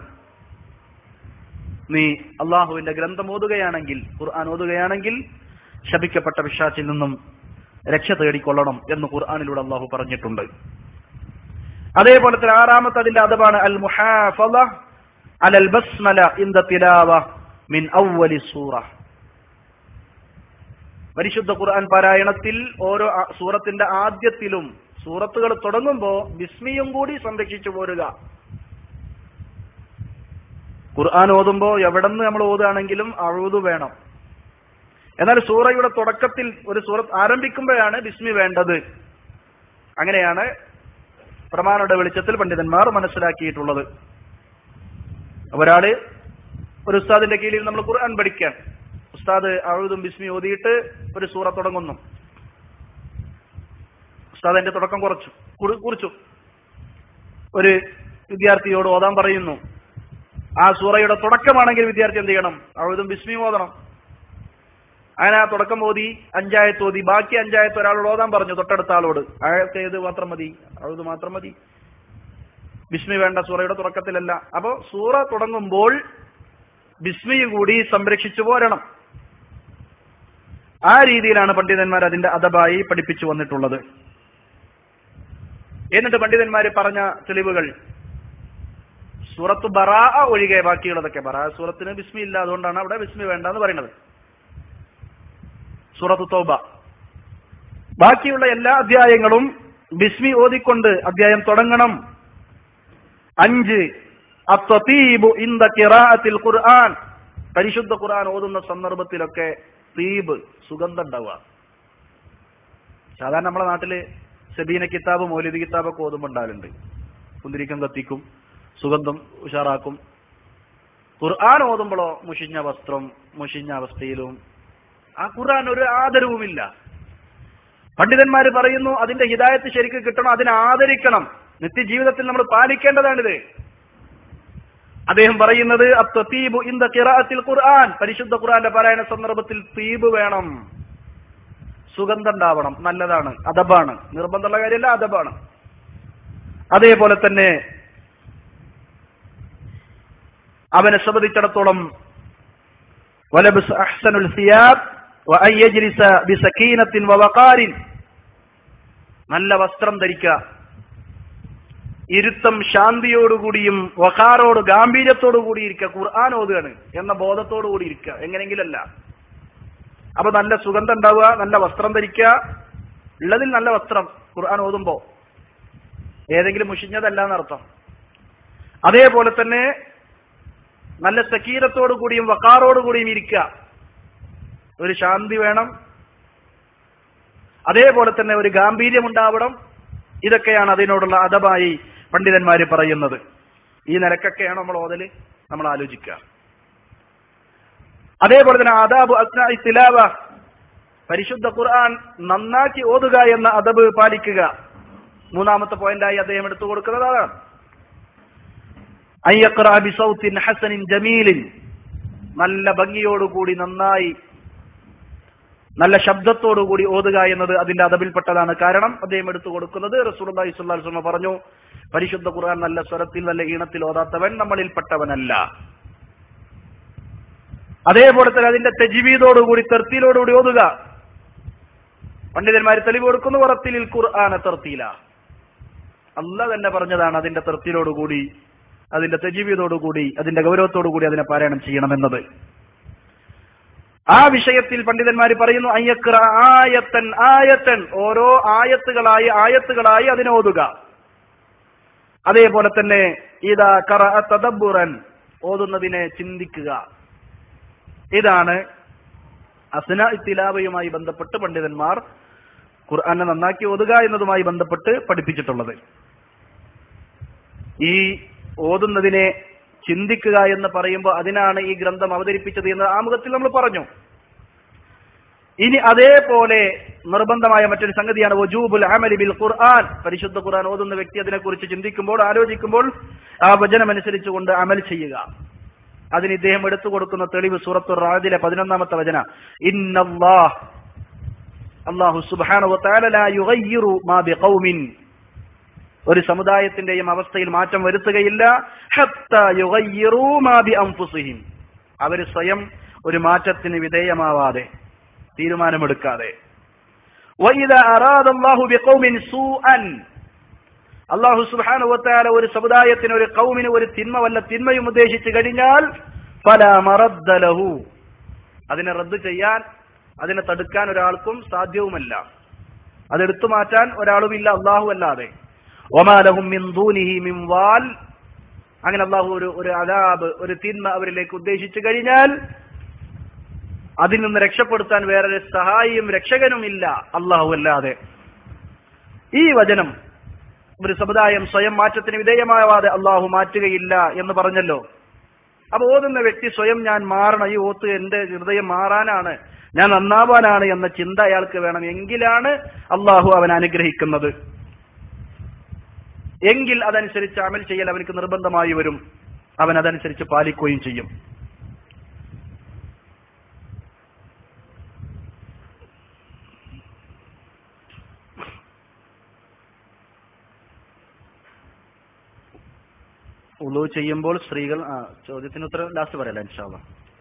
Speaker 1: നീ അള്ളാഹുവിന്റെ ഗ്രന്ഥം ഓതുകയാണെങ്കിൽ ഖുർആൻ ഓതുകയാണെങ്കിൽ ശപിക്കപ്പെട്ട വിശ്വാസിൽ നിന്നും രക്ഷ തേടിക്കൊള്ളണം എന്ന് ഖുർആാനിലൂടെ അള്ളാഹു പറഞ്ഞിട്ടുണ്ട് അതേപോലെ തന്നെ ആറാമത്തെ അതിന്റെ അദബാണ് അൽ മുഹാഫള അലൽ ബസ്മല ഇൻ ദ തിലാവ മിൻ അവ്വലി സൂറ പരിശുദ്ധ ഖുർആൻ പാരായണത്തിൽ ഓരോ ആ- സൂറത്തിന്റെ ആദ്യത്തിലും സൂറത്തുകൾ തുടങ്ങുമ്പോ ബിസ്മിയും കൂടി സംരക്ഷിച്ചു പോരുക ഖുർആൻ ഓതുമ്പോ എവിടെന്ന് നമ്മൾ ഓതുകയാണെങ്കിലും അഴുതു വേണം എന്നാൽ സൂറയുടെ തുടക്കത്തിൽ ഒരു സൂറത്ത് ആരംഭിക്കുമ്പോഴാണ് ബിസ്മി വേണ്ടത് അങ്ങനെയാണ് പ്രമാണയുടെ വെളിച്ചത്തിൽ പണ്ഡിതന്മാർ മനസ്സിലാക്കിയിട്ടുള്ളത് ഒരാള് ഒരു ഉസ്താദിന്റെ കീഴിൽ നമ്മൾ ഖുർആൻ പഠിക്കാൻ ഉസ്താദ് അഴുതും ബിസ്മി ഓതിയിട്ട് ഒരു സൂറ തുടങ്ങുന്നു ഉസ്താദ് എന്റെ തുടക്കം കുറച്ചു കുറി- കുറിച്ചു ഒരു വിദ്യാർത്ഥിയോട് ഓതാൻ പറയുന്നു ആ സൂറയുടെ തുടക്കമാണെങ്കിൽ വിദ്യാർത്ഥി എന്ത് ചെയ്യണം അഴുതും ബിസ്മിയും ഓതണം അങ്ങനെ ആ തുടക്കം ഓതി അഞ്ചായത്ത് ഓതി ബാക്കി അഞ്ചായത്ത് ഒരാളോട് ഓതാൻ പറഞ്ഞു തൊട്ടടുത്ത ആളോട് അയാൾക്ക് ഏത് മാത്രം മതി അഴുത് മാത്രം മതി ബിസ്മി വേണ്ട സൂറയുടെ തുടക്കത്തിലല്ല അപ്പോ സൂറ തുടങ്ങുമ്പോൾ ബിസ്മി കൂടി സംരക്ഷിച്ചു പോരണം ആ രീതിയിലാണ് പണ്ഡിതന്മാർ അതിന്റെ അദബായി പഠിപ്പിച്ചു വന്നിട്ടുള്ളത് എന്നിട്ട് പണ്ഡിതന്മാര് പറഞ്ഞ തെളിവുകൾ സൂറത്ത് ബറാ ഒഴികെ ബാക്കിയുള്ളതൊക്കെ ബറാ സൂറത്തിന് ബിസ്മി ഇല്ല അതുകൊണ്ടാണ് അവിടെ ബിസ്മി വേണ്ട എന്ന് പറയുന്നത് സൂറത്ത് തോബ ബാക്കിയുള്ള എല്ലാ അധ്യായങ്ങളും ബിസ്മി ഓതിക്കൊണ്ട് അധ്യായം തുടങ്ങണം അഞ്ച് അത്തീബു ഇന്ദ കിറാഅത്തിൽ ഖുർആൻ പരിശുദ്ധ ഖുർആൻ ഓതുന്ന സന്ദർഭത്തിലൊക്കെ തീബ് സുഗന്ധം ഉണ്ടാവുക സാധാരണ നമ്മുടെ നാട്ടില് സബീന കിതാബ് മൗലിദ് കിതാബ് ഒക്കെ ഓതുമ്പോൾ ഉണ്ടാവലുണ്ട് കുന്തിരിക്കം കത്തിക്കും സുഗന്ധം ഉഷാറാക്കും ഖുർആൻ ഓതുമ്പോഴോ മുഷിഞ്ഞ വസ്ത്രം മുഷിഞ്ഞ അവസ്ഥയിലും ആ ഖുർആൻ ഒരു ആദരവുമില്ല പണ്ഡിതന്മാര് പറയുന്നു അതിന്റെ ഹിദായത്ത് ശരിക്കും കിട്ടണം അതിനെ ആദരിക്കണം നിത്യജീവിതത്തിൽ നമ്മൾ പാലിക്കേണ്ടതാണിത്
Speaker 2: അദ്ദേഹം പറയുന്നത് അത്തീബു ഇൻ ദ ഖിറാഅത്തിൽ ഖുർആൻ പരിശുദ്ധ ഖുർആന്റെ പാരായണ സന്ദർഭത്തിൽ തീബ് വേണം സുഗന്ധം ഉണ്ടാവണം നല്ലതാണ് അദബാണ് നിർബന്ധമുള്ള കാര്യമല്ല അദബാണ് അതേപോലെ തന്നെ അവനെ സംബന്ധിച്ചിടത്തോളം വലബസ് അഹ്സനുൽ സിയാബ് വഅൻ യജ്ലിസ ബിസകീനത്തിൻ വവഖാരിൻ നല്ല വസ്ത്രം ധരിക്കുക ഇരുത്തം ശാന്തിയോടുകൂടിയും വഖാറോട് ഗാംഭീര്യത്തോടു കൂടി ഇരിക്കുക ഖുർആൻ ഓതുകയാണ് എന്ന ബോധത്തോടു കൂടി ഇരിക്കുക എങ്ങനെങ്കിലല്ല അപ്പൊ നല്ല സുഗന്ധം ഉണ്ടാവുക നല്ല വസ്ത്രം ധരിക്കുക ഉള്ളതിൽ നല്ല വസ്ത്രം ഖുർആൻ ഓതുമ്പോ ഏതെങ്കിലും മുഷിഞ്ഞതല്ല എന്നർത്ഥം അതേപോലെ തന്നെ നല്ല സക്കീരത്തോടു കൂടിയും വക്കാറോടു കൂടിയും ഇരിക്കുക ഒരു ശാന്തി വേണം അതേപോലെ തന്നെ ഒരു ഗാംഭീര്യം ഉണ്ടാവണം ഇതൊക്കെയാണ് അതിനോടുള്ള അദബായി പണ്ഡിതന്മാര് പറയുന്നത് ഈ നിലക്കൊക്കെയാണ് നമ്മൾ ഓതല് നമ്മൾ ആലോചിക്കുക അതേപോലെ തന്നെ അദാബ് അസ്ന തിലാവ പരിശുദ്ധ ഖുർആൻ നന്നാക്കി ഓതുക എന്ന അദബ് പാലിക്കുക മൂന്നാമത്തെ പോയിന്റായി അദ്ദേഹം എടുത്തു കൊടുക്കുന്നത് അതാണ് അയ്യഖ്റ ബിസൗത്തിൻ ഹസനിൻ ജമീലിൻ നല്ല ഭംഗിയോടുകൂടി നന്നായി നല്ല ശബ്ദത്തോടുകൂടി ഓതുക എന്നത് അതിന്റെ അദബിൽപ്പെട്ടതാണ് കാരണം അദ്ദേഹം എടുത്തു കൊടുക്കുന്നത് റസൂലുള്ളാഹി സ്വല്ലല്ലാഹു അലൈഹി വസല്ലം പറഞ്ഞു പരിശുദ്ധ ഖുർആൻ നല്ല സ്വരത്തിൽ നല്ല ഈണത്തിൽ ഓതാത്തവൻ നമ്മളിൽപ്പെട്ടവനല്ല അതേപോലെ തന്നെ അതിന്റെ തെജിവീതോടുകൂടി തെർത്തിയിലോടുകൂടി ഓതുക പണ്ഡിതന്മാർ തെളിവ് കൊടുക്കുന്നു ഉറത്തിൽ ഖുർആന തെർത്തിയില അല്ല തന്നെ പറഞ്ഞതാണ് അതിന്റെ തെർത്തിയിലോടുകൂടി അതിന്റെ തെജീവിയതോടുകൂടി അതിന്റെ ഗൗരവത്തോടുകൂടി അതിനെ പാരായണം ചെയ്യണമെന്നത് ആ വിഷയത്തിൽ പണ്ഡിതന്മാർ പറയുന്നു അയ്യക്ര ആയത്തൻ ആയത്തൻ ഓരോ ആയത്തുകളായി ആയത്തുകളായി അതിനെ ഓതുക അതേപോലെ തന്നെ ഇതാ കറ തദബുറൻ ഓതുന്നതിനെ ചിന്തിക്കുക ഇതാണ് അസ്ന ഇത്തിലാവയുമായി ബന്ധപ്പെട്ട് പണ്ഡിതന്മാർ ഖുർആനെ നന്നാക്കി ഓതുക എന്നതുമായി ബന്ധപ്പെട്ട് പഠിപ്പിച്ചിട്ടുള്ളത് ഈ ഓതുന്നതിനെ ചിന്തിക്കുക എന്ന് പറയുമ്പോൾ അതിനാണ് ഈ ഗ്രന്ഥം അവതരിപ്പിച്ചത് എന്ന് ആമുഖത്തിൽ നമ്മൾ പറഞ്ഞു ഇനി അതേപോലെ നിർബന്ധമായ മറ്റൊരു സംഗതിയാണ് വജൂബുൽ അമലി ബിൽ ഖുർആൻ പരിശുദ്ധ ഖുർആൻ ഓതുന്ന വ്യക്തി അതിനെക്കുറിച്ച് ചിന്തിക്കുമ്പോൾ ആലോചിക്കുമ്പോൾ ആ വചനമനുസരിച്ചുകൊണ്ട് അമൽ ചെയ്യുക അതിന് ഇദ്ദേഹം എടുത്തു കൊടുക്കുന്ന തെളിവ് സൂറത്തു റാദിലെ പതിനൊന്നാമത്തെ വചന ഇന്നല്ലാഹ് അള്ളാഹു സുബ്ഹാനഹു വതആല ലാ യുഗയ്യിറു മാ ബിഖൗമിൻ ഒരു സമുദായത്തിന്റെയും അവസ്ഥയിൽ മാറ്റം വരുത്തുകയില്ല ഹത്താ യുഗയ്യിറൂ മാ ബിഅൻഫുസിഹിം അവർ സ്വയം ഒരു മാറ്റത്തിന് വിധേയമാവാതെ തീരുമാനമെടുക്കാതെ വഇദാ അറാദ അല്ലാഹു ബിഖൗമിൻ സൂഅൻ അള്ളാഹു സുബ്ഹാനഹു വതആല ഒരു സമുദായത്തിന് ഒരു കൗമിന് ഒരു തിന്മ വല്ല തിന്മയും ഉദ്ദേശിച്ചു കഴിഞ്ഞാൽ ഫലാ മറദ്ദ ലഹു അതിനെ റദ്ദ് ചെയ്യാൻ അതിനെ തടുക്കാൻ ഒരാൾക്കും സാധ്യവുമല്ല അതെടുത്തു മാറ്റാൻ ഒരാളുമില്ല അള്ളാഹു അല്ലാതെ ഒമാലഹും മിൻ ദൂനിഹി മിൻ വാൽ അങ്ങനെ അള്ളാഹു ഒരു ഒരു അതാബ് ഒരു തിന്മ അവരിലേക്ക് ഉദ്ദേശിച്ചു കഴിഞ്ഞാൽ അതിൽ നിന്ന് രക്ഷപ്പെടുത്താൻ വേറൊരു സഹായിയും രക്ഷകനും ഇല്ല അള്ളാഹു അല്ലാതെ ഈ വചനം ഒരു സമുദായം സ്വയം മാറ്റത്തിന് വിധേയമാവാതെ അള്ളാഹു മാറ്റുകയില്ല എന്ന് പറഞ്ഞല്ലോ അപ്പൊ ഓതുന്ന വ്യക്തി സ്വയം ഞാൻ മാറണം ഈ ഓത്ത് എന്റെ ഹൃദയം മാറാനാണ് ഞാൻ നന്നാവാനാണ് എന്ന ചിന്ത അയാൾക്ക് വേണം എങ്കിലാണ് അള്ളാഹു അവൻ അനുഗ്രഹിക്കുന്നത് എങ്കിൽ അതനുസരിച്ച് അമൽ ചെയ്യൽ അവനക്ക് നിർബന്ധമായി വരും അവൻ അതനുസരിച്ച് പാലിക്കുകയും ചെയ്യും ഉളു ചെയ്യുമ്പോൾ സ്ത്രീകൾ ആ ചോദ്യത്തിന് ഉത്തരം ലാസ്റ്റ് പറയല ഇൻഷാല്ല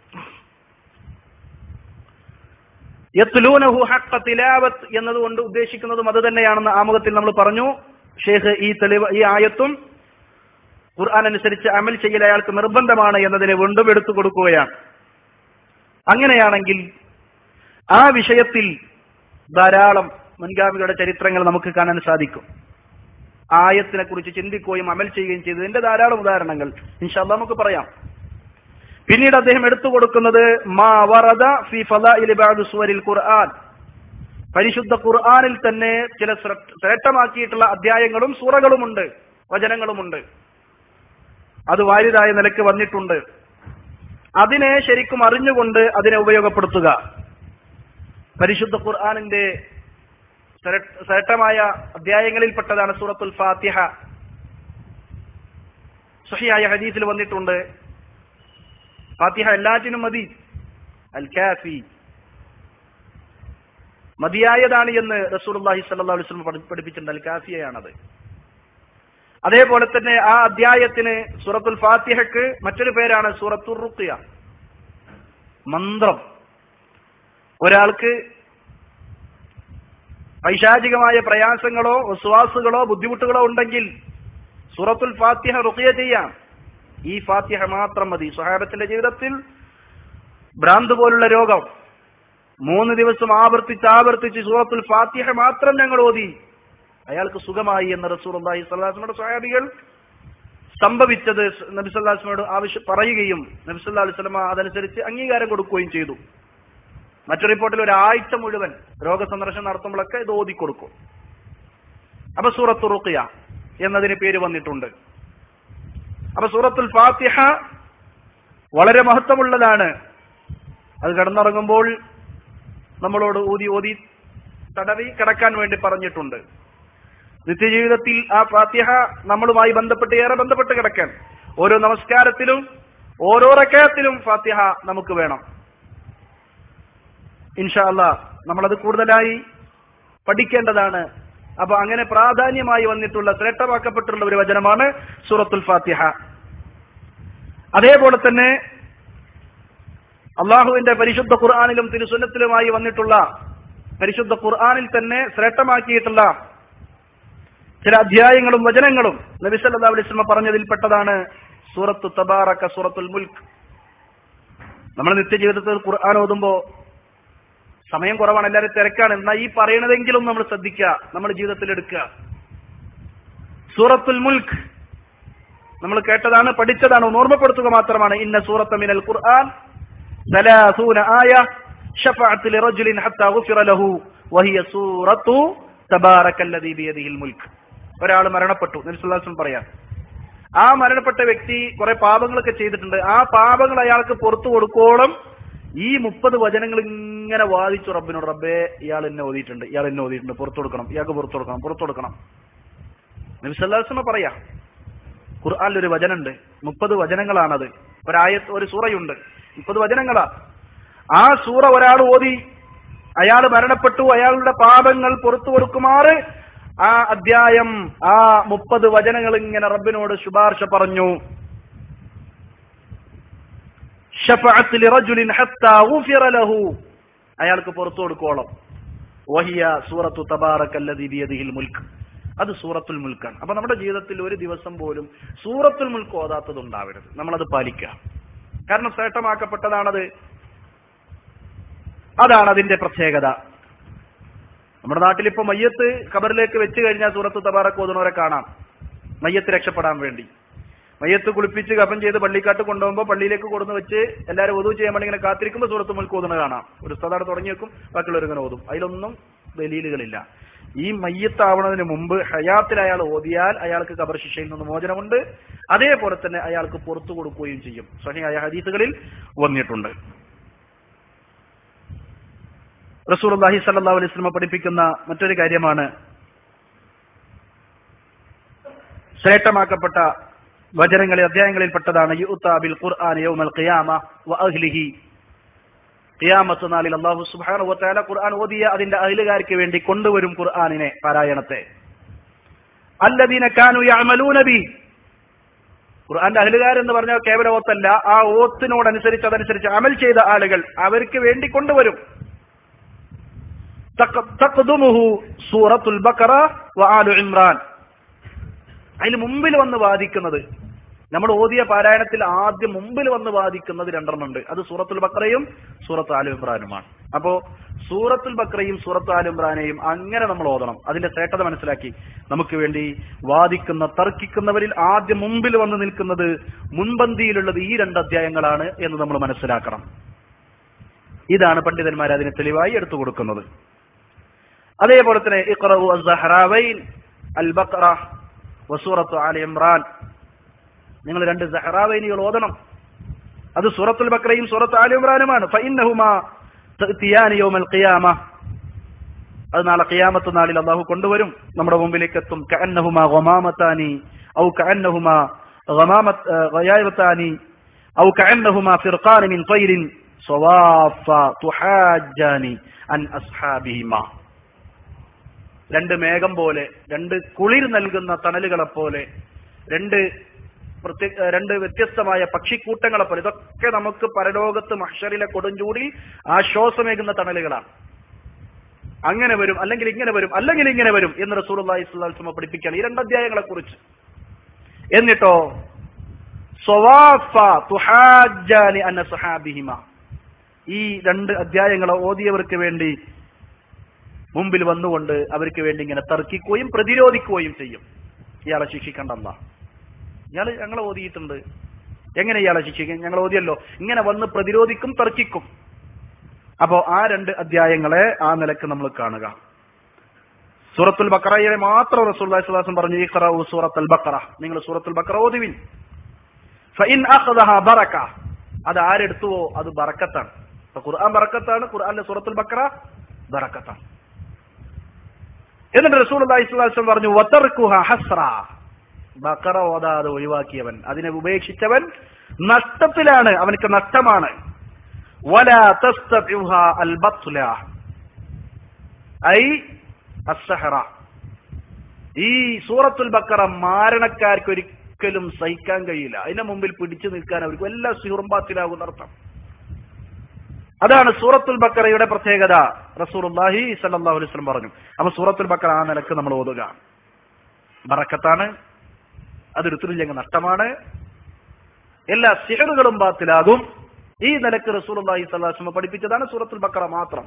Speaker 2: യത്ലൂനഹു ഹഖ തിലാവത്ത് എന്നതുകൊണ്ട് ഉദ്ദേശിക്കുന്നതും അത് തന്നെയാണെന്ന് ആമുഖത്തിൽ നമ്മൾ പറഞ്ഞു ഷേഖ് ഈ തെളിവ് ഈ ആയത്തും ഖുർആൻ അനുസരിച്ച് അമൽ ചെയ്യൽ അയാൾക്ക് നിർബന്ധമാണ് എന്നതിനെ വീണ്ടും എടുത്തു കൊടുക്കുകയാണ് അങ്ങനെയാണെങ്കിൽ ആ വിഷയത്തിൽ ധാരാളം മുൻഗാമികളുടെ ചരിത്രങ്ങൾ നമുക്ക് കാണാൻ സാധിക്കും ആയത്തിനെ കുറിച്ച് ചിന്തിക്കുകയും അമൽ ചെയ്യുകയും ചെയ്തതിന്റെ ധാരാളം ഉദാഹരണങ്ങൾ ഇൻഷാല്ല നമുക്ക് പറയാം പിന്നീട് അദ്ദേഹം എടുത്തു കൊടുക്കുന്നത് മാ വറദ ഫി ഫദാഇലി ബഅദ് സുവരിൽ ഖുർആൻ പരിശുദ്ധ ഖുർആനിൽ തന്നെ ചില ശ്രേഷ്ഠ- ശ്രേഷ്ഠമാക്കിയിട്ടുള്ള അധ്യായങ്ങളും സൂറകളുമുണ്ട് വചനങ്ങളുമുണ്ട് അത് വാരിതായ നിലക്ക് വന്നിട്ടുണ്ട് അതിനെ ശരിക്കും അറിഞ്ഞുകൊണ്ട് അതിനെ ഉപയോഗപ്പെടുത്തുക പരിശുദ്ധ ഖുർആനിന്റെ ശ്രേ- ശ്രേഷ്ഠമായ അധ്യായങ്ങളിൽപ്പെട്ടതാണ് സൂറത്തുൽ ഫാത്തിഹ സഹിയായ ഹദീസിൽ വന്നിട്ടുണ്ട് ഫാത്തിഹ എല്ലാറ്റിനും മതി അൽ കാഫി മതിയായതാണ് എന്ന് റസൂലുള്ളാഹി സ്വല്ലല്ലാഹു അലൈഹി വസല്ലം പഠി- പഠിപ്പിച്ചിട്ടുണ്ട് അൽ കാഫിയയാണത് അതേപോലെ തന്നെ ആ അധ്യായത്തിന് സൂറത്തുൽ ഫാത്തിഹക്ക് മറ്റൊരു പേരാണ് സൂറത്തുർ റുഖിയ മന്ത്രം ഒരാൾക്ക് പൈശാചികമായ പ്രയാസങ്ങളോ വിശ്വാസുകളോ ബുദ്ധിമുട്ടുകളോ ഉണ്ടെങ്കിൽ സൂറത്തുൽ ഫാത്തിഹ റുഖിയ ചെയ്യാം ഈ ഫാത്തിഹ മാത്രം മതി സ്വഹാബത്തിന്റെ ജീവിതത്തിൽ ഭ്രാന്ത് പോലുള്ള രോഗം മൂന്ന് ദിവസം ആവർത്തിച്ച് ആവർത്തിച്ച് സൂറത്തുൽ ഫാത്തിഹ മാത്രം ഞങ്ങൾ ഓതി അയാൾക്ക് സുഖമായി എന്ന് റസൂർ അള്ളാഹി സ്വലാസ്മയുടെ സ്വഹാബികൾ സംഭവിച്ചത് നബി സല്ലാസ്മയോട് ആവശ്യം പറയുകയും നബി സല്ലാ അലൈഹി സ്വലമ അതനുസരിച്ച് അംഗീകാരം കൊടുക്കുകയും ചെയ്തു മറ്റു റിപ്പോർട്ടിൽ ഒരാഴ്ച മുഴുവൻ രോഗസന്ദർശനം നടത്തുമ്പോഴൊക്കെ ഇത് ഓതിക്കൊടുക്കും അപ്പൊ സൂറത്തു റുഖിയ എന്നതിന് പേര് വന്നിട്ടുണ്ട് അപ്പൊ സൂറത്തുൽ ഫാത്തിഹ വളരെ മഹത്വമുള്ളതാണ് അത് കിടന്നുറങ്ങുമ്പോൾ നമ്മളോട് ഊതി ഓതി തടവി കിടക്കാൻ വേണ്ടി പറഞ്ഞിട്ടുണ്ട് നിത്യജീവിതത്തിൽ ആ ഫാത്തിഹ നമ്മളുമായി ബന്ധപ്പെട്ട് ഏറെ ബന്ധപ്പെട്ട് കിടക്കാൻ ഓരോ നമസ്കാരത്തിലും ഓരോ റക്കയത്തിലും ഫാത്തിഹ നമുക്ക് വേണം ഇൻഷാ അല്ലാ നമ്മളത് കൂടുതലായി പഠിക്കേണ്ടതാണ് അപ്പൊ അങ്ങനെ പ്രാധാന്യമായി വന്നിട്ടുള്ള ശ്രേഷ്ഠമാക്കപ്പെട്ടുള്ള ഒരു വചനമാണ് സൂറത്തുൽ ഫാത്തിഹ അതേപോലെ തന്നെ അള്ളാഹുവിന്റെ പരിശുദ്ധ ഖുർആാനിലും തിരുസുന്നത്തിലുമായി വന്നിട്ടുള്ള പരിശുദ്ധ ഖുർആാനിൽ തന്നെ ശ്രേഷ്ഠമാക്കിയിട്ടുള്ള ചില അധ്യായങ്ങളും വചനങ്ങളും നബി സല്ലല്ലാഹു അലൈഹി വസല്ലം പറഞ്ഞതിൽപ്പെട്ടതാണ് സൂറത്തു തബാറക സൂറത്തുൽ മുൽക്ക് നമ്മൾ നിത്യജീവിതത്തിൽ ഖുർആൻ ഓതുമ്പോ സമയം കുറവാണ് എല്ലാവരും തിരക്കാണ് എന്നാൽ ഈ പറയണതെങ്കിലും നമ്മൾ ശ്രദ്ധിക്കുക നമ്മുടെ ജീവിതത്തിൽ എടുക്കുക സൂറത്തുൽ മുൽക്ക് നമ്മൾ കേട്ടതാണ് പഠിച്ചതാണ് ഒന്ന് ഓർമ്മപ്പെടുത്തുക മാത്രമാണ് ഇന്ന സൂറത്ത് മിനൽ ഖുർആൻ ثلاثون آية شفعت لرجل حتى غفر له وهي سورة تبارك الذي بيده الملك ഒരാൾ മരണപ്പെട്ടു നബിസുല്ലാസ്ലം പറയാം ആ മരണപ്പെട്ട വ്യക്തി കുറെ പാപങ്ങളൊക്കെ ചെയ്തിട്ടുണ്ട് ആ പാപങ്ങൾ അയാൾക്ക് പുറത്തു കൊടുക്കോളം ഈ മുപ്പത് വചനങ്ങൾ ഇങ്ങനെ വാദിച്ചു റബ്ബിനോട് റബ്ബേ ഇയാൾ എന്നെ ഓതിയിട്ടുണ്ട് ഇയാൾ എന്നെ ഓതിയിട്ടുണ്ട് പുറത്തു കൊടുക്കണം ഇയാൾക്ക് പുറത്തു കൊടുക്കണം പുറത്തു കൊടുക്കണം നബിസല്ലാസ്മ പറയാ ഖുർആാനിൽ ഒരു വചനുണ്ട് മുപ്പത് വചനങ്ങളാണത് ഒരായത്ത് ഒരു സൂറയുണ്ട് മുപ്പത് വചനങ്ങളാ ആ സൂറ ഒരാൾ ഓതി അയാൾ മരണപ്പെട്ടു അയാളുടെ പാപങ്ങൾ പുറത്തു കൊടുക്കുമാറ് ആ അധ്യായം ആ മുപ്പത് വചനങ്ങൾ ഇങ്ങനെ റബ്ബിനോട് ശുപാർശ പറഞ്ഞു ഷഫഅത്ത് ലിറജുലിൻ ഹത്താ ഗുഫിറ ലഹു അയാൾക്ക് പുറത്തു കൊടുക്കോളം വഹിയ സൂറത്തു തബാറക്കല്ലദി ബിയദിഹിൽ മുൽക്ക് അത് സൂറത്തുൽ മുൽക്കാണ് അപ്പൊ നമ്മുടെ ജീവിതത്തിൽ ഒരു ദിവസം പോലും സൂറത്തുൽ മുൽക്ക് ഓതാത്തത് ഉണ്ടാവരുത് നമ്മളത് പാലിക്കുക കാരണം ശ്രേഷ്ഠമാക്കപ്പെട്ടതാണത് അതാണ് അതിന്റെ പ്രത്യേകത നമ്മുടെ നാട്ടിൽ ഇപ്പൊ മയ്യത്ത് ഖബറിലേക്ക് വെച്ച് കഴിഞ്ഞാൽ സൂറത്ത് തബാറക്ക് ഓതുന്നവരെ കാണാം മയ്യത്ത് രക്ഷപ്പെടാൻ വേണ്ടി മയ്യത്ത് കുളിപ്പിച്ച് കഫൻ ചെയ്ത് പള്ളിക്കാട്ട് കൊണ്ടുപോകുമ്പോൾ പള്ളിയിലേക്ക് കൊടുന്ന് വെച്ച് എല്ലാവരും ഒതു ചെയ്യാൻ വേണ്ടി ഇങ്ങനെ കാത്തിരിക്കുമ്പോൾ സൂറത്ത് മുൽക്ക് ഓതുന്നത് കാണാം ഒരു സ്ഥലം തുടങ്ങി വെക്കും ബാക്കിയുള്ളവർ ഇങ്ങനെ ഓതും അതിലൊന്നും ദലീലുകളില്ല ഈ മയ്യത്താവണതിന് മുമ്പ് ഹയാത്തിൽ അയാൾ ഓതിയാൽ അയാൾക്ക് ഖബർ ശിക്ഷയിൽ നിന്ന് മോചനമുണ്ട് അതേപോലെ തന്നെ അയാൾക്ക് പുറത്തു കൊടുക്കുകയും ചെയ്യും സഹിയായ ഹദീസുകളിൽ വന്നിട്ടുണ്ട് റസൂൽ അള്ളാഹി സല്ലാ അലൈഹി സ്വലമ പഠിപ്പിക്കുന്ന മറ്റൊരു കാര്യമാണ് ശ്രേഷ്ഠമാക്കപ്പെട്ട വചനങ്ങളിൽ അധ്യായങ്ങളിൽപ്പെട്ടതാണ് യുത്താബിൽ ഖുർആൻ യൗമൽ ഖിയാമ വ അഹ്ലിഹി ഖിയാമത്ത് നാളിൽ അള്ളാഹു സുബ്ഹാനഹു വതആല ഖുർആൻ ഓതിയ അതിന്റെ അഹ്ലുകാർക്ക് വേണ്ടി കൊണ്ടുവരും ഖുർആനിനെ പാരായണത്തെ അല്ലദീന കാനു യഅമലൂന ബി ഖുർആന്റെ അഹ്ലുകാർ എന്ന് പറഞ്ഞാൽ കേവല ഓത്തല്ല ആ ഓത്തിനോടനുസരിച്ച് അതനുസരിച്ച് അമൽ ചെയ്ത ആളുകൾ അവർക്ക് വേണ്ടി കൊണ്ടുവരും തഖ്ദുമുഹു സൂറത്തുൽ ബഖറ വ ആലു ഇമ്രാൻ അതിന് മുമ്പിൽ വന്ന് വാദിക്കുന്നത് നമ്മൾ ഓതിയ പാരായണത്തിൽ ആദ്യം മുമ്പിൽ വന്ന് വാദിക്കുന്നത് രണ്ടെണ്ണമുണ്ട് അത് സൂറത്തുൽ ബക്രയും സൂറത്ത് ആലു ഇമ്രാനുമാണ് അപ്പോ സൂറത്തുൽ ബക്രയും സൂറത്ത് ആലു ഇമ്രാനെയും അങ്ങനെ നമ്മൾ ഓതണം അതിന്റെ ശ്രേഷ്ഠത മനസ്സിലാക്കി നമുക്ക് വേണ്ടി വാദിക്കുന്ന തർക്കിക്കുന്നവരിൽ ആദ്യം മുമ്പിൽ വന്ന് നിൽക്കുന്നത് മുൻപന്തിയിലുള്ളത് ഈ രണ്ട് അധ്യായങ്ങളാണ് എന്ന് നമ്മൾ മനസ്സിലാക്കണം ഇതാണ് പണ്ഡിതന്മാർ അതിന് തെളിവായി എടുത്തു കൊടുക്കുന്നത് അതേപോലെ തന്നെ ഇഖ്റഉ അസ്സഹറാവൈൻ അൽ ബഖറ വസൂറത്തു ആലി ഇമ്രാൻ നിങ്ങൾ രണ്ട് സഹറാവൈനികൾ ഓതണം അത് സൂറത്തുൽ ബക്രയും സൂറത്ത് ആലി ഇമ്രാനുമാണ് ഫഇന്നഹുമാ തഅതിയാനി യൗമൽ ഖിയാമ അത് നാളെ ഖിയാമത്ത് നാളിൽ അള്ളാഹു കൊണ്ടുവരും നമ്മുടെ മുമ്പിലേക്ക് എത്തും കഅന്നഹുമാ ഗമാമത്താനി ഔ കഅന്നഹുമാ غمامة آه، غيابتان أو كأنهما فرقان من طير صوافا تحاجان عن أصحابهما രണ്ട് മേഘം പോലെ രണ്ട് കുളിർ നൽകുന്ന തണലുകളെ പോലെ രണ്ട് പ്രത്യേക രണ്ട് വ്യത്യസ്തമായ പക്ഷിക്കൂട്ടങ്ങളെ പോലെ ഇതൊക്കെ നമുക്ക് പരലോകത്ത് മഹ്ഷറിലെ കൊടുംചൂടിൽ ആശ്വാസമേകുന്ന തണലുകളാണ് അങ്ങനെ വരും അല്ലെങ്കിൽ ഇങ്ങനെ വരും അല്ലെങ്കിൽ ഇങ്ങനെ വരും എന്ന് റസൂലുള്ളാഹി സ്വല്ലല്ലാഹു അലൈഹി വസല്ലം പഠിപ്പിക്കുകയാണ് ഈ രണ്ട് അധ്യായങ്ങളെ കുറിച്ച് എന്നിട്ടോ സ്വവാഫ തുഹാജ്ജാനി അന്ന സഹാബിഹിമ ഈ രണ്ട് അധ്യായങ്ങളെ ഓതിയവർക്ക് വേണ്ടി മുമ്പിൽ വന്നുകൊണ്ട് അവർക്ക് വേണ്ടി ഇങ്ങനെ തർക്കിക്കുകയും പ്രതിരോധിക്കുകയും ചെയ്യും ഇയാളെ ശിക്ഷിക്കണ്ടല്ല ഇയാൾ ഞങ്ങളെ ഓതിയിട്ടുണ്ട് എങ്ങനെ ഇയാളെ ശിക്ഷിക്കും ഞങ്ങൾ ഓതിയല്ലോ ഇങ്ങനെ വന്ന് പ്രതിരോധിക്കും തർക്കിക്കും അപ്പോ ആ രണ്ട് അധ്യായങ്ങളെ ആ നിലക്ക് നമ്മൾ കാണുക സൂറത്തുൽ ബക്കറയിലെ മാത്രം റസൂലുള്ളാഹി സ്വല്ലല്ലാഹു അലൈഹി വസല്ലം പറഞ്ഞു ഇഖ്റഉ സൂറത്തുൽ ബക്കറ നിങ്ങൾ സൂറത്തുൽ ബക്കറ ഓതുവിൻ ഫഇൻ അഖദഹ ബറക അത് ആരെടുത്തുവോ അത് ബറക്കത്താണ് അപ്പൊ ഖുർആൻ ബറക്കത്താണ് ഖുർആനിലെ സൂറത്തുൽ ബക്കറ ബറക്കത്താണ് എന്നിട്ട് റസൂലുള്ളാഹി സ്വല്ലല്ലാഹു അലൈഹി വസല്ലം പറഞ്ഞു വതർക്കുഹ ഹസ്ര ബക്കറ ഓതാതെ ഒഴിവാക്കിയവൻ അതിനെ ഉപേക്ഷിച്ചവൻ നഷ്ടത്തിലാണ് അവനക്ക് നഷ്ടമാണ് ولا تستطيعها البطلة ഐ അസ്സഹറ ഈ സൂറത്തുൽ ബക്കറ മാരണക്കാർക്ക് ഒരിക്കലും സഹിക്കാൻ കഴിയില്ല അതിന്റെ മുമ്പിൽ പിടിച്ചു നിൽക്കാൻ അവർക്ക് എല്ലാ സിഹുറുമ്പാത്തിലാകുന്ന അർത്ഥം അതാണ് സൂറത്തുൽ ബക്കറയുടെ പ്രത്യേകത റസൂലുള്ളാഹി സല്ലല്ലാഹു അലൈഹി വസല്ലം പറഞ്ഞു അപ്പൊ സൂറത്തുൽ ബക്കറ ആ നിലക്ക് നമ്മൾ ഓതുക ബറക്കത്താണ് അതെടുത്തില്ലെങ്കിൽ നഷ്ടമാണ് എല്ലാ സിഹറുകളും ബാത്തിലാകും ഈ നിലക്ക് റസൂലുള്ളാഹി സ്വല്ലല്ലാഹു അലൈഹി വസല്ലം പഠിപ്പിച്ചതാണ് സൂറത്തുൽ ബക്കറ മാത്രം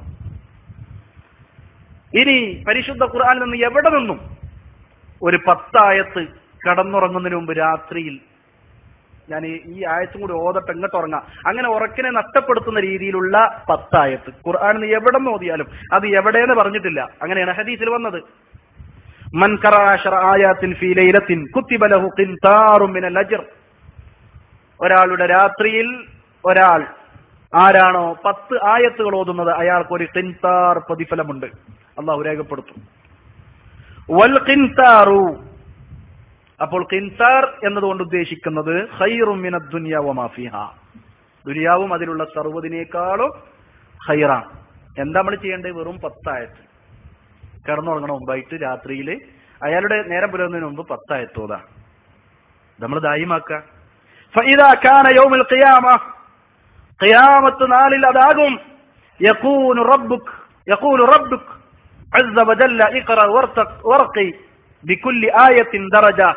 Speaker 2: ഇനി പരിശുദ്ധ ഖുർആനിൽ നിന്ന് എവിടെ നിന്നും ഒരു പത്തായത്ത് കടന്നുറങ്ങുന്നതിന് മുമ്പ് രാത്രിയിൽ ഞാൻ ഈ- ഈ ആയത്തും കൂടി ഓതട്ടെ ഇങ്ങോട്ട് ഉറങ്ങാം അങ്ങനെ ഉറക്കിനെ നഷ്ടപ്പെടുത്തുന്ന രീതിയിലുള്ള പത്തായത്ത് ഖുർആനിൽ നിന്ന് എവിടെ നിന്ന് ഓതിയാലും അത് എവിടെയെന്ന് പറഞ്ഞിട്ടില്ല അങ്ങനെയാണ് ഹദീസിൽ വന്നത് മൻ ഖറഅ അശറ ആയാത്തിൻ ഫീ ലൈലത്തിൻ കുത്തിബ ലഹു ഖിൻതാറും മിനൽ അജ്ർ ഒരാളുടെ രാത്രിയിൽ ഒരാൾ ആരാണോ പത്ത് ആയത്തുകൾ ഓതുന്നത് അയാൾക്ക് ഒരു ഖിൻതാർ പ്രതിഫലമുണ്ട് അള്ളാഹു രേഖപ്പെടുത്തും വൽ ഖിൻതാറു അപ്പോൾ ഖിൻതാർ എന്നതുകൊണ്ട് ഉദ്ദേശിക്കുന്നത് ഖൈറും മിനദ് ദുനിയ വമാ ഫിഹാ ദുനിയാവും അതിലുള്ള സർവ്വതിനേക്കാളും ഖൈറാണ് എന്താ നമ്മൾ ചെയ്യേണ്ടത് വെറും പത്തായത്ത് കിടന്നുറങ്ങണ മുമ്പായിട്ട് രാത്രിയിൽ അയാളുടെ നേരം പുലർന്നതിന് മുമ്പ് പത്തായത്ത് ഓതാ നമ്മൾ ദായിമാക്ക فإذا كان يوم القيامة قيامة നാളിൽ അതാകും يقول ربك يقول ربك عز وجل اقرأ وارتق وارقي بكل آية درجة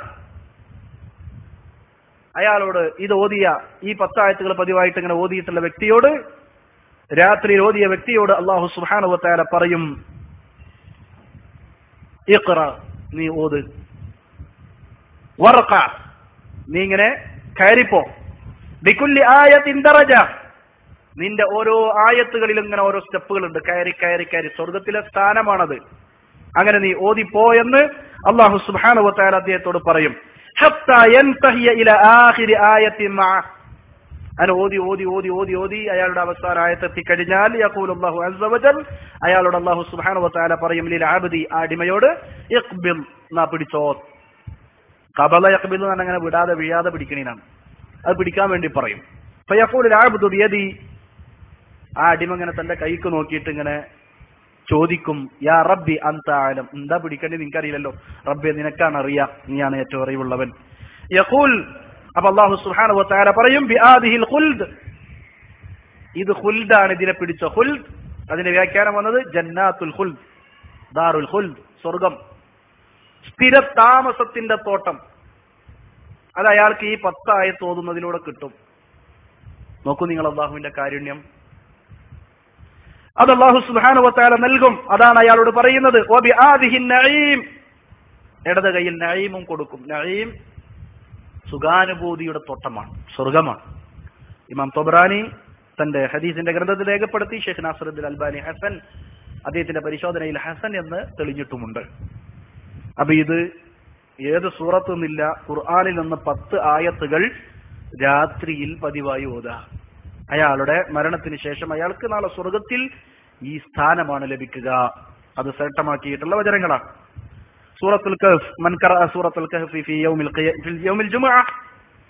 Speaker 2: അയാളോട് ഇത് ഓതിയ ഈ പത്തായത്തുകൾ പതിവായിട്ട് ഇങ്ങനെ ഓതിയിട്ടുള്ള വ്യക്തിയോട് രാത്രിയിൽ ഓതിയ വ്യക്തിയോട് അള്ളാഹു സുഹാനുവത്താല പറയും ഇഖ്റ നീ ഓത് വർക്ക നീ ഇങ്ങനെ കയറിപ്പോ ബിക്കുല്ലി ആയത്തിൻ ദറജ നിന്റെ ഓരോ ആയത്തുകളിലും ഇങ്ങനെ ഓരോ സ്റ്റെപ്പുകൾ ഉണ്ട് കയറി കയറി കയറി സ്വർഗത്തിലെ സ്ഥാനമാണത് അങ്ങനെ നീ ഓതിപ്പോ എന്ന് അള്ളാഹു സുബാനുവത്താല അദ്ദേഹത്തോട് പറയും ഹത്താ യൻതഹിയ ഇല ആഖിരി ആയത്തിൻ മഅ. അങ്ങനെ ഓതി ഓതി ഓതി ഓതി ഓതി അയാളുടെ അവസാന ആയത്തെത്തി കഴിഞ്ഞാൽ യഖൂൽ അല്ലാഹു അസ്സ വജൽ അയാളോട് അല്ലാഹു സുബ്ഹാനഹു വതആല പറയും ലിൽ ആബദി ആ അടിമയോട് ഇഖ്ബിൽ നാ പിടിച്ചോ കബല യഖ്ബിൽ എന്ന് പറഞ്ഞാൽ അങ്ങനെ വിടാതെ വീഴാതെ പിടിക്കണീനാണ് അത് പിടിക്കാൻ വേണ്ടി പറയും ഫയഖൂൽ അൽ ആബദു ബിയദി ആ അടിമ ഇങ്ങനെ തന്റെ കൈക്ക് നോക്കിയിട്ട് ഇങ്ങനെ ചോദിക്കും യാ റബ്ബി അന്ത ആലം എന്താ പിടിക്കേണ്ടത് നിനക്കറിയില്ലല്ലോ റബ്ബെ നിനക്കാണ് അറിയാം നീയാണ് ഏറ്റവും അറിവുള്ളവൻ യഖൂൽ അപ്പൊ അള്ളാഹു സുബ്ഹാനഹു വതആല പറയും ബിആദിഹിൽ ഖുൽദ് ഇത് ഖുൽദാണ് ഇതിനെ പിടിച്ച ഖുൽദ് അതിന്റെ വ്യാഖ്യാനം വന്നത് ജന്നാത്തുൽ ഖുൽദ് ദാറുൽ ഖുൽദ് സ്വർഗം സ്ഥിര താമസത്തിന്റെ തോട്ടം അത് അയാൾക്ക് ഈ പത്തായ തോന്നുന്നതിലൂടെ കിട്ടും നോക്കൂ നിങ്ങൾ അള്ളാഹുവിന്റെ കാരുണ്യം അത് അള്ളാഹു സുബ്ഹാനഹു വതആല നൽകും അതാണ് അയാളോട് പറയുന്നത് വബി ആദിഹിൻ നഈം ഇടത് കയ്യിൽ നഈമും കൊടുക്കും നഈം സുഖാനുഭൂതിയുടെ തോട്ടമാണ് സ്വർഗമാണ് ഇമാം തൊബ്രാനി തന്റെ ഹദീസിന്റെ ഗ്രന്ഥത്തിൽ രേഖപ്പെടുത്തി ഷെയ്ഖ് നാസറുദ്ദീൻ അൽബാനി ഹസൻ അദ്ദേഹത്തിന്റെ പരിശോധനയിൽ ഹസൻ എന്ന് തെളിഞ്ഞിട്ടുമുണ്ട് അപ്പൊ ഇത് ഏത് സൂറത്തു നിന്നില്ല ഖുർആാനിൽ നിന്ന് പത്ത് ആയത്തുകൾ രാത്രിയിൽ പതിവായി ഓതുക അയാളുടെ മരണത്തിന് ശേഷം അയാൾക്ക് നാളെ സ്വർഗത്തിൽ ഈ സ്ഥാനമാണ് ലഭിക്കുക അത് ശ്രേഷ്ഠമാക്കിയിട്ടുള്ള വചനങ്ങളാണ് സൂറത്തുൽ കഹ്ഫ് മൻ ഖറഅ സൂറത്തുൽ കഹ്ഫി ഫി യൗമിൽ ഖിയ- ഫി യൗമിൽ ജുമുഅ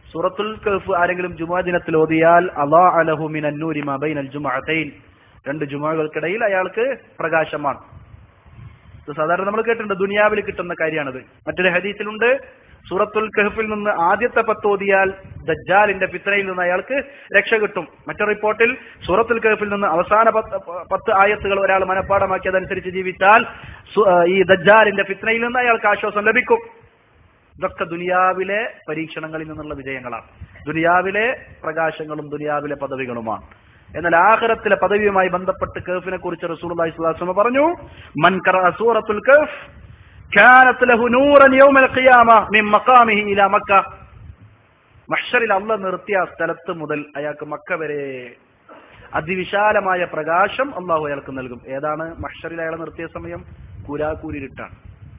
Speaker 2: സൂറത്തുൽ കഹ്ഫ് ആരെങ്കിലും ജുമാ ദിനത്തിൽ ഓതിയാൽ അലാ അലഹു മിൻ അന്നൂരി മാ ബൈനൽ ജുമഅതൈൻ രണ്ട് ജുമാകൾക്കിടയിൽ അയാൾക്ക് പ്രകാശമാണ് ഇത് സാധാരണ നമ്മൾ കേട്ടിട്ടുണ്ട് ദുനിയാവിൽ കിട്ടുന്ന കാര്യമാണിത് മറ്റൊരു ഹദീസിലുണ്ട് സൂറത്തുൽ കഹഫിൽ നിന്ന് ആദ്യത്തെ പത്ത് ഓതിയാൽ ദജ്ജാലിന്റെ ഫിത്രയിൽ നിന്ന് അയാൾക്ക് രക്ഷ കിട്ടും മറ്റൊരു റിപ്പോർട്ടിൽ സൂറത്തുൽ കഹഫിൽ നിന്ന് അവസാന പത്ത് പത്ത് ആയത്തുകൾ ഒരാൾ മനഃപ്പാടമാക്കിയതനുസരിച്ച് ജീവിച്ചാൽ സു- ആ, ഈ ദജ്ജാലിന്റെ ഫിത്രയിൽ നിന്ന് അയാൾക്ക് ആശ്വാസം ലഭിക്കും ഇതൊക്കെ ദുനിയാവിലെ പരീക്ഷണങ്ങളിൽ നിന്നുള്ള വിജയങ്ങളാണ് ദുനിയാവിലെ പ്രകാശങ്ങളും ദുനിയാവിലെ പദവികളുമാണ് എന്നാൽ ആഖിറത്തിലെ പദവിയുമായി ബന്ധപ്പെട്ട് കഹഫിനെ കുറിച്ച് റസൂലുള്ളാഹി സ്വല്ലല്ലാഹു അലൈഹി വസല്ലം പറഞ്ഞു മൻ ഖറഅ സൂറത്തുൽ കഹഫ് കാനത് ലഹു നൂറൻ യൗമൽ ഖിയാമ മിൻ മഖാമിഹി ഇലാ മക്ക മഹ്ശറിൽ അള്ളാഹ് നിർത്തിയ ആ സ്ഥലത്ത് മുതൽ അയാൾക്ക് മക്ക വരെ അതിവിശാലമായ പ്രകാശം അള്ളാഹു അയാൾക്ക് നൽകും ഏതാണ് മഹ്ശറിൽ അയാളെ നിർത്തിയ സമയം കൂരാക്കൂരിട്ടാണ്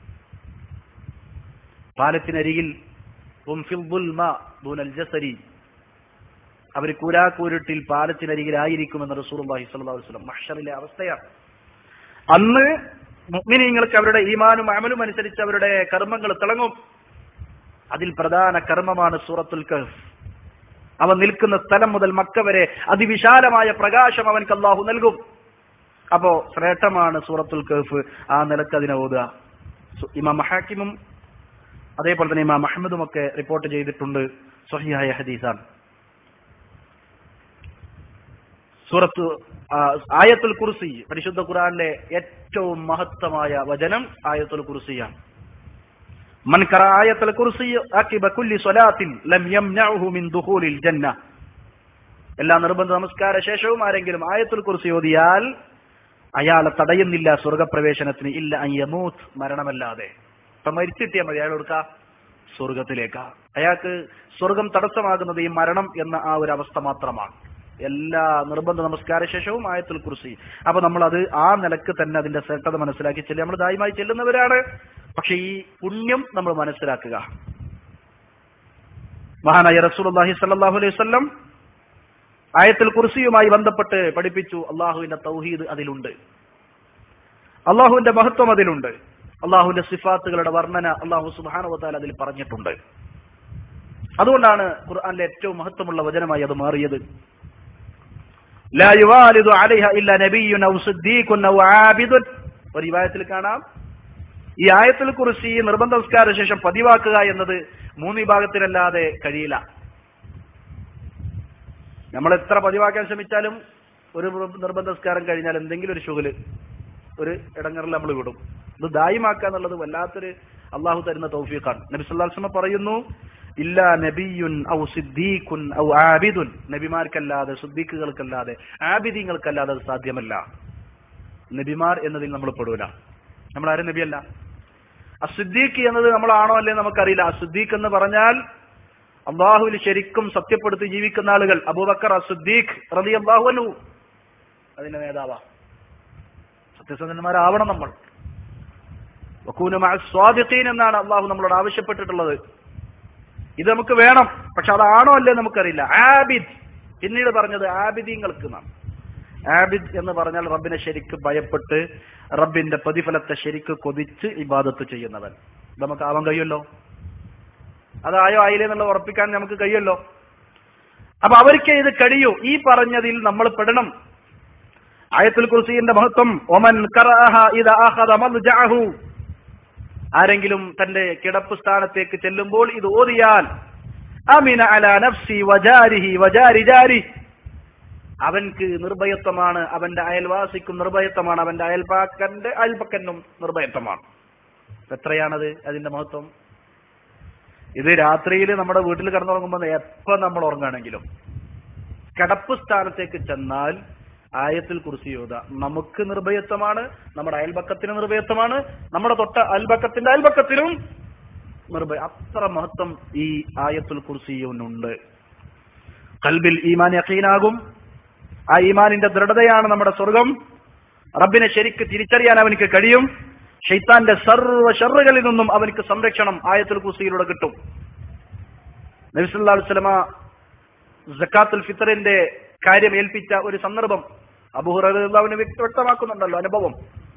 Speaker 2: പാലത്തിനരികിൽ ഹും ഫിൽ ദുൽമ ദൂനൽ ജസരി അവർ കൂരാക്കൂരിട്ടിൽ പാലത്തിനരികിലായിരിക്കുമെന്ന് റസൂലുള്ളാഹി സ്വല്ലല്ലാഹു അലൈഹി വസല്ലം മഹ്ശറിലെ അവസ്ഥയാണ് അന്ന് മുഅ്മിനീങ്ങൾക്ക് അവരുടെ ഈമാനും അമലും അനുസരിച്ച് അവരുടെ കർമ്മങ്ങൾ തിളങ്ങും അതിൽ പ്രധാന കർമ്മമാണ് സൂറത്തുൽ കഹ്ഫ് അവൻ നിൽക്കുന്ന സ്ഥലം മുതൽ മക്ക വരെ അതിവിശാലമായ പ്രകാശം അവൻക്ക് അള്ളാഹു നൽകും അപ്പോ ശ്രേഷ്ഠമാണ് സൂറത്തുൽ കഹ്ഫ് ആ നിലക്ക് അതിനെ ഓതുക സു- ഇമാം മഹാക്കിമും അതേപോലെ തന്നെ ഇമാം അഹമ്മദും ഒക്കെ റിപ്പോർട്ട് ചെയ്തിട്ടുണ്ട് സ്വഹിയായ ഹദീസാണ് സൂറത്ത് ആ, ആയത്തുൽ കുർസി പരിശുദ്ധ ഖുറാനിലെ ഏറ്റവും മഹത്തമായ വചനം ആയത്തുൽ കുർസിയാണ് من قرأ آية الكرسي عقب كل صلاة لم يمنعه من دخول الجنة എല്ലാ നിർബന്ധ നമസ്കാര ശേഷവും ആരെങ്കിലും ആയത്തുൽ കുറിച്ച് ഓതിയാൽ അയാളെ തടയുന്നില്ല സ്വർഗപ്രവേശനത്തിന് ഇല്ല അയ്യമൂത്ത് മരണമല്ലാതെ ഇപ്പൊ മരിച്ചിട്ടിയാൽ മതി അയാൾ കൊടുക്ക സ്വർഗത്തിലേക്കാ അയാൾക്ക് സ്വർഗം തടസ്സമാകുന്നത് ഈ മരണം എന്ന ആ ഒരു അവസ്ഥ മാത്രമാണ് എല്ലാ നിർബന്ധ നമസ്കാര ശേഷവും ആയത്തുൽ കുറിച്ച് അപ്പൊ നമ്മൾ അത് ആ നിലക്ക് തന്നെ അതിന്റെ ശ്രദ്ധ മനസ്സിലാക്കി ചെല്ലുക നമ്മൾ ദായമായി ചെല്ലുന്നവരാണ് പക്ഷെ ഈ പുണ്യം നമ്മൾ മനസ്സിലാക്കുക മഹാനായ റസൂലുള്ളാഹി സ്വല്ലല്ലാഹു അലൈഹി വസല്ലം ആയത്തുൽ കുർസിയുമായി ബന്ധപ്പെട്ട് പഠിപ്പിച്ചു അള്ളാഹുവിന്റെ തൗഹീദ് അതിലുണ്ട് അള്ളാഹുവിന്റെ മഹത്വം അതിലുണ്ട് അള്ളാഹുവിന്റെ സിഫാത്തുകളുടെ വർണ്ണന അള്ളാഹു സുബാനുവത്താൽ അതിൽ പറഞ്ഞിട്ടുണ്ട് അതുകൊണ്ടാണ് ഖുർആനിലെ ഏറ്റവും മഹത്വമുള്ള വചനമായി അത് മാറിയത് ലാ യുവാലിദു അലൈഹ ഇല്ല നബിയ്യുൻ ഔ സിദ്ദീഖുൻ ഔ ആബിദുൻ ഒരു റിവായത്തിൽ കാണാം ഈ ആയത്തിൽ കുറിച്ച് ഈ നിർബന്ധ നമസ്കാര ശേഷം പതിവാക്കുക എന്നത് മൂന്ന് വിഭാഗത്തിലല്ലാതെ കഴിയില്ല നമ്മൾ എത്ര പതിവാക്കാൻ ശ്രമിച്ചാലും ഒരു നിർബന്ധ നമസ്കാരം കഴിഞ്ഞാൽ എന്തെങ്കിലും ഒരു ശുഗല് ഒരു ഇടങ്ങറിൽ നമ്മൾ വിടും ഇത് ദായിമാക്കുക എന്നുള്ളത് വല്ലാത്തൊരു അള്ളാഹു തരുന്ന തൗഫീഖാണ് നബി സല്ലാസ്മ പറയുന്നു ഇല്ല നബിയുൻ ഔ സിദ്ദീഖുൻ ഔ ആബിദുൻ നബിമാർക്കല്ലാതെ സിദ്ദീഖുകൾക്കല്ലാതെ ആബിദീങ്ങൾക്കല്ലാതെ അത് സാധ്യമല്ല നബിമാർ എന്നതിൽ നമ്മൾ പെടൂല നമ്മൾ ആരും നബിയല്ല അസുദ്ദീഖ് എന്നത് നമ്മളാണോ അല്ലേ നമുക്കറിയില്ല അസുദ്ദീഖ് എന്ന് പറഞ്ഞാൽ അള്ളാഹുവിൽ ശരിക്കും സത്യപ്പെടുത്തി ജീവിക്കുന്ന ആളുകൾ അബൂബക്കർ അസുദ്ദീഖ് റതി അള്ളാഹുനു അതിന്റെ നേതാവാ സത്യസന്ധന്മാരാവണം നമ്മൾ വക്കൂനുമായ സ്വാദിഖീൻ എന്നാണ് അള്ളാഹു നമ്മളോട് ആവശ്യപ്പെട്ടിട്ടുള്ളത് ഇത് നമുക്ക് വേണം പക്ഷെ അതാണോ അല്ലേ നമുക്കറിയില്ല ആബിദ് പിന്നീട് പറഞ്ഞത് ആബിദീങ്ങൾക്ക് എന്നാണ് ആബിദ് എന്ന് പറഞ്ഞാൽ റബ്ബിനെ ശരിക്ക് ഭയപ്പെട്ട് റബ്ബിന്റെ പ്രതിഫലത്തെ ശരിക്ക് കൊതിച്ച് ഇബാദത്ത് ചെയ്യുന്നവൻ ഇത് നമുക്ക് ആവാൻ കഴിയുമല്ലോ അതായോ ആയില്ലേ എന്നുള്ള ഉറപ്പിക്കാൻ നമുക്ക് കഴിയുമല്ലോ അപ്പൊ അവർക്ക് ഇത് കഴിയൂ ഈ പറഞ്ഞതിൽ നമ്മൾ പെടണം ആയത്തുൽ കുർസിന്റെ മഹത്വം ഒമൻ ഖറഅഹ ഇദാ അഖദ മദ്ജഅഹു ആരെങ്കിലും തന്റെ കിടപ്പ് സ്ഥാനത്തേക്ക് ചെല്ലുമ്പോൾ ഇത് ഓതിയാൽ അമിന അല നഫ്സി വജാരിഹി വജാരി ജാരി അവൻക്ക് നിർഭയത്വമാണ് അവന്റെ അയൽവാസിക്കും നിർഭയത്വമാണ് അവന്റെ അയൽപ്പാക്കന്റെ അയൽപ്പക്കനും നിർഭയത്വമാണ് എത്രയാണത് അതിന്റെ മഹത്വം ഇത് രാത്രിയിൽ നമ്മുടെ വീട്ടിൽ കിടന്നുറങ്ങുമ്പോൾ എപ്പോ നമ്മൾ ഉറങ്ങുകയാണെങ്കിലും കിടപ്പ് സ്ഥാനത്തേക്ക് ചെന്നാൽ ആയത്തിൽ കുറിച്ചിയോത നമുക്ക് നിർഭയത്വമാണ് നമ്മുടെ അയൽപക്കത്തിന് നിർഭയത്വമാണ് നമ്മുടെ തൊട്ട അയൽപക്കത്തിന്റെ അയൽപക്കത്തിനും നിർഭയ അത്ര മഹത്വം ഈ ആയത്തുൽ കുർസിയുനുണ്ട് കൽബിൽ ഈമാൻ യഖീനാകും ആ ഈമാനിന്റെ ദൃഢതയാണ് നമ്മുടെ സ്വർഗം റബ്ബിനെ ശരിക്ക് തിരിച്ചറിയാൻ അവനിക്ക് കഴിയും ഷെയ്ത്താന്റെ സർവ്വ ഷറുകളിൽ നിന്നും അവനിക്ക് സംരക്ഷണം ആയത്തുൽ കുർസിയിലൂടെ കിട്ടും നബിസല്ലാ വസ്ലമ ജക്കാത്തുൽ ഫിത്തറിന്റെ കാര്യം ഏൽപ്പിച്ച ഒരു സന്ദർഭം അബുഹുറിന് വ്യക്തമാക്കുന്നുണ്ടല്ലോ അനുഭവം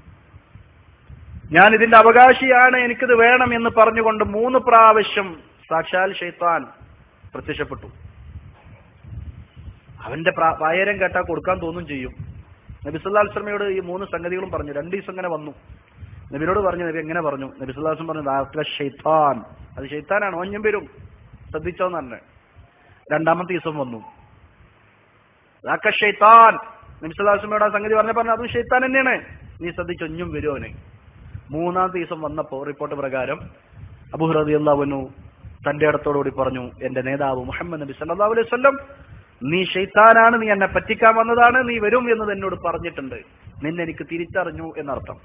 Speaker 2: ഞാൻ ഇതിന്റെ അവകാശിയാണ് എനിക്കിത് വേണം എന്ന് പറഞ്ഞുകൊണ്ട് മൂന്ന് പ്രാവശ്യം സാക്ഷാൽ ഷെയ്ത്താൻ പ്രത്യക്ഷപ്പെട്ടു അവന്റെ പ്രാ- പായരം കേട്ടാൽ കൊടുക്കാൻ തോന്നും ചെയ്യും നബി സല്ലല്ലാഹു അലൈഹി വസല്ലമയോട് ഈ മൂന്ന് സംഗതികളും പറഞ്ഞു രണ്ടു ദിവസം ഇങ്ങനെ വന്നു നബിനോട് പറഞ്ഞു നബി എങ്ങനെ പറഞ്ഞു നബി സല്ലല്ലാഹു അലൈഹി വസല്ലം പറഞ്ഞു "ദാക ഷൈത്താൻ അത് ഷെയ്ത്താനാണ് ഓഞ്ഞം വരും ശ്രദ്ധിച്ചോന്ന് പറഞ്ഞു രണ്ടാമത്തെ ദിവസം വന്നു ദാക ഷൈത്താൻ നബി സല്ലല്ലാഹു അലൈഹി വസല്ലമയോട് ആ സംഗതി പറഞ്ഞ പറഞ്ഞു അതും ഷെയ്ത്താൻ തന്നെയാണ് നീ ശ്രദ്ധിച്ചൊഞ്ഞും വരും അവന് മൂന്നാമത്തെ ദിവസം വന്നപ്പോ റിപ്പോർട്ട് പ്രകാരം അബുഹ്റദി അള്ളാഹുനു തന്റെ ഇടത്തോടുകൂടി പറഞ്ഞു എന്റെ നേതാവ് മുഹമ്മദ് നബി സല്ലല്ലാഹു അലൈഹി വസല്ലം നീ ഷെയ്ത്താനാണ് നീ എന്നെ പറ്റിക്കാൻ വന്നതാണ് നീ വരും എന്നത് എന്നോട് പറഞ്ഞിട്ടുണ്ട് നിന്നെ എനിക്ക് തിരിച്ചറിഞ്ഞു എന്നർത്ഥം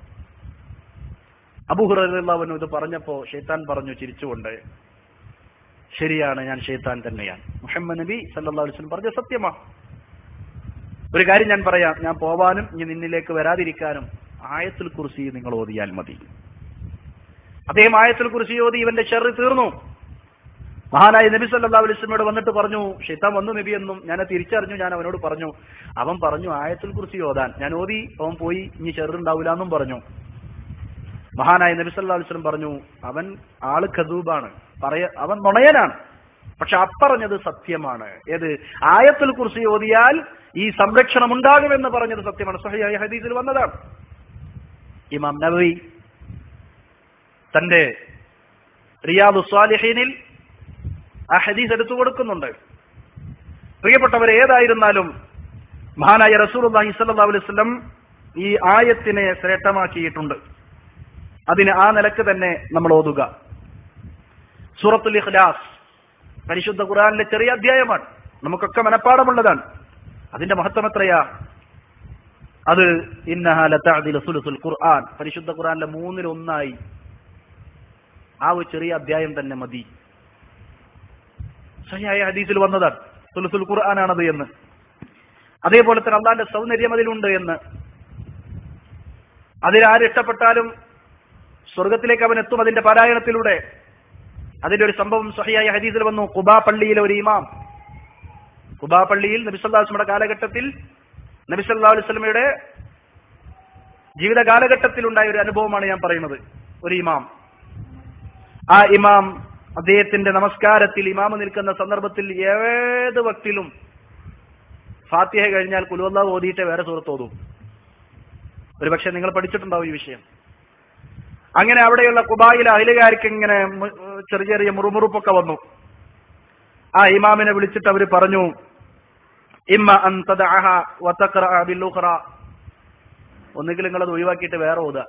Speaker 2: അബുഹുറു ഇത് പറഞ്ഞപ്പോ ഷെയ്ത്താൻ പറഞ്ഞു ചിരിച്ചുകൊണ്ട് ശരിയാണ് ഞാൻ ഷെയ്ത്താൻ തന്നെയാണ് മുഹമ്മദ് നബി സല്ലല്ലാഹു അലൈഹി വസല്ലം പറഞ്ഞ സത്യമാ ഒരു കാര്യം ഞാൻ പറയാം ഞാൻ പോവാനും ഇനി നിന്നിലേക്ക് വരാതിരിക്കാനും ആയത്തുൽ കുറിസി നിങ്ങൾ ഓതിയാൽ മതി അദ്ദേഹം ആയത്തുൽ കുറിസി ഓതി ഇവന്റെ ഷെറി തീർന്നു മഹാനായ നബി സല്ലല്ലാഹു അലൈഹി വസല്ലമയോട് വന്നിട്ട് പറഞ്ഞു ഷെയ്ത്താൻ വന്നു നബി എന്നും ഞാൻ അത് തിരിച്ചറിഞ്ഞു ഞാൻ അവനോട് പറഞ്ഞു അവൻ പറഞ്ഞു ആയത്തുൽ കുറിസി ഓതാൻ ഞാൻ ഓതി അവൻ പോയി ഇനി ഷെറുണ്ടാവില്ല എന്നും പറഞ്ഞു മഹാനായ നബി സല്ലല്ലാഹു അലൈഹി വസല്ലം പറഞ്ഞു അവൻ ആള് ഖദൂബാണ് പറയ അവൻ നുണയനാണ് പക്ഷെ അപ്പറഞ്ഞത് സത്യമാണ് ഏത് ആയത്തുൽ കുറിസി ഓതിയാൽ ഈ സംരക്ഷണം ഉണ്ടാകുമെന്ന് പറഞ്ഞത് സത്യമാണ് സഹിയായ ഹദീസിൽ വന്നതാണ് ഇമാം നബവി തന്റെ റിയാദു സ്വാലിഹീനിൽ ആ ഹദീസ് എടുത്തു കൊടുക്കുന്നുണ്ട് പ്രിയപ്പെട്ടവരെ ഏതായിരുന്നാലും മഹാനായ റസൂലുള്ളാഹി സ്വല്ലല്ലാഹു അലൈഹി വസല്ലം ഈ ആയത്തിനെ ശ്രേഷ്ഠമാക്കിയിട്ടുണ്ട് അതിന് ആ നിലക്ക് തന്നെ നമ്മൾ ഓതുക സൂറത്തുൽ ഇഖ്ലാസ് പരിശുദ്ധ ഖുർആനിലെ ചെറിയ അധ്യായമാണ് നമുക്കൊക്കെ മനഃപ്പാടമുള്ളതാണ് അതിന്റെ മഹത്വം എത്രയാ അത് ഇന്നഹാ ലതഅദിലു സുലുസുൽ ഖുർആൻ പരിശുദ്ധ ഖുർആനിലെ മൂന്നിൽ ഒന്നായി ആ ഒരു ചെറിയ അധ്യായം തന്നെ മതി സഹിയായ ഹദീസിൽ വന്നതാണ് സുലുസുൽ ഖുർആനാണത് എന്ന് അതേപോലെ തന്നെ അള്ളാന്റെ സൗന്ദര്യം അതിലുണ്ട് എന്ന് അതിലാര് ഇഷ്ടപ്പെട്ടാലും സ്വർഗത്തിലേക്ക് അവൻ എത്തും അതിന്റെ പാരായണത്തിലൂടെ അതിന്റെ ഒരു സംഭവം സഹിയായ ഹദീസിൽ വന്നു കുബാ പള്ളിയിലെ ഒരു ഇമാം കുബാ പള്ളിയിൽ നബിസല്ലാസ്മയുടെ കാലഘട്ടത്തിൽ നബിസല്ലാ അലുസ്ലമയുടെ ജീവിത കാലഘട്ടത്തിൽ ഉണ്ടായ ഒരു അനുഭവമാണ് ഞാൻ പറയുന്നത് ഒരു ഇമാം ആ ഇമാം അദ്ദേഹത്തിന്റെ നമസ്കാരത്തിൽ ഇമാമ് നിൽക്കുന്ന സന്ദർഭത്തിൽ ഏത് വക്തിലും ഫാത്തിഹ കഴിഞ്ഞാൽ കുലുവല്ല ഓതിയിട്ട് വേറെ സുഹൃത്ത് ഓതും ഒരുപക്ഷെ നിങ്ങൾ പഠിച്ചിട്ടുണ്ടാവും ഈ വിഷയം അങ്ങനെ അവിടെയുള്ള കുബായിലെ അയലുകാർക്ക് ഇങ്ങനെ മു- ചെറിയ ചെറിയ മുറുമുറുപ്പൊക്കെ വന്നു ആ ഇമാമിനെ വിളിച്ചിട്ട് അവര് പറഞ്ഞു ഇമ്മ അൻ തദഅഹ വതഖറഅ ബിൽ ഉഖറ ഒന്നുകിൽ നിങ്ങൾ അത് ഒഴിവാക്കിയിട്ട് വേറെ ഓതുക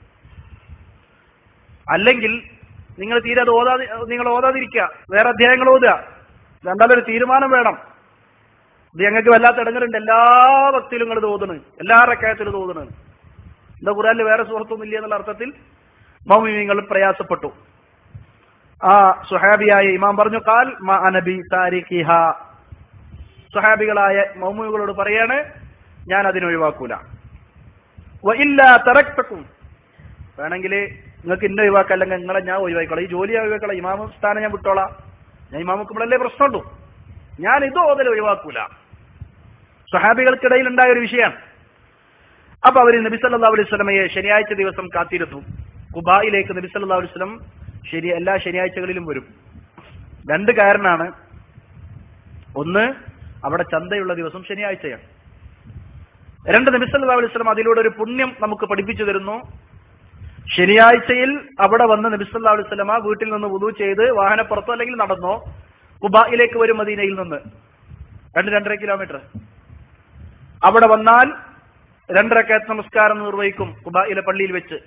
Speaker 2: അല്ലെങ്കിൽ നിങ്ങൾ തീരെ അത് ഓതാതി നിങ്ങൾ ഓതാതിരിക്കുക വേറെ അധ്യായങ്ങൾ ഓതുക രണ്ടാലും ഒരു തീരുമാനം വേണം ഇത് ഞങ്ങൾക്ക് വല്ലാത്ത ഇടങ്ങളുണ്ട് എല്ലാ ഭക്തിയിലും നിങ്ങൾ ഇത് ഓതണ് എല്ലാ റക്കായത്തിലും ഇത് ഓതണ് എന്താ ഖുറാനിൽ വേറെ സുഹൃത്തൊന്നും ഇല്ല എന്നുള്ള അർത്ഥത്തിൽ മൗമിങ്ങൾ പ്രയാസപ്പെട്ടു ആ സുഹാബിയായ ഇമാം പറഞ്ഞു കാൽ മ അനബി താരിഖിഹ സുഹാബികളായ മൗമികളോട് പറയാണ് ഞാൻ അതിനൊഴിവാക്കൂല വ ഇല്ല തറക്തക്കും വേണമെങ്കിൽ നിങ്ങൾക്ക് ഇന്ന ഒഴിവാക്കാം അല്ലെങ്കിൽ നിങ്ങളെ ഞാൻ ഒഴിവാക്കിക്കോളാം ഈ ജോലി ഒഴിവാക്കളാം ഇമാമ സ്ഥാനം ഞാൻ വിട്ടോളാം ഞാൻ ഇമാമക്കുമ്പോഴല്ലേ പ്രശ്നമുള്ളൂ ഞാൻ ഇത് ഓതൽ ഒഴിവാക്കൂല സഹാബികൾക്കിടയിൽ ഉണ്ടായ ഒരു വിഷയമാണ് അപ്പൊ അവര് നബി സല്ലല്ലാഹു അലൈഹി വസല്ലമയെ ശനിയാഴ്ച ദിവസം കാത്തിരുന്നു കുബായിലേക്ക് നബി സല്ലല്ലാഹു അലൈഹി വസല്ലം ശരി എല്ലാ ശനിയാഴ്ചകളിലും വരും രണ്ട് കാരണമാണ് ഒന്ന് അവിടെ ചന്തയുള്ള ദിവസം ശനിയാഴ്ചയാണ് രണ്ട് നബി സല്ലല്ലാഹു അലൈഹി വസല്ലം അതിലൂടെ ഒരു പുണ്യം നമുക്ക് പഠിപ്പിച്ചു തരുന്നു ശനിയാഴ്ചയിൽ അവിടെ വന്ന് നബി സല്ലല്ലാഹു അലൈഹി വസല്ലമ വീട്ടിൽ നിന്ന് വുദു ചെയ്ത് വാഹനപ്പുറത്തോ അല്ലെങ്കിൽ നടന്നോ കുബായിലേക്ക് വരും മദീനയിൽ നിന്ന് രണ്ട് രണ്ടര കിലോമീറ്റർ അവിടെ വന്നാൽ രണ്ടരക്കയത്ത് നമസ്കാരം നിർവഹിക്കും കുബായിലെ പള്ളിയിൽ വെച്ച്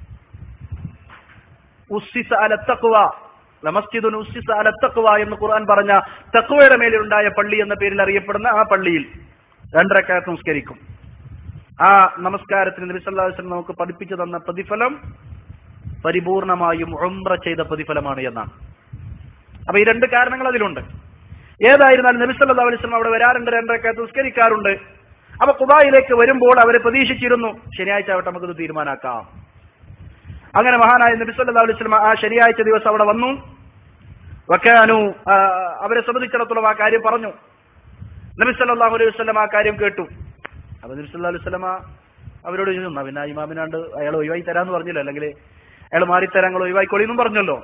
Speaker 2: ഉസ്സിസ അല തഖ്വ ലമസ്ജിദുൻ ഉസ്സിസ അല തഖ്വ എന്ന് ഖുർആൻ പറഞ്ഞ തഖ്വയുടെ മേലുണ്ടായ പള്ളി എന്ന പേരിൽ അറിയപ്പെടുന്ന ആ പള്ളിയിൽ രണ്ടരക്കയത്ത് നമസ്കരിക്കും ആ നമസ്കാരത്തിന് നബി സല്ലല്ലാഹു അലൈഹി വസല്ലം നമുക്ക് പഠിപ്പിച്ചു തന്ന പ്രതിഫലം പരിപൂർണമായും ഉംറ ചെയ്ത പ്രതിഫലമാണ് എന്നാണ് അപ്പൊ ഈ രണ്ട് കാരണങ്ങൾ അതിലുണ്ട് ഏതായിരുന്നാലും നബി സല്ലല്ലാഹു അലൈഹി വസല്ലം അവിടെ വരാറുണ്ട് രണ്ടരക്കയത്ത് നിസ്കരിക്കാറുണ്ട് അപ്പൊ കുബായിലേക്ക് വരുമ്പോൾ അവരെ പ്രതീക്ഷിച്ചിരുന്നു ശനിയാഴ്ച ആവട്ടെ നമുക്കിത് തീരുമാനാക്കാം അങ്ങനെ മഹാനായ നബി സല്ലല്ലാഹു അലൈഹി വസല്ലം ആ ശനിയാഴ്ച ദിവസം അവിടെ വന്നു വക്കാനു ആ, അവരെ സംബന്ധിച്ചിടത്തോളം ആ കാര്യം പറഞ്ഞു നബി സല്ലല്ലാഹു അലൈഹി വസല്ലം ആ കാര്യം കേട്ടു അപ്പൊ നബി സല്ലല്ലാഹു അലൈഹി വസല്ലം അവരോട് ചോദിച്ചു "എന്നാ പിന്നെ ആ ഇമാമിനാണ്ട് അയാൾ ഒഴിവായി തരാന്ന് പറഞ്ഞല്ലോ അല്ലെങ്കിൽ അയാൾ മാറിത്തരാങ്ങൾ ഒഴിവായിക്കോളി എന്നും പറഞ്ഞല്ലോ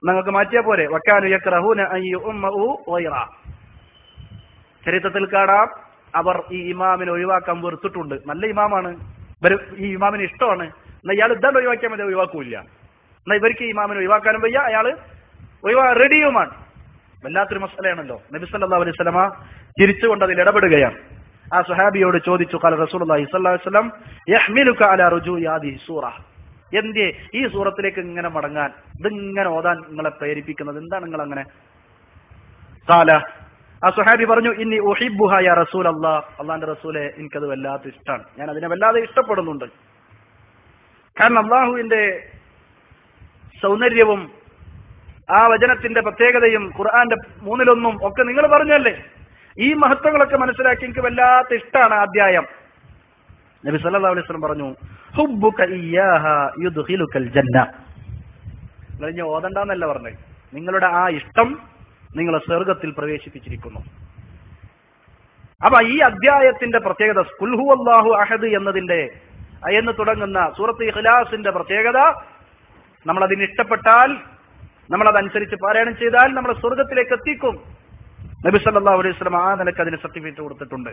Speaker 2: നിങ്ങൾക്ക് മാറ്റിയാ പോരെ വക്കാനു യക്റഹൂന അൻ യുഉമ്മഉ ഗൈറ ചരിത്രത്തിൽ കാണാം അവർ ഈ ഇമാമിനെ ഒഴിവാക്കാൻ വെറുത്തിട്ടുണ്ട് നല്ല ഇമാമാണ് ഇവര് ഈ ഇമാമിന് ഇഷ്ടമാണ് എന്നാ ഇയാൾ ഇതാണ്ട് ഒഴിവാക്കിയാൽ മതി ഒഴിവാക്കൂല എന്നാ ഇവർക്ക് ഈ ഇമാമിനെ ഒഴിവാക്കാനും വയ്യ അയാള് ഒഴിവാ റെഡിയുമാണ് വല്ലാത്തൊരു മസലയാണല്ലോ നബി സല്ലല്ലാഹു അലൈഹി വസല്ലമ തിരിച്ചുകൊണ്ട് അതിൽ ഇടപെടുകയാണ് ആ സുഹാബിയോട് ചോദിച്ചു കാല റസൂലുള്ളാഹി സ്വല്ലല്ലാഹു അലൈഹി വസല്ലം യഹ്മിലുക അലാ റുജൂഇ ഹാദിഹി സൂറ എന്തേ ഈ സൂറത്തിലേക്ക് ഇങ്ങനെ മടങ്ങാൻ ഇതിങ്ങനെ ഓതാൻ നിങ്ങളെ പ്രേരിപ്പിക്കുന്നത് എന്താണ് നിങ്ങൾ അങ്ങനെ കാല ആ സുഹാബി പറഞ്ഞു ഇനി ഉഹിബുഹ യാ റസൂൽ അള്ളാ അള്ളാന്റെ റസൂലെ എനിക്കത് വല്ലാത്ത ഇഷ്ടമാണ് ഞാൻ അതിനെ വല്ലാതെ ഇഷ്ടപ്പെടുന്നുണ്ട് കാരണം അള്ളാഹുവിന്റെ സൗന്ദര്യവും ആ വചനത്തിന്റെ പ്രത്യേകതയും ഖുർആന്റെ മൂന്നിലൊന്നും ഒക്കെ നിങ്ങൾ പറഞ്ഞല്ലേ ഈ മഹത്വങ്ങളൊക്കെ മനസ്സിലാക്കി എനിക്ക് വല്ലാത്ത ഇഷ്ടമാണ് ആ അധ്യായം നബി സല്ലല്ലാഹു അലൈഹി വസല്ലം പറഞ്ഞു ഹുബ്ബുക ഇയ്യാഹ യുദ്ഖിലുക്കൽ ജന്ന നിങ്ങൾ ഇനി ഓതണ്ടെന്നല്ല പറഞ്ഞത് നിങ്ങളുടെ ആ ഇഷ്ടം നിങ്ങളെ സ്വർഗത്തിൽ പ്രവേശിപ്പിച്ചിരിക്കുന്നു അപ്പൊ ഈ അധ്യായത്തിന്റെ പ്രത്യേകത കുൽഹു അള്ളാഹു അഹദ് എന്നതിന്റെ എന്ന് തുടങ്ങുന്ന സൂറത്ത് ഇഖ്ലാസിന്റെ പ്രത്യേകത നമ്മൾ അതിന് ഇഷ്ടപ്പെട്ടാൽ നമ്മൾ അതനുസരിച്ച് പാരായണം ചെയ്താൽ നമ്മളെ സ്വർഗത്തിലേക്ക് എത്തിക്കും നബി സല്ലല്ലാഹു അലൈഹി വസല്ലം ആ നിലക്ക് അതിന് സർട്ടിഫിക്കറ്റ് കൊടുത്തിട്ടുണ്ട്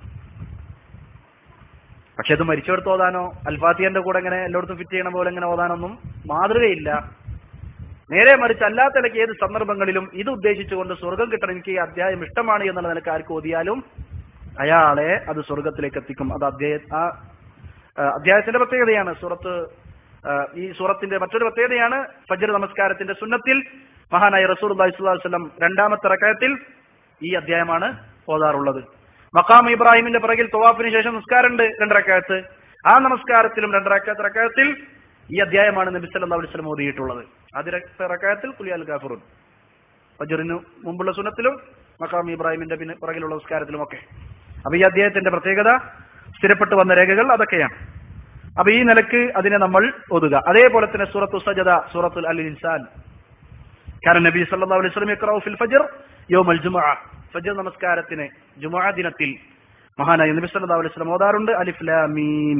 Speaker 2: പക്ഷെ ഇത് മരിച്ചെടുത്ത് ഓതാനോ അൽഫാത്തിയന്റെ കൂടെ ഇങ്ങനെ എല്ലായിടത്തും ഫിറ്റ് ചെയ്യണ പോലെ ഇങ്ങനെ ഓതാനൊന്നും മാതൃകയില്ല നേരെ മറിച്ച് അല്ലാത്ത നിലയ്ക്ക് ഏത് സന്ദർഭങ്ങളിലും ഇത് ഉദ്ദേശിച്ചുകൊണ്ട് സ്വർഗം കിട്ടണം എനിക്ക് ഈ അധ്യായം ഇഷ്ടമാണ് എന്നുള്ള നിലക്ക് ആർക്ക് ഓതിയാലും അയാളെ അത് സ്വർഗത്തിലേക്ക് എത്തിക്കും അത് അധ്യായ ആ ആ, അധ്യായത്തിന്റെ പ്രത്യേകതയാണ് സൂറത്ത് ആ, ഈ സൂറത്തിന്റെ മറ്റൊരു പ്രത്യേകതയാണ് ഫജ്ർ നമസ്കാരത്തിന്റെ സുന്നത്തിൽ മഹാനായ റസൂൽ വസ്ലം രണ്ടാമത്തെ റക്കയത്തിൽ ഈ അധ്യായമാണ് ഓതാറുള്ളത് മക്കാം ഇബ്രാഹിമിന്റെ പിറകിൽ തവാഫിന് ശേഷം നിസ്കാരമുണ്ട് രണ്ടരക്കാലത്ത് ആ നമസ്കാരത്തിലും രണ്ടരക്കാലത്ത് റക്കായത്തിൽ ഈ അധ്യായമാണ് നബി സല്ലല്ലാഹു അലൈഹി വസല്ലം ഓതിയിട്ടുള്ളത് ആദ്യ റക്കായത്തിൽ കുലിയാൽ ഗാഫറുൻ ഫജറിന് മുമ്പുള്ള സുന്നത്തിലും മക്കാം ഇബ്രാഹിമിന്റെ പിന്നെ പുറകിലുള്ള നമസ്കാരത്തിലും ഒക്കെ അപ്പൊ ഈ അധ്യായത്തിന്റെ പ്രത്യേകത സ്ഥിരപ്പെട്ടു വന്ന രേഖകൾ അതൊക്കെയാണ് അപ്പൊ ഈ നിലക്ക് അതിനെ നമ്മൾ ഓതുക അതേപോലെ തന്നെ സൂറത്തു സജദ സൂറത്തുൽ അൽ ഇൻസാൻ കാരണം നബി സല്ലല്ലാഹു അലൈഹി വസല്ലം യഖറഉ ഫിൽ ഫജ്ർ യൗമൽ ജുമുഅ ഫജ്ർ നമസ്കാരത്തിന് ജുമുഅ ദിനത്തിൽ മഹാനായ നബി സല്ലല്ലാഹു അലൈഹി വസല്ലം ഓതാറുണ്ട് അലിഫ് ലാം മീം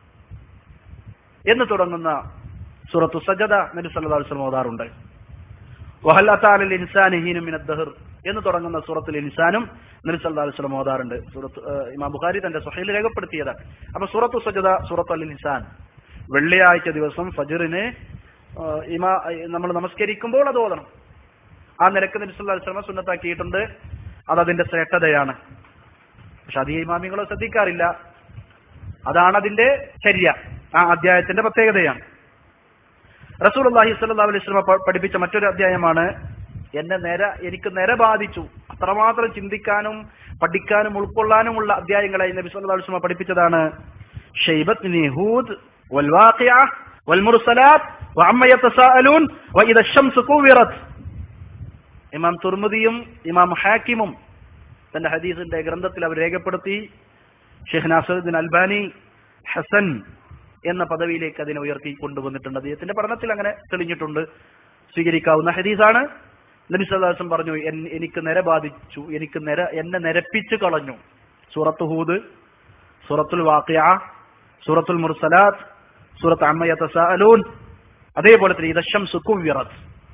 Speaker 2: എന്ന് തുടങ്ങുന്ന സൂറത്തു സജദ നബി സല്ലല്ലാഹു അലൈഹി വസല്ലം ഓതാറുണ്ട് വഹൽ അതാലിൽ ഇൻസാനി ഹീനും മിന ദഹർ എന്ന് തുടങ്ങുന്ന സൂറത്തുൽ ഇൻസാനും നബി സല്ലല്ലാഹു അലൈഹി വസല്ലം ഓതാറുണ്ട് സൂറത്ത് ഏഹ്, ഇമാം ബുഖാരി തന്റെ സ്വഹീൽ രേഖപ്പെടുത്തിയതാണ് അപ്പൊ സൂറത്തു സജദ സൂറത്തു അൽ ഇൻസാൻ വെള്ളിയാഴ്ച ദിവസം ഫജറിന് ഏഹ്, ഇമാ നമ്മൾ നമസ്കരിക്കുമ്പോൾ അത് ഓതണം ആ നിലക്ക് നബി സല്ലല്ലാഹു അലൈഹി വസല്ലം സുന്നത്താക്കിയിട്ടുണ്ട് അത് അതിന്റെ ശ്രേഷ്ഠതയാണ് പക്ഷെ അത് ഈ ഇമാമികളെ ശ്രദ്ധിക്കാറില്ല അതാണ് അതിന്റെ ചര്യ ആ അധ്യായത്തിന്റെ പ്രത്യേകതയാണ് റസൂൽ അള്ളാഹി സ്വല്ലല്ലാഹു അലൈഹി വസല്ലം പ- പഠിപ്പിച്ച മറ്റൊരു അധ്യായമാണ് എന്നെ നിര എനിക്ക് നിര ബാധിച്ചു അത്രമാത്രം ചിന്തിക്കാനും പഠിക്കാനും ഉൾക്കൊള്ളാനുമുള്ള അധ്യായങ്ങളായി നബി സല്ലല്ലാഹു അലൈഹി വസല്ലം പഠിപ്പിച്ചതാണ് ഷൈബത്ത് ഹൂദ് والواقعة والمرسلات وعما يتساءلون وإذا الشمس كورت ഇമാം തുർമുദിയും ഇമാം ഹാക്കിമും തന്റെ ഹദീസിന്റെ ഗ്രന്ഥത്തിൽ അവർ രേഖപ്പെടുത്തി ഷെയ്ഖ് നാസറുദ്ദീൻ അൽബാനി ഹസൻ എന്ന പദവിയിലേക്ക് അതിനെ ഉയർത്തി കൊണ്ടുവന്നിട്ടുണ്ട് അദ്ദേഹത്തിന്റെ പഠനത്തിൽ അങ്ങനെ തെളിഞ്ഞിട്ടുണ്ട് സ്വീകരിക്കാവുന്ന ഹദീസാണ് നബി സല്ലാസം പറഞ്ഞു "എൻ- എനിക്ക് നിര ബാധിച്ചു എനിക്ക് നിര എന്നെ നിരപ്പിച്ചു കളഞ്ഞു സൂറത്ത് ഹൂദ് സൂറത്തുൽ വാഖിയ സൂറത്തുൽ മുർസലാത്ത് സൂറത്ത് അമ്മയത്തസാലൂൻ അതേപോലെ തന്നെ ഇതശം സുക്കുവിറത്ത്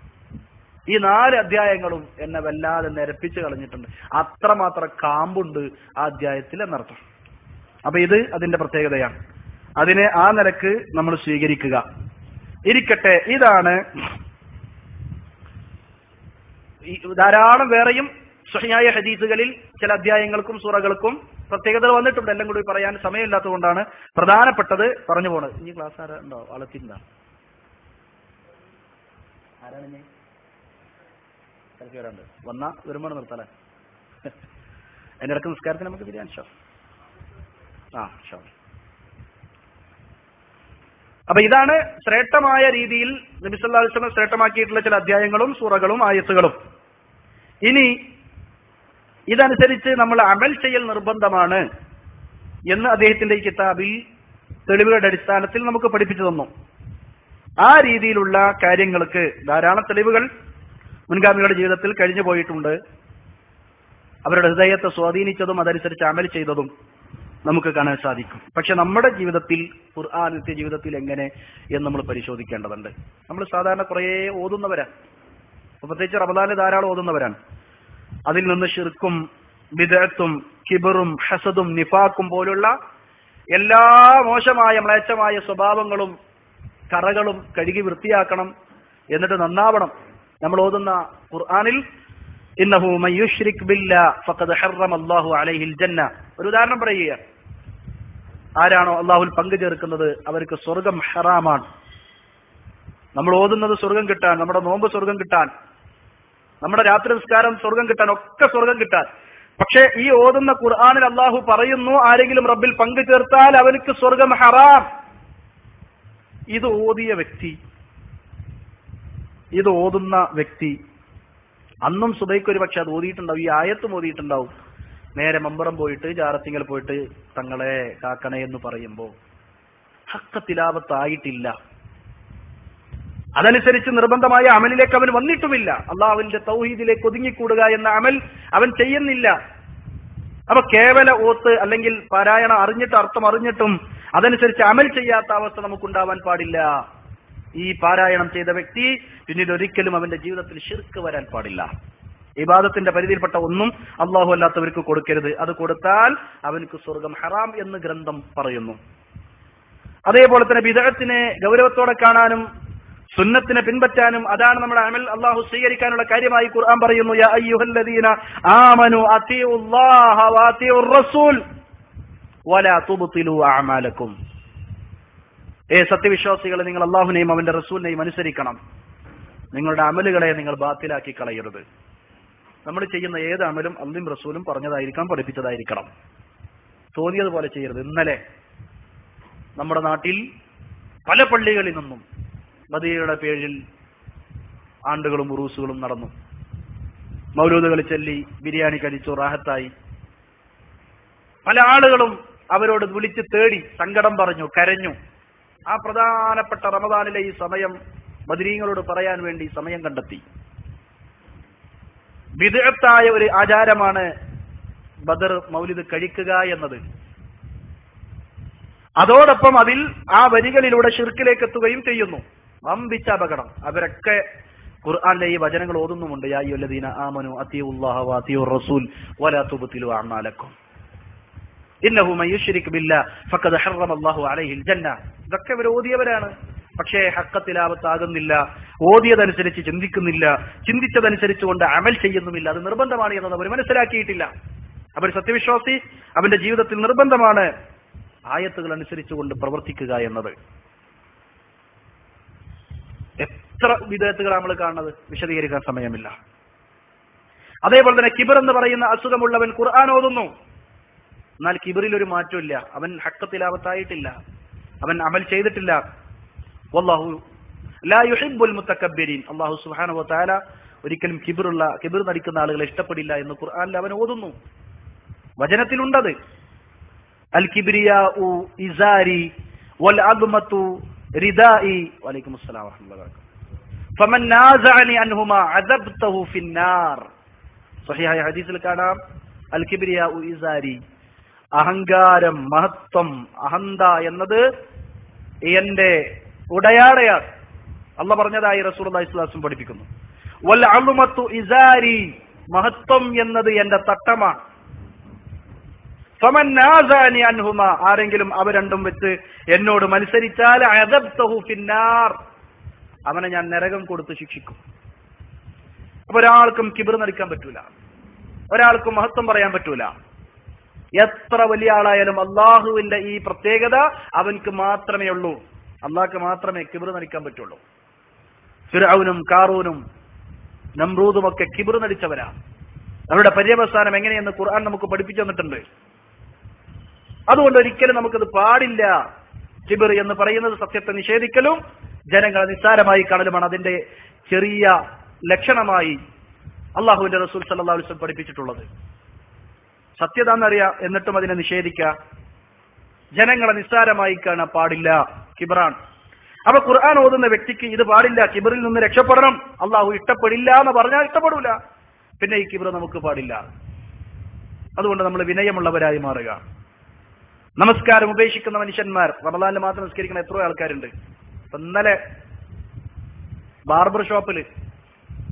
Speaker 2: ഈ നാല് അധ്യായങ്ങളും എന്നെ വല്ലാതെ നിരപ്പിച്ചു കളഞ്ഞിട്ടുണ്ട് അത്രമാത്രം കാമ്പുണ്ട് ആ അധ്യായത്തിൽ എന്നർത്ഥം അപ്പൊ ഇത് അതിന്റെ പ്രത്യേകതയാണ് അതിനെ ആ നിലക്ക് നമ്മൾ സ്വീകരിക്കുക ഇരിക്കട്ടെ ഇതാണ് ഈ ധാരാളം വേറെയും സ്വഹിയായ ഹദീസുകളിൽ ചില അധ്യായങ്ങൾക്കും സൂറകൾക്കും പ്രത്യേകതകൾ വന്നിട്ടുണ്ട് എല്ലാം കൂടി പറയാൻ സമയമില്ലാത്തതുകൊണ്ടാണ് പ്രധാനപ്പെട്ടത് പറഞ്ഞു പോണത് ഇനി ക്ലാസ് ആരാ ഉണ്ടോ വളർത്തിണ്ടാ ആരാണ് ഇനി തിരക്ക് വരാണ്ട് വന്നാ വരുമ്പോൾ നിർത്തലേ അതിന്റെ ഇടക്ക് നിസ്കാരത്തിന് നമുക്ക് തിരിയാൻ ഷോ ആ ഷോ അപ്പൊ ഇതാണ് ശ്രേഷ്ഠമായ രീതിയിൽ നബി സല്ലല്ലാഹു അലൈഹി വസല്ലം ശ്രേഷ്ഠമാക്കിയിട്ടുള്ള ചില അധ്യായങ്ങളും സൂറകളും ആയത്തുകളും ഇനി ഇതനുസരിച്ച് നമ്മൾ അമൽ ചെയ്യൽ നിർബന്ധമാണ് എന്ന് അദ്ദേഹത്തിന്റെ ഈ കിതാബിൽ തെളിവുകളുടെ അടിസ്ഥാനത്തിൽ നമുക്ക് പഠിപ്പിച്ചു തന്നു ആ രീതിയിലുള്ള കാര്യങ്ങൾക്ക് ധാരാളം തെളിവുകൾ മുൻഗാമികളുടെ ജീവിതത്തിൽ കഴിഞ്ഞു പോയിട്ടുണ്ട് അവരുടെ ഹൃദയത്തെ സ്വാധീനിച്ചതും അതനുസരിച്ച് അമൽ ചെയ്തതും നമുക്ക് കാണാൻ സാധിക്കും പക്ഷെ നമ്മുടെ ജീവിതത്തിൽ ഖുർആൻ നിത്യ ജീവിതത്തിൽ എങ്ങനെ എന്ന് നമ്മൾ പരിശോധിക്കേണ്ടതുണ്ട് നമ്മൾ സാധാരണ കുറേ ഓതുന്നവരാ അപ്പൊ പ്രത്യേകിച്ച് റമദാനിൽ ധാരാളം ഓതുന്നവരാണ് അതിൽ നിന്ന് ഷിർക്കും വിദഗ്ധത്തും കിബറും ഹസദും നിഫാക്കും പോലുള്ള എല്ലാ മോശമായ മ്ലേച്ഛമായ സ്വഭാവങ്ങളും കറകളും കഴുകി വൃത്തിയാക്കണം എന്നിട്ട് നന്നാവണം നമ്മൾ ഓതുന്ന ഖുർആനിൽ ഇന്നഹു മയ്യുഷ്രിക് ബില്ല ഫഖദ് ഹറമ അല്ലാഹു അലൈഹിൽ ജന്ന ഒരു ഉദാഹരണം പറയുക ആരാണോ അള്ളാഹുൽ പങ്കു ചേർക്കുന്നത് അവർക്ക് സ്വർഗം ഹറാമാണ് നമ്മൾ ഓതുന്നത് സ്വർഗം കിട്ടാൻ നമ്മുടെ നോമ്പ് സ്വർഗം കിട്ടാൻ നമ്മുടെ രാത്രി നിസ്കാരം സ്വർഗം കിട്ടാൻ ഒക്കെ സ്വർഗം കിട്ടാൻ പക്ഷേ ഈ ഓതുന്ന ഖുർആാനിൽ അള്ളാഹു പറയുന്നു ആരെങ്കിലും റബ്ബിൽ പങ്കു ചേർത്താൽ അവനക്ക് സ്വർഗം ഹറാം ഇത് ഓതിയ വ്യക്തി ഇത് ഓതുന്ന വ്യക്തി അന്നും സുബൈക്ക് ഒരു പക്ഷെ അത് ഓതിയിട്ടുണ്ടാവും ഈ ആയത്തും ഓതിയിട്ടുണ്ടാവും നേരെ മമ്പറം പോയിട്ട് ജാറത്തിങ്കൽ പോയിട്ട് തങ്ങളെ കാക്കണേ എന്ന് പറയുമ്പോ ഹക്കത്തിലാപത്തായിട്ടില്ല അതനുസരിച്ച് നിർബന്ധമായ അമലിലേക്ക് അവൻ വന്നിട്ടുമില്ല അള്ളാഹുവിന്റെ തൗഹീദിലേക്ക് ഒതുങ്ങിക്കൂടുക എന്ന അമൽ അവൻ ചെയ്യുന്നില്ല അപ്പൊ കേവല ഓത്ത് അല്ലെങ്കിൽ പാരായണം അറിഞ്ഞിട്ട് അർത്ഥം അറിഞ്ഞിട്ടും അതനുസരിച്ച് അമൽ ചെയ്യാത്ത അവസ്ഥ നമുക്കുണ്ടാവാൻ പാടില്ല ഈ പാരായണം ചെയ്ത വ്യക്തി പിന്നീട് ഒരിക്കലും അവന്റെ ജീവിതത്തിൽ ഷിർക്ക് വരാൻ പാടില്ല ഇബാദത്തിന്റെ പരിധിയിൽപ്പെട്ട ഒന്നും അള്ളാഹു അല്ലാത്തവർക്ക് കൊടുക്കരുത് അത് കൊടുത്താൽ അവനക്ക് സ്വർഗം ഹറാം എന്ന് ഗ്രന്ഥം പറയുന്നു അതേപോലെ തന്നെ വിദഗത്തിനെ ഗൗരവത്തോടെ കാണാനും സുന്നത്തിനെ പിൻപറ്റാനും അതാണ് നമ്മുടെ അമൽ അള്ളാഹു സ്വീകരിക്കാനുള്ള കാര്യമായി ഖുർആൻ പറയുന്നു യാ അയ്യുഹല്ലദീന ആമനു അത്തിഉല്ലാഹ വഅത്തിഉർ റസൂൽ വലാ തുബ്തിലു അഅമാലക്കും ഏ സത്യവിശ്വാസികളെ നിങ്ങൾ അള്ളാഹുനെയും അവന്റെ റസൂലിനെയും അനുസരിക്കണം നിങ്ങളുടെ അമലുകളെ നിങ്ങൾ ബാത്തിലാക്കി കളയരുത് നമ്മൾ ചെയ്യുന്ന ഏത് അമലും അന്തിം റസൂലും പറഞ്ഞതായിരിക്കണം പഠിപ്പിച്ചതായിരിക്കണം തോന്നിയതുപോലെ ചെയ്യരുത് ഇന്നലെ നമ്മുടെ നാട്ടിൽ പല പള്ളികളിൽ നിന്നും മദീനയുടെ പേരിൽ ആണ്ടുകളും ഉറൂസുകളും നടന്നു മൗലൂദുകൾ ചൊല്ലി ബിരിയാണി കഴിച്ചു റാഹത്തായി പല ആളുകളും അവരോട് വിളിച്ച് തേടി സങ്കടം പറഞ്ഞു കരഞ്ഞു ആ പ്രധാനപ്പെട്ട റമദാനിലെ ഈ സമയം ബദരീങ്ങളോട് പറയാൻ വേണ്ടി സമയം കണ്ടെത്തി വിദഗ്ധായ ഒരു ആചാരമാണ് ബദർ മൗലിദ് കഴിക്കുക എന്നത് അതോടൊപ്പം അതിൽ ആ വരികളിലൂടെ ഷിർക്കിലേക്ക് എത്തുകയും ചെയ്യുന്നു വമ്പിച്ച അപകടം അവരൊക്കെ ഖുർആാനിലെ ഈ വചനങ്ങൾ ഓതുന്നുമുണ്ട് യാ അയ്യുല്ലദീന ആമനു അത്തിയുല്ലാഹ വഅത്തിയുർ റസൂൽ വലാ തുബ്തിലു അഅമാലക്കും ഇന്നഹു മൻ യുശ്രിക് ബില്ലാഹ് ഫഖദ് ഹറമ അല്ലാഹു അലൈഹിൽ ജന്ന ഇതൊക്കെ ഇവർ ഓതിയവരാണ് പക്ഷേ ഹക്കത്തിലാവത്താകുന്നില്ല ഓതിയതനുസരിച്ച് ചിന്തിക്കുന്നില്ല ചിന്തിച്ചതനുസരിച്ചുകൊണ്ട് അമൽ ചെയ്യുന്നുമില്ല അത് നിർബന്ധമാണ് എന്നത് അവർ മനസ്സിലാക്കിയിട്ടില്ല അവർ സത്യവിശ്വാസി അവന്റെ ജീവിതത്തിൽ നിർബന്ധമാണ് ആയത്തുകൾ അനുസരിച്ചുകൊണ്ട് പ്രവർത്തിക്കുക എന്നത് എത്ര വിധേയത്തുകളാണ് നമ്മൾ കാണുന്നത് വിശദീകരിക്കാൻ സമയമില്ല അതേപോലെ തന്നെ കിബർ എന്ന് പറയുന്ന അസുഖമുള്ളവൻ ഖുർആൻ ഓതുന്നു എന്നാൽ കിബറിൽ ഒരു മാറ്റമില്ല അവൻ ഹക്കത്തിലാവത്തായിട്ടില്ല അവൻ അമൽ ചെയ്തിട്ടില്ല വല്ലാഹു ലാ യുഹിബ്ബുൽ മുത്തക്കബ്ബിരീൻ അല്ലാഹു സുബ്ഹാനഹു വ തആല ഒരിക്കലും കിബറുള്ള കിബർ നടിക്കുന്ന ആളുകളെ ഇഷ്ടപ്പെടില്ല എന്ന് ഖുർആനിൽ അവൻ ഓതുന്നു വചനത്തിലുണ്ടത് അൽ കിബ്രിയാഉ ഇസാരി വൽ അദ്മത്തു റിദാഇ വലൈക്കും അസ്സലാം വറഹ്മത്തുള്ളാഹി വബറകാതുഹു ഫമൻ നാസഅനി അൻഹുമാ അദബ്തഹു ഫിന്നാർ സഹിഹായ ഹദീസിൽ കാണാം അൽ കിബ്രിയാഉ ഇസാരി അഹങ്കാരം മഹത്വം അഹന്ത എന്നത് എന്റെ ഉടയാടയാണ് അല്ല പറഞ്ഞതായി റസൂൽ അള്ളാഹിസ്ലാസും പഠിപ്പിക്കുന്നു വൽ അളുമത്തു ഇസാരി മഹത്വം എന്നത് എന്റെ തട്ടമാണ് ഫമൻ നാസാനി അൻഹുമ ആരെങ്കിലും അവ രണ്ടും വെച്ച് എന്നോട് മത്സരിച്ചാൽ അദബ്തഹു ഫിന്നാർ അവനെ ഞാൻ നരകം കൊടുത്ത് ശിക്ഷിക്കും അപ്പൊ ഒരാൾക്കും കിബിർ നടിക്കാൻ പറ്റൂല ഒരാൾക്കും മഹത്വം പറയാൻ പറ്റൂല എത്ര വലിയ ആളായാലും അള്ളാഹുവിന്റെ ഈ പ്രത്യേകത അവൻക്ക് മാത്രമേ ഉള്ളൂ അള്ളാഹ്ക്ക് മാത്രമേ കിബിർ നടിക്കാൻ പറ്റുള്ളൂ ഫിറൌനും കാറൂനും നമ്രൂദും ഒക്കെ കിബിർ നടിച്ചവരാ അവരുടെ പര്യവസാനം എങ്ങനെയെന്ന് ഖുർആൻ നമുക്ക് പഠിപ്പിച്ചു തന്നിട്ടുണ്ട് അതുകൊണ്ട് ഒരിക്കലും നമുക്കത് പാടില്ല കിബിർ എന്ന് പറയുന്നത് സത്യത്തെ നിഷേധിക്കലും ജനങ്ങളെ നിസ്സാരമായി കാണലുമാണ് അതിന്റെ ചെറിയ ലക്ഷണമായി അള്ളാഹുവിന്റെ റസൂൽ സല്ലാ വസ്ലം പഠിപ്പിച്ചിട്ടുള്ളത് സത്യത എന്നറിയാം എന്നിട്ടും അതിനെ നിഷേധിക്കുക ജനങ്ങളെ നിസ്സാരമായി കാണാൻ പാടില്ല കിബറാൻ അപ്പൊ ഖുർആൻ ഓതുന്ന വ്യക്തിക്ക് ഇത് പാടില്ല കിബറിൽ നിന്ന് രക്ഷപ്പെടണം അള്ളാഹു ഇഷ്ടപ്പെടില്ല എന്ന് പറഞ്ഞാൽ ഇഷ്ടപ്പെടൂല പിന്നെ ഈ കിബർ നമുക്ക് പാടില്ല അതുകൊണ്ട് നമ്മൾ വിനയമുള്ളവരായി മാറുക നമസ്കാരം ഉപേക്ഷിക്കുന്ന മനുഷ്യന്മാർ റമദാനിൽ മാത്രം നിസ്കരിക്കുന്ന എത്രയോ ആൾക്കാരുണ്ട് ഇപ്പൊ ഇന്നലെ ബാർബർ ഷോപ്പിൽ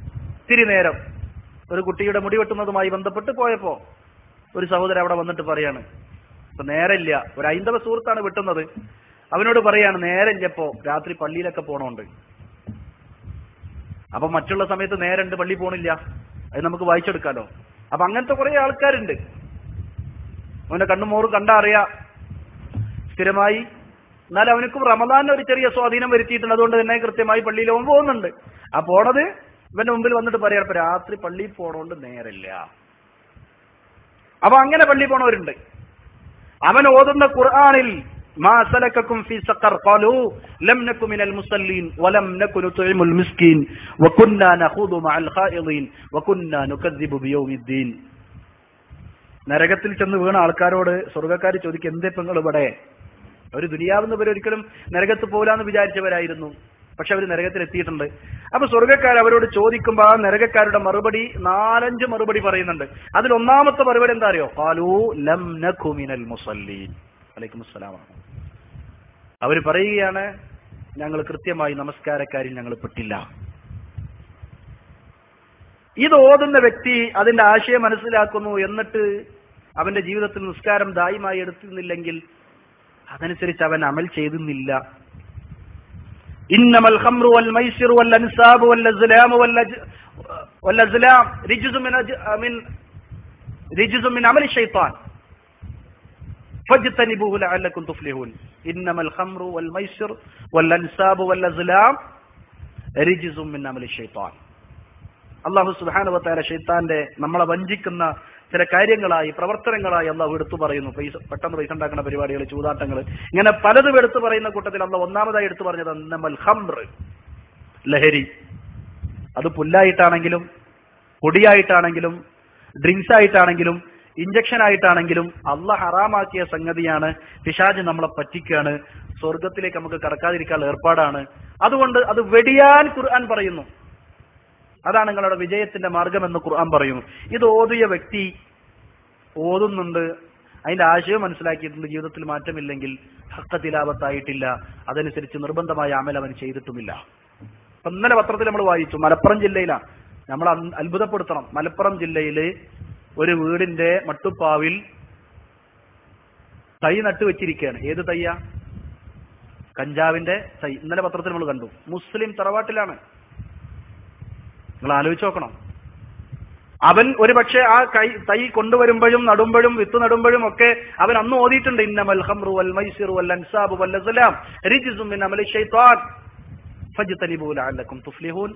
Speaker 2: ഒത്തിരി നേരം ഒരു കുട്ടിയുടെ മുടി വെട്ടുന്നതുമായി ബന്ധപ്പെട്ട് പോയപ്പോ ഒരു സഹോദരൻ അവിടെ വന്നിട്ട് പറയാണ് ഇപ്പൊ നേരമില്ല ഒരു ഐന്ദവ സുഹൃത്താണ് വെട്ടുന്നത് അവനോട് പറയാണ് നേരമില്ലപ്പോ രാത്രി പള്ളിയിലൊക്കെ പോണോണ്ട് അപ്പൊ മറ്റുള്ള സമയത്ത് നേരണ്ട് പള്ളി പോണില്ല അത് നമുക്ക് വായിച്ചെടുക്കാലോ അപ്പൊ അങ്ങനത്തെ കുറെ ആൾക്കാരുണ്ട് അവന്റെ കണ്ണുമോറ് കണ്ടാ അറിയാ സ്ഥിരമായി എന്നാൽ അവനക്കും റമദാനിന് ഒരു ചെറിയ സ്വാധീനം വരുത്തിയിട്ടുണ്ട് അതുകൊണ്ട് തന്നെ കൃത്യമായി പള്ളിയിൽ അവൻ പോകുന്നുണ്ട് ആ പോണത് ഇവന്റെ മുമ്പിൽ വന്നിട്ട് പറയാം ഇപ്പൊ രാത്രി പള്ളിയിൽ പോണോണ്ട് നേരമില്ല അപ്പൊ അങ്ങനെ പള്ളിയിൽ പോണവരുണ്ട് അവൻ ഓതുന്ന ഖുർആനിൽ മാ സലക്കക്കും ഫീ സഖർ ഖാലൂ ലം നകു മിനൽ മുസല്ലീൻ വലം നകു നുത്ഇമുൽ മിസ്കീൻ വകുന്നാ നഖൂദു മഅൽ ഖായിദീൻ വകുന്നാ നുകദ്ദിബു ബിയൗമിദ്ദീൻ നരകത്തിൽ ചെന്ന് വീണ ആൾക്കാരോട് സ്വർഗ്ഗക്കാർ ചോദിക്കും എന്തേ പെങ്ങൾ ഇവിടെ അവർ ദുനിയാവുന്നവർ ഒരിക്കലും നരകത്ത് പോലാന്ന് വിചാരിച്ചവരായിരുന്നു പക്ഷെ അവർ നരകത്തിൽ എത്തിയിട്ടുണ്ട് അപ്പൊ സ്വർഗ്ഗക്കാർ അവരോട് ചോദിക്കുമ്പോൾ ആ നരകക്കാരുടെ മറുപടി നാലഞ്ച് മറുപടി പറയുന്നുണ്ട് അതിൽ ഒന്നാമത്തെ മറുപടി എന്താ അറിയോ ഖാലൂ ലം നഖു മിനൽ മുസല്ലീൻ അലൈക്കും അസ്സലാം അവർ പറയുകയാണ് ഞങ്ങൾ കൃത്യമായി നമസ്കാരക്കാരിൽ ഞങ്ങൾ പെട്ടില്ല ഇത് ഓതുന്ന വ്യക്തി അതിന്റെ ആശയം മനസ്സിലാക്കുന്നു എന്നിട്ട് അവന്റെ ജീവിതത്തിൽ നിസ്കാരം ദായമായി എടുത്തിരുന്നില്ലെങ്കിൽ അതനുസരിച്ച് അവൻ അമൽ ചെയ്തുന്നില്ല إنما الخمر والميسر والأنساب والأزلام والأج- والأزلام رجز من أج... من رجز من عمل الشيطان فاجتنبوه لعلكم تفلحون إنما الخمر والميسر والأنساب والأزلام رجز من عمل الشيطان അള്ളാഹു സുബാനുവത്തായ ഷെയ്ത്താന്റെ നമ്മളെ വഞ്ചിക്കുന്ന ചില കാര്യങ്ങളായി പ്രവർത്തനങ്ങളായി അള്ളാഹു എടുത്തു പറയുന്നു പൈസ പെട്ടെന്ന് പൈസ ഉണ്ടാക്കുന്ന പരിപാടികൾ ചൂതാട്ടങ്ങൾ ഇങ്ങനെ പലതും എടുത്തു പറയുന്ന കൂട്ടത്തിൽ അള്ളാഹ് ഒന്നാമതായി എടുത്തു പറഞ്ഞത് അന്നമൽ ഹംർ ലഹരി അത് പുല്ലായിട്ടാണെങ്കിലും പൊടിയായിട്ടാണെങ്കിലും ഡ്രിങ്ക്സ് ആയിട്ടാണെങ്കിലും ഇഞ്ചക്ഷൻ ആയിട്ടാണെങ്കിലും അള്ളാഹ് ഹറാമാക്കിയ സംഗതിയാണ് പിശാജ് നമ്മളെ പറ്റിക്കാണ് സ്വർഗത്തിലേക്ക് നമുക്ക് കടക്കാതിരിക്കാനുള്ള ഏർപ്പാടാണ് അതുകൊണ്ട് അത് വെടിയാൻ ഖുർആൻ പറയുന്നു അതാണ് നിങ്ങളുടെ വിജയത്തിന്റെ മാർഗമെന്ന് ഖുർആൻ പറയുന്നു ഇത് ഓതിയ വ്യക്തി ഓതുന്നുണ്ട് അതിന്റെ ആശയം മനസ്സിലാക്കിയിട്ടുണ്ട് ജീവിതത്തിൽ മാറ്റമില്ലെങ്കിൽ ഹക്ക തിലാപത്തായിട്ടില്ല അതനുസരിച്ച് നിർബന്ധമായ അമൽ അവൻ ചെയ്തിട്ടുമില്ല ഇപ്പൊ ഇന്നലെ പത്രത്തിൽ നമ്മൾ വായിച്ചു മലപ്പുറം ജില്ലയിലാണ് നമ്മൾ അൻ- അത്ഭുതപ്പെടുത്തണം മലപ്പുറം ജില്ലയില് ഒരു വീടിന്റെ മട്ടുപ്പാവിൽ തൈ നട്ടു വെച്ചിരിക്കുകയാണ് ഏത് തയ്യാ കഞ്ചാവിന്റെ തൈ ഇന്നലെ പത്രത്തിൽ നമ്മൾ കണ്ടു മുസ്ലിം തറവാട്ടിലാണ് നിങ്ങൾ ആലോചിച്ച് നോക്കണം അവൻ ഒരു പക്ഷേ ആ കൈ തൈ കൊണ്ടുവരുമ്പോഴും നടുമ്പോഴും വിത്ത് നടുമ്പോഴും ഒക്കെ അവൻ അന്ന് ഓതിയിട്ടുണ്ട് ഇന്നമൽ ഹംറു വൽ മൈസിറു വൽ അൻസാബു വൽ അസ്ലാം റിജ്സും മിൻ അമലി ശൈത്താൻ ഫജ്തനിബൂ ലഅല്ലക്കും തുഫ്ലിഹൂൻ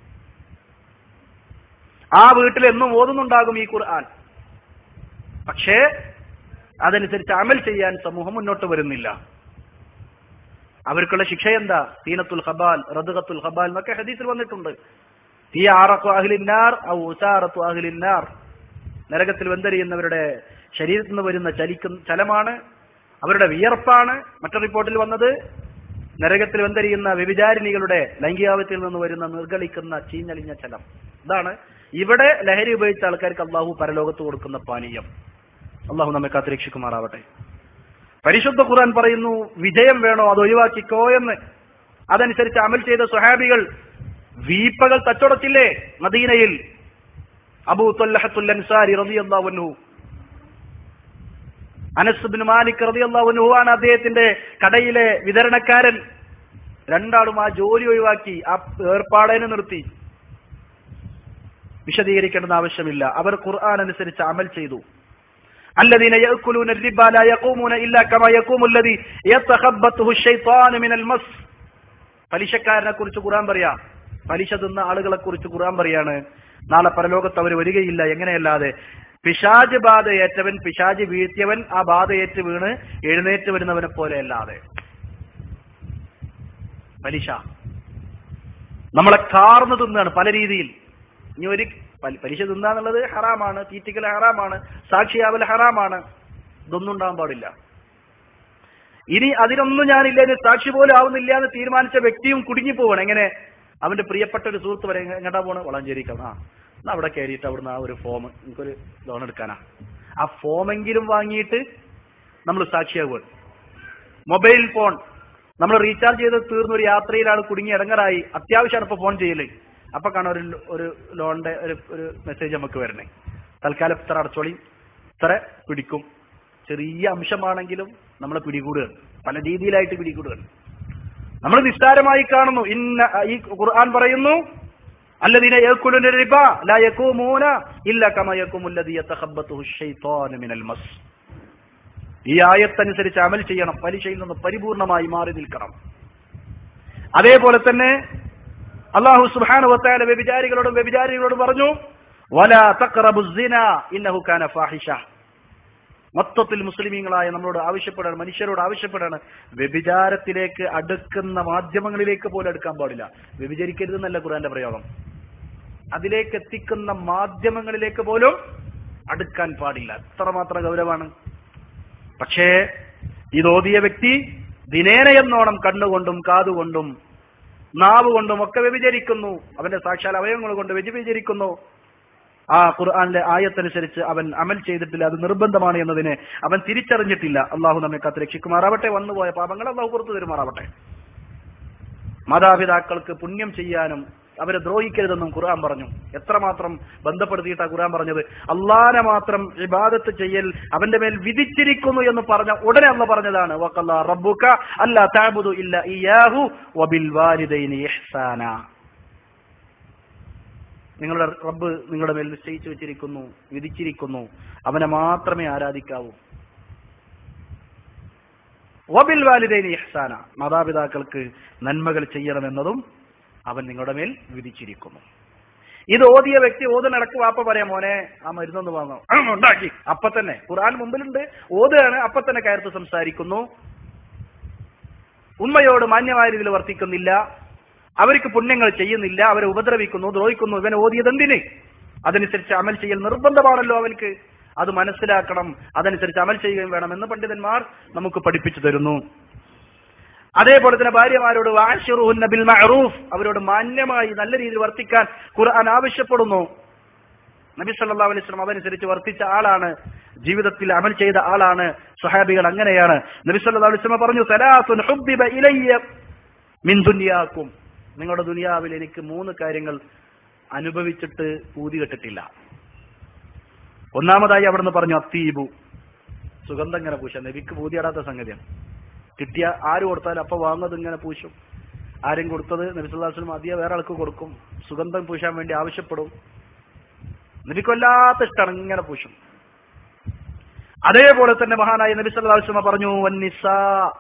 Speaker 2: ആ വീട്ടിൽ എന്നും ഓതുന്നുണ്ടാകും ഈ ഖുർആൻ പക്ഷേ അതനുസരിച്ച് അമൽ ചെയ്യാൻ സമൂഹം മുന്നോട്ട് വരുന്നില്ല അവർക്കുള്ള ശിക്ഷ എന്താ തീനത്തുൽ ഹബാൽ റദുഖത്തുൽ ഹബാൽ എന്നൊക്കെ ഹദീസിൽ വന്നിട്ടുണ്ട് തീ ആറത്തു അഹ്ലിന്നാർ ഔ ഉസാറത്തു അഹ്ലിന്നാർ നരകത്തിൽ വെന്തരിയുന്നവരുടെ ശരീരത്തിൽ നിന്ന് വരുന്ന ചലിക്കുന്ന ചലമാണ് അവരുടെ വിയർപ്പാണ് മറ്റൊരു റിപ്പോർട്ടിൽ വന്നത് നരകത്തിൽ വെന്തരിയുന്ന വ്യഭിചാരിണികളുടെ ലൈംഗികാവത്തിൽ നിന്ന് വരുന്ന നിർഗളിക്കുന്ന ചീഞ്ഞളിഞ്ഞ ചലം ഇതാണ് ഇവിടെ ലഹരി ഉപയോഗിച്ച ആൾക്കാർക്ക് അള്ളാഹു പരലോകത്ത് കൊടുക്കുന്ന പാനീയം അള്ളാഹു നമ്മെ കാത്തുരക്ഷിക്കുമാറാവട്ടെ പരിശുദ്ധ ഖുർആൻ പറയുന്നു വിജയം വേണോ അത് ഒഴിവാക്കിക്കോ എന്ന് അതനുസരിച്ച് അമൽ ചെയ്ത സുഹാബികൾ വീപ്പകൾ തച്ചൊടച്ചില്ലേ മദീനയിൽ അബൂ തൊല്ലഹത്തുൽ അൻസാരി റളിയല്ലാഹു അൻഹു അനസ് ബിൻ മാലിക് റളിയല്ലാഹു അൻഹു ആണ് അദ്ദേഹത്തിന്റെ കടയിലെ വിതരണക്കാരൻ രണ്ടാളും ആ ജോലി ഒഴിവാക്കി ആ ഏർപ്പാടേനെ നിർത്തി വിശദീകരിക്കേണ്ടെന്ന് ആവശ്യമില്ല അവർ ഖുർആൻ അനുസരിച്ച് അമൽ ചെയ്തു الذين يأكلون الربا لا يقومون إلا كما يقوم الذي يتخبطه الشيطان من المس പലിശക്കാരനെ കുറിച്ച് ഖുർആൻ പറയാ പലിശ തിന്ന ആളുകളെ കുറിച്ച് ഖുർആൻ പറയാണ് നാളെ പരലോകത്ത് അവർ വരികയില്ല എങ്ങനെയല്ലാതെ പിശാജ് ബാധയേറ്റവൻ പിശാജ് വീഴ്ത്തിയവൻ ആ ബാധയേറ്റ് വീണ് എഴുന്നേറ്റ് വരുന്നവനെ പോലെ അല്ലാതെ പലിശ നമ്മളെ കാർന്ന് തിന്നാണ് പല രീതിയിൽ ഇനി ഒരു പലി- പലിശ തിന്നാന്നുള്ളത് ഹറാമാണ് തീറ്റിക്കൽ ഹറാമാണ് സാക്ഷിയാവൽ ഹറാമാണ് ഇതൊന്നും ഉണ്ടാകാൻ പാടില്ല ഇനി അതിനൊന്നും ഞാനില്ല ഇനി സാക്ഷി പോലും ആവുന്നില്ല എന്ന് തീരുമാനിച്ച വ്യക്തിയും കുടുങ്ങി പോവാണ് എങ്ങനെ അവന്റെ പ്രിയപ്പെട്ട ഒരു സുഹൃത്ത് വരെ എങ്ങ- എങ്ങോട്ടാ പോണ് വളഞ്ചേരിക്കാം ആ എന്നാ അവിടെ കയറിയിട്ട് അവിടുന്ന് ആ ഒരു ഫോം എനിക്കൊരു ലോൺ എടുക്കാനാ ആ ഫോമെങ്കിലും വാങ്ങിയിട്ട് നമ്മൾ സാക്ഷിയാകുക മൊബൈൽ ഫോൺ നമ്മൾ റീചാർജ് ചെയ്ത് തീർന്ന ഒരു യാത്രയിലാണ് കുടുങ്ങി ഇടങ്ങറായി അത്യാവശ്യമാണ് ഇപ്പൊ ഫോൺ ചെയ്യല് അപ്പൊ കാണാൻ ഒരു ഒരു ലോണിന്റെ ഒരു ഒരു മെസ്സേജ് നമുക്ക് വരണേ തൽക്കാലം ഇത്ര അടച്ചോളി ഇത്ര പിടിക്കും ചെറിയ അംശമാണെങ്കിലും നമ്മളെ പിടികൂടുകയാണ് പല രീതിയിലായിട്ട് പിടികൂടുകയാണ് നമ്മൾ നിസ്സാരമായി കാണുന്നു ഇന്ന ഈ ഖുർആൻ പറയുന്നു الذين يأكلون الربا لا يقومون إلا كما يقوم الذي يتخبطه الشيطان من المس ഈ ആയത്തനുസരിച്ച് അമൽ ചെയ്യണം പലിശയിൽ നിന്ന് പരിപൂർണമായി മാറി നിൽക്കണം അതേപോലെ തന്നെ അള്ളാഹു സുബ്ഹാനഹു വതആല വ്യഭിചാരികളോടും വ്യഭിചാരികളോടും പറഞ്ഞു വലാ തഖറബു സിന ഇന്നഹു കാന ഫാഹിഷ മൊത്തത്തിൽ മുസ്ലിമീങ്ങളായ നമ്മളോട് ആവശ്യപ്പെടാണ് മനുഷ്യരോട് ആവശ്യപ്പെടാണ് വ്യഭിചാരത്തിലേക്ക് അടുക്കുന്ന മാധ്യമങ്ങളിലേക്ക് പോലും അടുക്കാൻ പാടില്ല വ്യഭിചരിക്കരുതെന്നല്ല ഖുർആന്റെ പ്രയോഗം അതിലേക്ക് എത്തിക്കുന്ന മാധ്യമങ്ങളിലേക്ക് പോലും അടുക്കാൻ പാടില്ല അത്രമാത്രം ഗൗരവമാണ് പക്ഷേ ഇതോതിയ വ്യക്തി ദിനേന എന്നോണം കണ്ണുകൊണ്ടും കാതുകൊണ്ടും നാവ് കൊണ്ടും ഒക്കെ വ്യഭിചരിക്കുന്നു അവന്റെ സാക്ഷാൽ അവയവങ്ങൾ കൊണ്ട് വ്യഭിചരിക്കുന്നു ആ ഖുർആാനിലെ ആയത്തനുസരിച്ച് അവൻ അമൽ ചെയ്തിട്ടില്ല അത് നിർബന്ധമാണ് എന്നതിനെ അവൻ തിരിച്ചറിഞ്ഞിട്ടില്ല അള്ളാഹു നമ്മെ കാത്ത് രക്ഷിക്കുമാറാവട്ടെ വന്നുപോയ പാപങ്ങൾ അള്ളാഹു പുറത്തു തരുമാറാവട്ടെ മാതാപിതാക്കൾക്ക് പുണ്യം ചെയ്യാനും അവരെ ദ്രോഹിക്കരുതെന്നും ഖുർആൻ പറഞ്ഞു എത്രമാത്രം ബന്ധപ്പെടുത്തിയിട്ടാ ഖുർആൻ പറഞ്ഞത് അള്ളാനെ മാത്രം ഇബാദത്ത് ചെയ്യൽ അവന്റെ മേൽ വിധിച്ചിരിക്കുന്നു എന്ന് പറഞ്ഞ ഉടനെ അള്ള പറഞ്ഞതാണ് വക്കല്ലാ റബ്ബുക അല്ലാ തഅബുദു ഇല്ല ഇയ്യാഹു വബിൽ വാലിദൈനി ഇഹ്സാന നിങ്ങളുടെ റബ്ബ് നിങ്ങളുടെ മേൽ നിശ്ചയിച്ചു വെച്ചിരിക്കുന്നു വിധിച്ചിരിക്കുന്നു അവനെ മാത്രമേ ആരാധിക്കാവൂ വബിൽ വാലിദൈനി ഇഹ്സാന മാതാപിതാക്കൾക്ക് നന്മകൾ ചെയ്യണമെന്നതും അവൻ നിങ്ങളുടെ മേൽ വിധിച്ചിരിക്കുന്നു ഇത് ഓതിയ വ്യക്തി ഓതുന്നിടക്ക് വാപ്പ പറയാം മോനെ ആ മരുന്നൊന്ന് വാങ്ങോ ഉണ്ടാക്കി അപ്പൊ തന്നെ ഖുർആൻ മുമ്പിലുണ്ട് ഓതുകയാണ് അപ്പൊ തന്നെ കയർത്ത് സംസാരിക്കുന്നു ഉമ്മയോട് മാന്യമായ രീതിയിൽ വർത്തിക്കുന്നില്ല അവർക്ക് പുണ്യങ്ങൾ ചെയ്യുന്നില്ല അവരെ ഉപദ്രവിക്കുന്നു ദ്രോഹിക്കുന്നു ഇവനെ ഓതിയത് എന്തിന് അതനുസരിച്ച് അമൽ ചെയ്യൽ നിർബന്ധമാണല്ലോ അവർക്ക് അത് മനസ്സിലാക്കണം അതനുസരിച്ച് അമൽ ചെയ്യുകയും വേണമെന്ന് പണ്ഡിതന്മാർ നമുക്ക് പഠിപ്പിച്ചു തരുന്നു അതേപോലെ തന്നെ ഭാര്യമാരോട് വാഷിറുഹുന്ന ബിൽ മഅറൂഫ് അവരോട് മാന്യമായി നല്ല രീതിയിൽ വർത്തിക്കാൻ ഖുർആൻ ആവശ്യപ്പെടുന്നു നബി സല്ലല്ലാഹു അലൈഹി വസല്ലം അതനുസരിച്ച് വർത്തിച്ച ആളാണ് ജീവിതത്തിൽ അമൽ ചെയ്ത ആളാണ് സ്വഹാബികൾ അങ്ങനെയാണ് നബി സല്ലല്ലാഹു അലൈഹി വസല്ലം പറഞ്ഞു സലാസുൻ ഹുബ്ബിബ ഇലയ്യ മിൻ ദുനിയാക്കും നിങ്ങളുടെ ദുനിയാവിൽ എനിക്ക് മൂന്ന് കാര്യങ്ങൾ അനുഭവിച്ചിട്ട് പൂതി കെട്ടിട്ടില്ല ഒന്നാമതായി അവിടുന്ന് പറഞ്ഞു അത്തീബു സുഗന്ധം ഇങ്ങനെ പൂശ നബിക്ക് പൂതിയാടാത്ത സംഗതിയാണ് കിട്ടിയ ആര് കൊടുത്താലും അപ്പൊ വാങ്ങുന്നത് ഇങ്ങനെ പൂശും ആരും കൊടുത്തത് നബിസുല്ലാസ്ലം അധികം വേറെ ആൾക്ക് കൊടുക്കും സുഗന്ധം പൂശാൻ വേണ്ടി ആവശ്യപ്പെടും നബിക്കൊല്ലാത്ത ഇഷ്ടമാണ് ഇങ്ങനെ പൂശും അതേപോലെ തന്നെ മഹാനായ നബി സല്ലാസ്ലമ പറഞ്ഞു വന്നിസാ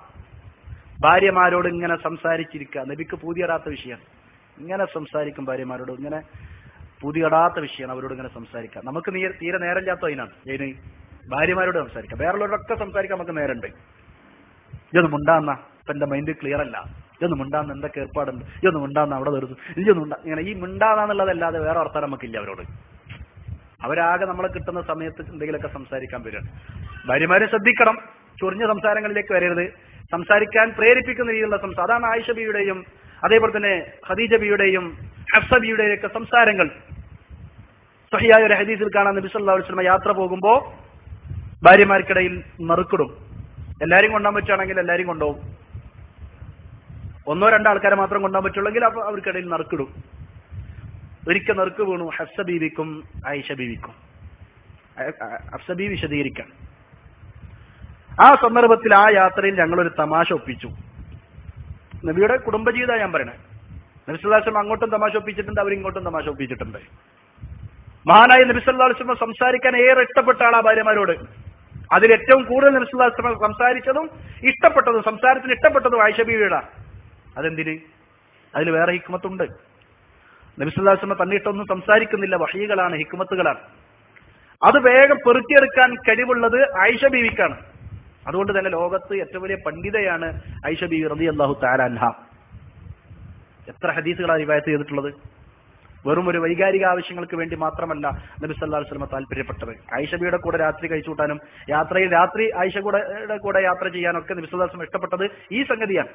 Speaker 2: ഭാര്യമാരോട് ഇങ്ങനെ സംസാരിച്ചിരിക്കുക നബിക്ക് പൂതിയടാത്ത വിഷയമാണ് ഇങ്ങനെ സംസാരിക്കും ഭാര്യമാരോട് ഇങ്ങനെ പൂതിയടാത്ത വിഷയമാണ് അവരോട് ഇങ്ങനെ സംസാരിക്കുക നമുക്ക് നീ- തീരെ നേരം ചാത്തോ അതിനാണ് ഏന് ഭാര്യമാരോട് സംസാരിക്കാം വേറുള്ളവരോടൊക്കെ സംസാരിക്കാൻ നമുക്ക് നേരമുണ്ട് ഇതൊന്ന് മുണ്ടാന്ന ഇപ്പൊ എന്റെ മൈൻഡ് ക്ലിയർ അല്ല ഇതൊന്ന് മുണ്ടാന്ന് എന്തൊക്കെ ഏർപ്പാടുണ്ട് ഇതൊന്ന് മുണ്ടാന്ന് അവിടെ നിർത്തും ഇതൊന്നും ഉണ്ടാ ഇങ്ങനെ ഈ മിണ്ടാന്നാന്നുള്ളതല്ലാതെ വേറെ അർത്ഥം നമുക്കില്ല അവരോട് അവരാകെ നമ്മളെ കിട്ടുന്ന സമയത്ത് എന്തെങ്കിലുമൊക്കെ സംസാരിക്കാൻ വരികയാണ് ഭാര്യമാരെ ശ്രദ്ധിക്കണം ചൊറിഞ്ഞ സംസാരങ്ങളിലേക്ക് വരരുത് സംസാരിക്കാൻ പ്രേരിപ്പിക്കുന്ന രീതിയിലുള്ള സംസാരം അതാണ് ആയിഷ ബിയുടെയും അതേപോലെ തന്നെ ഖദീജ ബിയുടെയും ഹഫ്സ ബിയുടെയും ഒക്കെ സംസാരങ്ങൾ സഹിയായ ഒരു ഹദീസിൽ കാണാൻ നബി സല്ലല്ലാഹു അലൈഹി വസല്ലം യാത്ര പോകുമ്പോ ഭാര്യമാർക്കിടയിൽ നറുക്കിടും എല്ലാരും കൊണ്ടാൻ പറ്റുകയാണെങ്കിൽ എല്ലാരും കൊണ്ടുപോകും ഒന്നോ രണ്ടോ ആൾക്കാരെ മാത്രം കൊണ്ടാൻ പറ്റുള്ളെങ്കിൽ അപ്പൊ അവർക്കിടയിൽ നറുക്കിടും ഒരിക്കൽ നറുക്ക് വീണു ഹഫ്സ ബീവിക്കും ആയിഷ ബീവിക്കും അ- അ- ഹഫ്സ ബീവി വിശദീകരിക്കാൻ ആ സന്ദർഭത്തിൽ ആ യാത്രയിൽ ഞങ്ങളൊരു തമാശ ഒപ്പിച്ചു നബിയുടെ കുടുംബജീവിതം ഞാൻ പറയണേ നബിസ്വല്ലാസ്ലം അങ്ങോട്ടും തമാശ ഒപ്പിച്ചിട്ടുണ്ട് അവരിങ്ങോട്ടും തമാശ ഒപ്പിച്ചിട്ടുണ്ട് മഹാനായ നബിസ്വല്ലാസ്ലം സംസാരിക്കാൻ ഏറെ ഇഷ്ടപ്പെട്ട ആളാ ഭാര്യമാരോട് അതിൽ ഏറ്റവും കൂടുതൽ നബിസ്വല്ലാസ്ലം സംസാരിച്ചതും ഇഷ്ടപ്പെട്ടതും സംസാരത്തിന് ഇഷ്ടപ്പെട്ടതും ആയിഷ ബീവിയുടെ അതെന്തിന് അതിൽ വേറെ ഹിക്മത്തുണ്ട് നബിസ്വല്ലാസ്ലമ തന്നിട്ടൊന്നും സംസാരിക്കുന്നില്ല വഹികളാണ് ഹിക്മത്തുകളാണ് അത് വേഗം പെറുക്കിയെടുക്കാൻ കഴിവുള്ളത് ആയിഷ ബീവിക്കാണ് അതുകൊണ്ട് തന്നെ ലോകത്ത് ഏറ്റവും വലിയ പണ്ഡിതയാണ് ഐഷ ബീവി റതി അള്ളാഹു താലാൻഹ എത്ര ഹദീസുകളാണ് റിവായത്ത് ചെയ്തിട്ടുള്ളത് വെറും ഒരു വൈകാരിക ആവശ്യങ്ങൾക്ക് വേണ്ടി മാത്രമല്ല നബി സല്ലാ വസ്ലമ താല്പര്യപ്പെട്ടത് ആയിഷബിയുടെ കൂടെ രാത്രി കഴിച്ചുകൂട്ടാനും യാത്രയിൽ രാത്രി ആയിഷ കൂടെ കൂടെ യാത്ര ചെയ്യാനൊക്കെ നബി സല്ലാ വസ്ലം ഇഷ്ടപ്പെട്ടത് ഈ സംഗതിയാണ്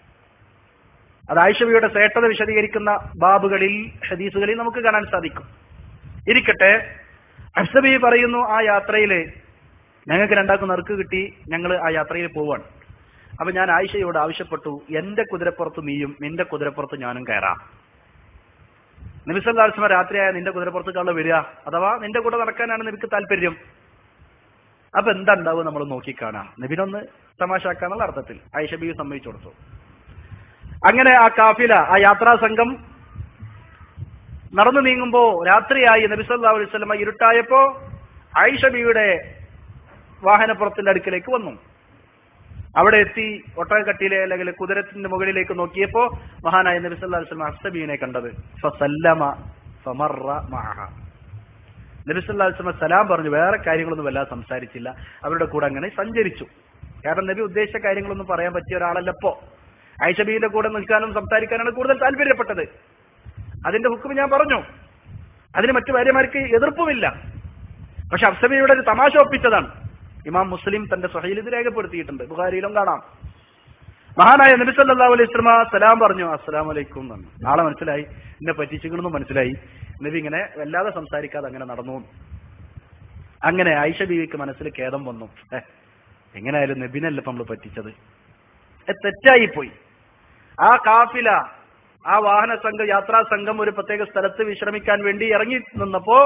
Speaker 2: അത് ആയിഷബിയുടെ സേട്ടത വിശദീകരിക്കുന്ന ബാബുകളിൽ ഹദീസുകളിൽ നമുക്ക് കാണാൻ സാധിക്കും ഇരിക്കട്ടെ അഫ്സബി പറയുന്നു ആ യാത്രയില് ഞങ്ങൾക്ക് രണ്ടാൾക്കും നറുക്ക് കിട്ടി ഞങ്ങൾ ആ യാത്രയിൽ പോവാണ് അപ്പൊ ഞാൻ ആയിഷയോട് ആവശ്യപ്പെട്ടു എന്റെ കുതിരപ്പുറത്ത് നീയും നിന്റെ കുതിരപ്പുറത്ത് ഞാനും കയറാം നബിസല്ലാസ്മ രാത്രിയായ നിന്റെ കുതിരപ്പുറത്തേക്കാളെ വരിക അഥവാ നിന്റെ കൂടെ നടക്കാനാണ് നിനക്ക് താല്പര്യം അപ്പൊ എന്താ ഉണ്ടാവുക നമ്മൾ നോക്കിക്കാണാം നബിനൊന്ന് തമാശാക്കാന്നുള്ള അർത്ഥത്തിൽ ഐഷബി സമ്മതിച്ചു കൊടുത്തു അങ്ങനെ ആ കാഫില ആ യാത്രാ സംഘം നടന്നു നീങ്ങുമ്പോ രാത്രിയായി നബിസല്ലാ അലൈഹി സ്വലമ ഇരുട്ടായപ്പോ ഐഷബിയുടെ വാഹനപ്പുറത്തിന്റെ അടുക്കിലേക്ക് വന്നു അവിടെ എത്തി ഒട്ടകക്കട്ടിയിലെ അല്ലെങ്കിൽ കുതിരത്തിന്റെ മുകളിലേക്ക് നോക്കിയപ്പോ മഹാനായ നബി സല്ലല്ലാഹു അലൈഹി വസല്ലം അസ്തബീനെ കണ്ടത് ഫസല്ലമ ഫമറ മഅഹ നബി സല്ലല്ലാഹു അലൈഹി വസല്ലം സലാം പറഞ്ഞു വേറെ കാര്യങ്ങളൊന്നും വല്ലാതെ സംസാരിച്ചില്ല അവരുടെ കൂടെ അങ്ങനെ സഞ്ചരിച്ചു കാരണം നബി ഉദ്ദേശിച്ച കാര്യങ്ങളൊന്നും പറയാൻ പറ്റിയ ഒരാളല്ലപ്പോ ഐഷബിയുടെ കൂടെ നിൽക്കാനും സംസാരിക്കാനാണ് കൂടുതൽ താല്പര്യപ്പെട്ടത് അതിന്റെ ഹുക്കും ഞാൻ പറഞ്ഞു അതിന് മറ്റു ഭാര്യമാർക്ക് എതിർപ്പുമില്ല പക്ഷെ അഫ്സബിയുടെ ഒരു തമാശ ഒപ്പിച്ചതാണ് ഇമാം മുസ്ലിം തന്റെ സഹയിൽ ഇത് രേഖപ്പെടുത്തിയിട്ടുണ്ട് ബുഖാരിയിലും കാണാം മഹാനായ നബി സല്ലല്ലാഹു അലൈഹി വസല്ലമ സലാം പറഞ്ഞു അസ്സലാമു അലൈക്കും എന്ന് പറഞ്ഞു. നാളെ മനസ്സിലായി എന്നെ പറ്റിച്ചിക്കണമെന്ന് മനസ്സിലായി നബി ഇങ്ങനെ വല്ലാതെ സംസാരിക്കാതെ അങ്ങനെ നടന്നു അങ്ങനെ ആയിഷ ബീവിക്ക് മനസ്സിൽ ഖേദം വന്നു ഏ എങ്ങനെയായാലും നബിനല്ല ഇപ്പൊ നമ്മൾ പറ്റിച്ചത് ഏ, തെറ്റായി പോയി ആ കാഫില ആ വാഹന സംഘം യാത്രാ സംഘം ഒരു പ്രത്യേക സ്ഥലത്ത് വിശ്രമിക്കാൻ വേണ്ടി ഇറങ്ങി നിന്നപ്പോ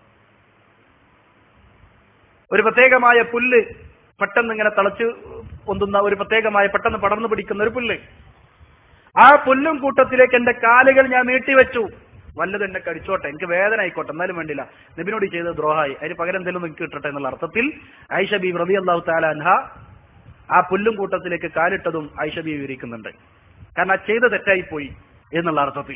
Speaker 2: ഒരു പ്രത്യേകമായ പുല്ല് പെട്ടെന്ന് ഇങ്ങനെ തളച്ച് പൊന്തുന്ന ഒരു പ്രത്യേകമായ പെട്ടെന്ന് പടർന്നു പിടിക്കുന്ന ഒരു പുല്ല് ആ പുല്ലും കൂട്ടത്തിലേക്ക് എന്റെ കാലുകൾ ഞാൻ നീട്ടിവെച്ചു വല്ലത് എന്നെ കടിച്ചോട്ടെ എനിക്ക് വേദന ആയിക്കോട്ടെ എന്നാലും വേണ്ടില്ല നബിനോട് ഈ ചെയ്ത ദ്രോഹായി അതിന് പകരം എന്തെങ്കിലും നിങ്ങൾക്ക് കിട്ടട്ടെ എന്നുള്ള അർത്ഥത്തിൽ ഐഷ ബി റബി അള്ളാഹു താലാൻഹ ആ പുല്ലും കൂട്ടത്തിലേക്ക് കാലിട്ടതും ഐഷ ബി വിവരിക്കുന്നുണ്ട് കാരണം ആ ചെയ്ത തെറ്റായി പോയി എന്നുള്ള അർത്ഥത്തിൽ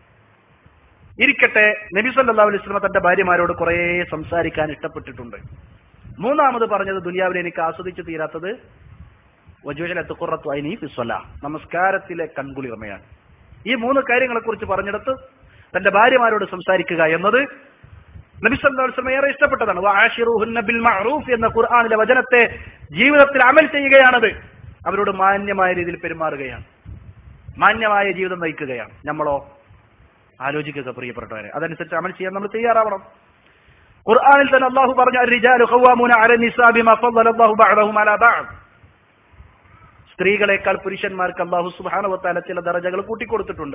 Speaker 2: ഇരിക്കട്ടെ നബി സല്ലല്ലാഹു അലൈഹി വസല്ലം തന്റെ ഭാര്യമാരോട് കുറെ സംസാരിക്കാൻ ഇഷ്ടപ്പെട്ടിട്ടുണ്ട് മൂന്നാമത് പറഞ്ഞത് ദുനിയാവിൽ എനിക്ക് ആസ്വദിച്ചു തീരാത്തത് വജുവലത്ത് കുറത്തു അയിനി ഫിസ്വല നമസ്കാരത്തിലെ കൺകുളിർമയാണ് ഈ മൂന്ന് കാര്യങ്ങളെ കുറിച്ച് പറഞ്ഞെടുത്ത് തന്റെ ഭാര്യമാരോട് സംസാരിക്കുക എന്നത് നബി സല്ലല്ലാഹു അലൈഹി വസല്ലം ഏറെ ഇഷ്ടപ്പെട്ടതാണ് വആശിറുഹുന്ന ബിൽ മഅറൂഫ് എന്ന ഖുർആനിലെ വചനത്തെ ജീവിതത്തിൽ അമൽ ചെയ്യുകയാണത് അവരോട് മാന്യമായ രീതിയിൽ പെരുമാറുകയാണ് മാന്യമായ ജീവിതം നയിക്കുകയാണ് നമ്മളോ ആലോചിക്കുക പ്രിയപ്പെട്ടവരെ അതനുസരിച്ച് അമൽ ചെയ്യാൻ നമ്മൾ തയ്യാറാവണം ഖുർആനിൽ തന്നെ അള്ളാഹു പറഞ്ഞ "അർരിജാലു ഖവ്വാമൂന അല നിസാ ബിമാ ഫദ്ദല അല്ലാഹു ബഅദഹും അലാ ബഅദ്." സ്ത്രീകളെക്കാൾ പുരുഷന്മാർക്ക് അള്ളാഹു സുബ്ഹാനഹു വതആല ചില ദറജകൾ കൂട്ടിക്കൊടുത്തിട്ടുണ്ട്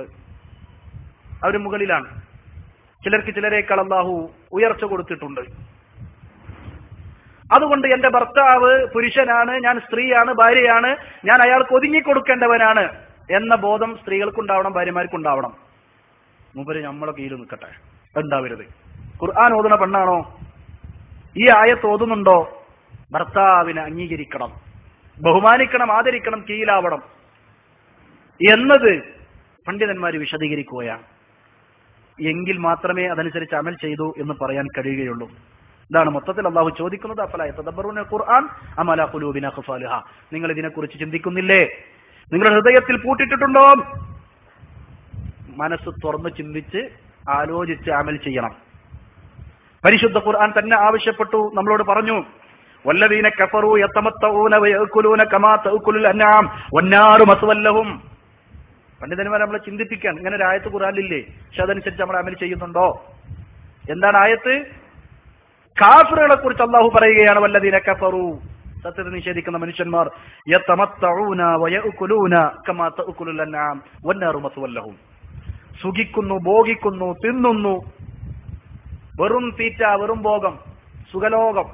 Speaker 2: അവർ മുകളിലാണ് ചിലർക്ക് ചിലരേക്കാൾ അള്ളാഹു ഉയർച്ച കൊടുത്തിട്ടുണ്ട് അതുകൊണ്ട് എന്റെ ഭർത്താവ് പുരുഷനാണ് ഞാൻ സ്ത്രീയാണ് ഭാര്യയാണ് ഞാൻ അയാൾക്ക് ഒതുങ്ങി കൊടുക്കേണ്ടവനാണ് എന്ന ബോധം സ്ത്രീകൾക്കുണ്ടാവണം ഭാര്യമാർക്കുണ്ടാവണം മൂപ്പര് നമ്മളെ കീഴിൽ നിൽക്കട്ടെ ഉണ്ടാവരുത് ഖുർആൻ ഓതുന്ന പെണ്ണാണോ ഈ ആയത്ത് ഓതുന്നുണ്ടോ ഭർത്താവിനെ അംഗീകരിക്കണം ബഹുമാനിക്കണം ആദരിക്കണം കീഴിലാവണം എന്നത് പണ്ഡിതന്മാർ വിശദീകരിക്കുകയാണ് എങ്കിൽ മാത്രമേ അതനുസരിച്ച് അമൽ ചെയ്തു എന്ന് പറയാൻ കഴിയുകയുള്ളൂ ഇതാണ് മൊത്തത്തിൽ അള്ളാഹു ചോദിക്കുന്നത് അഫലായ തദബ്ബറൂന ഖുർആൻ അമല ഖുലൂബിന ഖഫാലിഹ നിങ്ങൾ ഇതിനെക്കുറിച്ച് ചിന്തിക്കുന്നില്ലേ നിങ്ങളുടെ ഹൃദയത്തിൽ പൂട്ടിട്ടിട്ടുണ്ടോ മനസ്സ് തുറന്ന് ചിന്തിച്ച് ആലോചിച്ച് അമൽ ചെയ്യണം പരിശുദ്ധ ഖുർആൻ തന്നെ ആവശ്യപ്പെട്ടു നമ്മളോട് പറഞ്ഞു വല്ലദീന കഫറു യതമത്തഊന വയഅകുലൂന കമാ തഅകുലുൽ അൻആം വന്നാറു മസ്വല്ലഹും പണ്ഡിതന്മാരെ നമ്മളെ ചിന്തിപ്പിക്കാൻ ഇങ്ങനെ ഒരു ആയത്ത് ഖുർആനിലില്ലേ പക്ഷെ അതനുസരിച്ച് നമ്മൾ അമൽ ചെയ്യുന്നുണ്ടോ എന്താണ് ആയത്ത് കാഫറുകളെ കുറിച്ച് അള്ളാഹു പറയുകയാണ് വല്ലദീന കഫറു സത്യത്തെ നിഷേധിക്കുന്ന മനുഷ്യന്മാർ യതമത്തഊന വയഅകുലൂന കമാ തഅകുലുൽ അൻആം വന്നാറു മസ്വല്ലഹും സുഖിക്കുന്നു ഭോഗിക്കുന്നു തിന്നുന്നു വെറും തീറ്റ വെറും ഭോഗം സുഖലോകം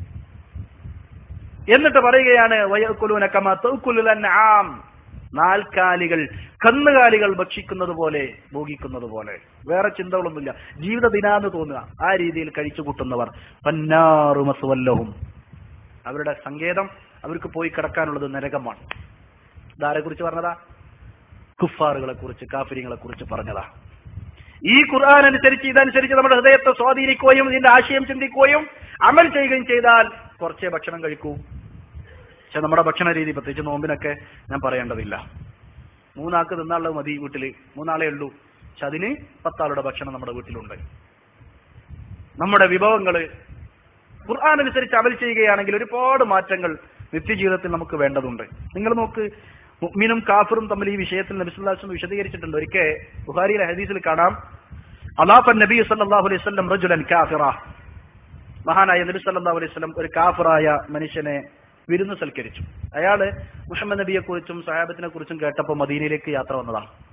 Speaker 2: എന്നിട്ട് പറയുകയാണ് വയക്കുലൂന കമ തൗക്കുലുൽ ആം നാൽക്കാലികൾ കന്നുകാലികൾ ഭക്ഷിക്കുന്നത് പോലെ ഭോഗിക്കുന്നത് പോലെ വേറെ ചിന്തകളൊന്നുമില്ല ജീവിത ദിനാന്ന് തോന്നുക ആ രീതിയിൽ കഴിച്ചു കൂട്ടുന്നവർ പന്നാറു മസുവല്ലഹും അവരുടെ സങ്കേതം അവർക്ക് പോയി കിടക്കാനുള്ളത് നരകമാണ് ഇതാരെ കുറിച്ച് പറഞ്ഞതാ കുഫാറുകളെ കുറിച്ച് കാഫിരിങ്ങളെ കുറിച്ച് പറഞ്ഞതാ ഈ ഖുർആൻ അനുസരിച്ച് ഇതനുസരിച്ച് നമ്മുടെ ഹൃദയത്തെ സ്വാധീനിക്കുകയും ഇതിന്റെ ആശയം ചിന്തിക്കുകയും അമൽ ചെയ്യുകയും ചെയ്താൽ കുറച്ചേ ഭക്ഷണം കഴിക്കൂ പക്ഷെ നമ്മുടെ ഭക്ഷണ രീതി പ്രത്യേകിച്ച് നോമ്പിനൊക്കെ ഞാൻ പറയേണ്ടതില്ല മൂന്നാൾക്ക് തിന്നാളുള്ളത് മതി വീട്ടില് മൂന്നാളേ ഉള്ളൂ പക്ഷെ അതിന് പത്താളുടെ ഭക്ഷണം നമ്മുടെ വീട്ടിലുണ്ട് നമ്മുടെ വിഭവങ്ങള് ഖുർആൻ അനുസരിച്ച് അമൽ ചെയ്യുകയാണെങ്കിൽ ഒരുപാട് മാറ്റങ്ങൾ നിത്യജീവിതത്തിൽ നമുക്ക് വേണ്ടതുണ്ട് നിങ്ങൾ നോക്ക് മുഅ്മിനും കാഫിറും തമ്മിൽ ഈ വിഷയത്തിൽ നബിസുല്ലാസ്ലം വിശദീകരിച്ചിട്ടുണ്ട് ഒരിക്കൽ ബുഹാരിയിലെ ഹദീസിൽ കാണാം അലാഫൻ നബി സല്ലല്ലാഹു അലൈഹി വസല്ലം റജുലൻ കാഫിറ മഹാനായ നബി സല്ലല്ലാഹു അലൈഹി വസല്ലം ഒരു കാഫിറായ മനുഷ്യനെ വിരുന്ന് സൽക്കരിച്ചു അയാള് മുഹമ്മദ് നബിയെ കുറിച്ചും സഹാബത്തിനെ കുറിച്ചും കേട്ടപ്പോൾ മദീനയിലേക്ക് യാത്ര വന്നതാണ്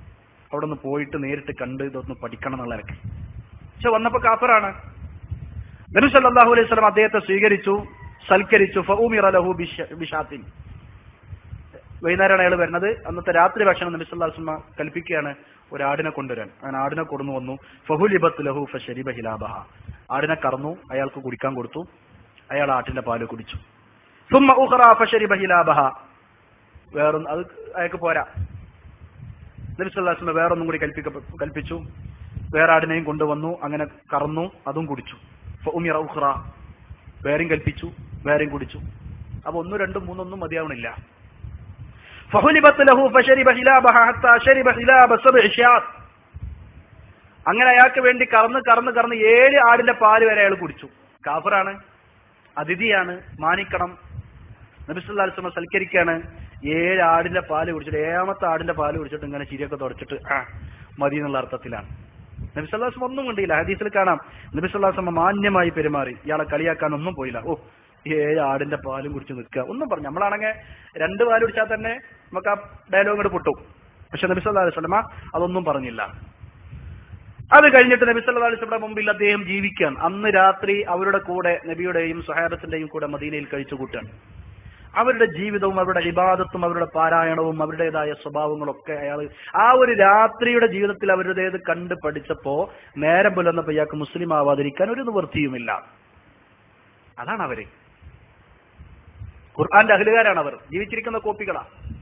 Speaker 2: അവിടെ നിന്ന് പോയിട്ട് നേരിട്ട് കണ്ട് ഇതൊന്ന് പഠിക്കണം എന്നുള്ള നിലക്ക് പക്ഷെ വന്നപ്പോ കാഫറാണ് നബി സല്ലല്ലാഹു അലൈഹി വസല്ലം അദ്ദേഹത്തെ സ്വീകരിച്ചു സൽക്കരിച്ചു ഫഉമിറ ലഹു ബിഷ- ബിഷാത്തിൻ വൈകുന്നേരമാണ് അയാൾ വരുന്നത് അന്നത്തെ രാത്രി ഭക്ഷണം നബി സല്ലല്ലാഹു അലൈഹി വസല്ലം കൽപ്പിക്കുകയാണ് ഒരു ആടിനെ കൊണ്ടുവരാൻ അങ്ങനെ ആടിനെ കൊടുന്നു വന്നു ഫഹുലിബത്ത് ലഹു ഫശരിബ ഹിലാബഹ ആടിനെ കറന്നു അയാൾക്ക് കുടിക്കാൻ കൊടുത്തു അയാൾ ആട്ടിന്റെ പാല് കുടിച്ചു സുമ്മ ഉഖറ ഫശരിബ ഹിലാബഹ വേറൊന്ന് അത് അയാൾക്ക് പോരാ നബി സല്ലല്ലാഹു അലൈഹി വസല്ലം വേറൊന്നും കൂടി കൽപ്പിക്ക കൽപ്പിച്ചു വേറെ ആടിനെയും കൊണ്ടുവന്നു അങ്ങനെ കറന്നു അതും കുടിച്ചു ഫഉമിറ ഉഖറ വേറെയും കൽപ്പിച്ചു വേറെയും കുടിച്ചു അപ്പൊ ഒന്നും രണ്ടും മൂന്നൊന്നും മതിയാവണില്ല ഫഹുലിബത്ത് ലഹു ഫശരിബ ഹിലാബഹ ഹത്താ ശരിബ ഹിലാബ സബ്ഇ ഷിയാത്ത് അങ്ങനെ അയാൾക്ക് വേണ്ടി കറന്ന് കറന്ന് കറന്ന് ഏഴ് ആടിന്റെ പാല് വരെ അയാൾ കുടിച്ചു കാഫറാണ് അതിഥിയാണ് മാനിക്കണം നബിസ്വല്ലാസ്ലമ സൽക്കരിക്കാണ് ഏഴ് ആടിന്റെ പാല് കുടിച്ചിട്ട് ഏഴാമത്തെ ആടിന്റെ പാല് കുടിച്ചിട്ട് ഇങ്ങനെ ചിരിയൊക്കെ തുടച്ചിട്ട് ആ മതി എന്നുള്ള അർത്ഥത്തിലാണ് നബിസ്വല്ലാസ്ലം ഒന്നും കണ്ടില്ല ഹദീസിൽ കാണാം നബിസ്വല്ലാസ്ലമ മാന്യമായി പെരുമാറി ഇയാളെ കളിയാക്കാൻ ഒന്നും പോയില്ല ഓ ഈ ഏഴ് ആടിന്റെ പാലും കുടിച്ച് നിൽക്കുക ഒന്നും പറഞ്ഞു നമ്മളാണെങ്കിൽ രണ്ട് പാല് കുടിച്ചാൽ തന്നെ നമുക്ക് ആ ഡയലോഗ് ഇങ്ങോട്ട് പൊട്ടും പക്ഷെ നബിസ്വല്ലാ അലൈവല്ലമ അതൊന്നും പറഞ്ഞില്ല അത് കഴിഞ്ഞിട്ട് നബി സല്ലല്ലാഹു അലൈഹി വസല്ലം മുമ്പിൽ അദ്ദേഹം ജീവിക്കാൻ അന്ന് രാത്രി അവരുടെ കൂടെ നബിയുടെയും സ്വഹാബത്തിന്റെയും കൂടെ മദീനയിൽ കഴിച്ചു കൂട്ടാൻ അവരുടെ ജീവിതവും അവരുടെ ഇബാദത്തും അവരുടെ പാരായണവും അവരുടേതായ സ്വഭാവങ്ങളൊക്കെ അയാൾ ആ ഒരു രാത്രിയുടെ ജീവിതത്തിൽ അവരുടേത് കണ്ട് പഠിച്ചപ്പോ നേരം പുലർന്നപ്പോ ഇയാൾക്ക് മുസ്ലിം ആവാതിരിക്കാൻ ഒരു നിവൃത്തിയുമില്ല അതാണ് അവര് ഖുർആന്റെ അഹലുകാരാണ് അവർ ജീവിച്ചിരിക്കുന്ന കോപ്പികളാ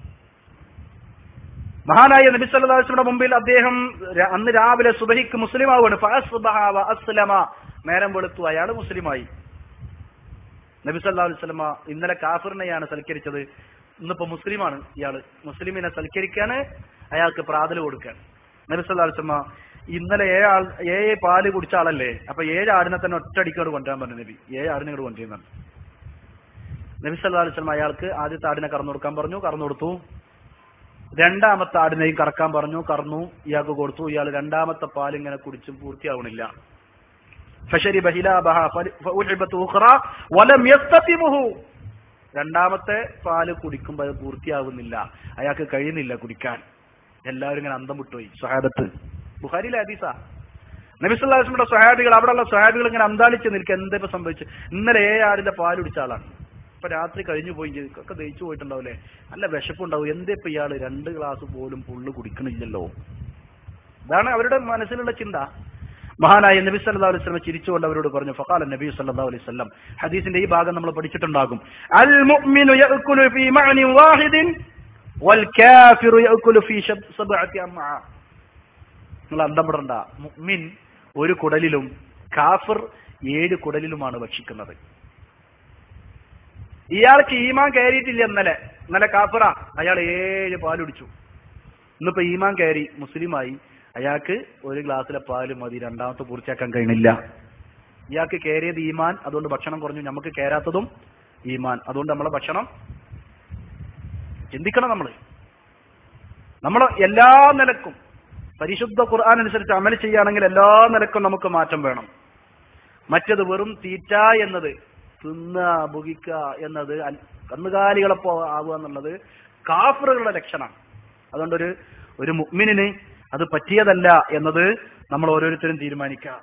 Speaker 2: മഹാനായ നബി സല്ലല്ലാഹു അലൈഹി വസല്ലമയുടെ മുമ്പിൽ അദ്ദേഹം ര- അന്ന് രാവിലെ സുബഹിക്ക് മുസ്ലിം ആവുകയാണ് ഫഅസ്ബഹ വഅസ്ലമ നേരം വെളുത്തു അയാൾ മുസ്ലിമായി നബി സല്ലല്ലാഹു അലൈഹി വസല്ലമ ഇന്നലെ കാഫിറിനെയാണ് സൽക്കരിച്ചത് ഇന്നിപ്പോ മുസ്ലിമാണ് ഇയാള് മുസ്ലിമിനെ സൽക്കരിക്കാന് അയാൾക്ക് പ്രാതൽ കൊടുക്കാൻ നബി സല്ലല്ലാഹു അലൈഹി വസല്ലമ ഇന്നലെ ഏഴ് ആൾ ഏഴ് പാല് കുടിച്ച ആളല്ലേ അപ്പൊ ഏഴ് ആടിനെ തന്നെ ഒറ്റയടിക്കോട് കൊണ്ടുവരാൻ പറഞ്ഞു നബി ഏഴ് ആടിനെ ഇങ്ങോട്ട് കൊണ്ടുവരുന്നുണ്ട് നബി സല്ലല്ലാഹു അലൈഹി വസല്ലമ അയാൾക്ക് ആദ്യത്തെ ആടിനെ കറന്നു കൊടുക്കാൻ പറഞ്ഞു കറന്നു കൊടുത്തു രണ്ടാമത്തെ ആടിനെയും കറക്കാൻ പറഞ്ഞു കറന്നു ഇയാൾക്ക് കൊടുത്തു ഇയാൾ രണ്ടാമത്തെ പാൽ ഇങ്ങനെ കുടിച്ചും പൂർത്തിയാവണില്ല ഫശരിബ ഹിലാബഹ ഫലി- ഫഉലിബത്ത് ഉഖറ വലം യസ്തതിമുഹു. രണ്ടാമത്തെ പാല് കുടിക്കുമ്പോൾ അത് പൂർത്തിയാവുന്നില്ല അയാൾക്ക് കഴിയുന്നില്ല കുടിക്കാൻ എല്ലാവരും ഇങ്ങനെ അന്തം വിട്ടുപോയി സ്വഹാബത്ത് ബുഖാരിയിലെ ഹദീസ നബിസുല്ലാസ്മിയുടെ സ്വഹാബികൾ അവിടെയുള്ള സ്വഹാബികൾ ഇങ്ങനെ അന്താളിച്ച് നിൽക്കുക എന്താ ഇപ്പൊ സംഭവിച്ചു ഇന്നലെ ഏഴ് ആടിന്റെ പാല് കുടിച്ച ആളാണ് ഇപ്പൊ രാത്രി കഴിഞ്ഞു പോയി ചെയ്തു ഒക്കെ ദഹിച്ചു പോയിട്ടുണ്ടാവില്ലേ നല്ല വിശപ്പുണ്ടാവും എന്തേ ഇപ്പൊ ഇയാള് രണ്ട് ഗ്ലാസ് പോലും പുള്ളു കുടിക്കണില്ലല്ലോ ഇതാണ് അവരുടെ മനസ്സിലുള്ള ചിന്ത മഹാനായ നബി സല്ലല്ലാഹു അലൈഹി വസല്ലം ചിരിച്ചുകൊണ്ട് അവരോട് പറഞ്ഞു ഫഖാല നബി സല്ലല്ലാഹു അലൈഹി വസല്ലം ഹദീസിന്റെ ഈ ഭാഗം നമ്മൾ പഠിച്ചിട്ടുണ്ടാകും അൽ മുഅ്മിനു യഅകുലു ഫീ മഅനിൻ വാഹിദിൻ വൽ കാഫിറു യഅകുലു ഫീ ശബ്- സബ്അത്തി അമ്അ നിങ്ങൾ അന്തപ്പെടണ്ട മുഅ്മിൻ ഒരു കുടലിലും കാഫിർ ഏഴ് കുടലിലുമാണ് ഭക്ഷിക്കുന്നത് ഇയാൾക്ക് ഈമാൻ കയറിയിട്ടില്ല ഇന്നലെ ഇന്നലെ കാഫിറ അയാൾ ഏഴ് പാലുടിച്ചു ഇന്നിപ്പോ ഈമാൻ കയറി മുസ്ലിമായി അയാൾക്ക് ഒരു ഗ്ലാസ്സിലെ പാല് മതി രണ്ടാമത്തെ പൂർത്തിയാക്കാൻ കഴിയണില്ല ഇയാൾക്ക് കയറിയത് ഈമാൻ അതുകൊണ്ട് ഭക്ഷണം കുറഞ്ഞു നമുക്ക് കയറാത്തതും ഈമാൻ അതുകൊണ്ട് നമ്മളെ ഭക്ഷണം ചിന്തിക്കണം നമ്മൾ നമ്മൾ എല്ലാ നിലക്കും പരിശുദ്ധ ഖുർആൻ അനുസരിച്ച് അമൽ ചെയ്യുകയാണെങ്കിൽ എല്ലാ നിലക്കും നമുക്ക് മാറ്റം വേണം മറ്റത് വെറും തീറ്റ എന്നത് തിന്ന ഭുഗിക്ക എന്നത് അൽ- കന്നുകാലികളെപ്പോ ആവുക എന്നുള്ളത് കാഫറുകളുടെ ലക്ഷണമാണ് അതുകൊണ്ട് ഒരു ഒരു മുഅ്മിനിന് അത് പറ്റിയതല്ല എന്നത് നമ്മൾ ഓരോരുത്തരും തീരുമാനിക്കുക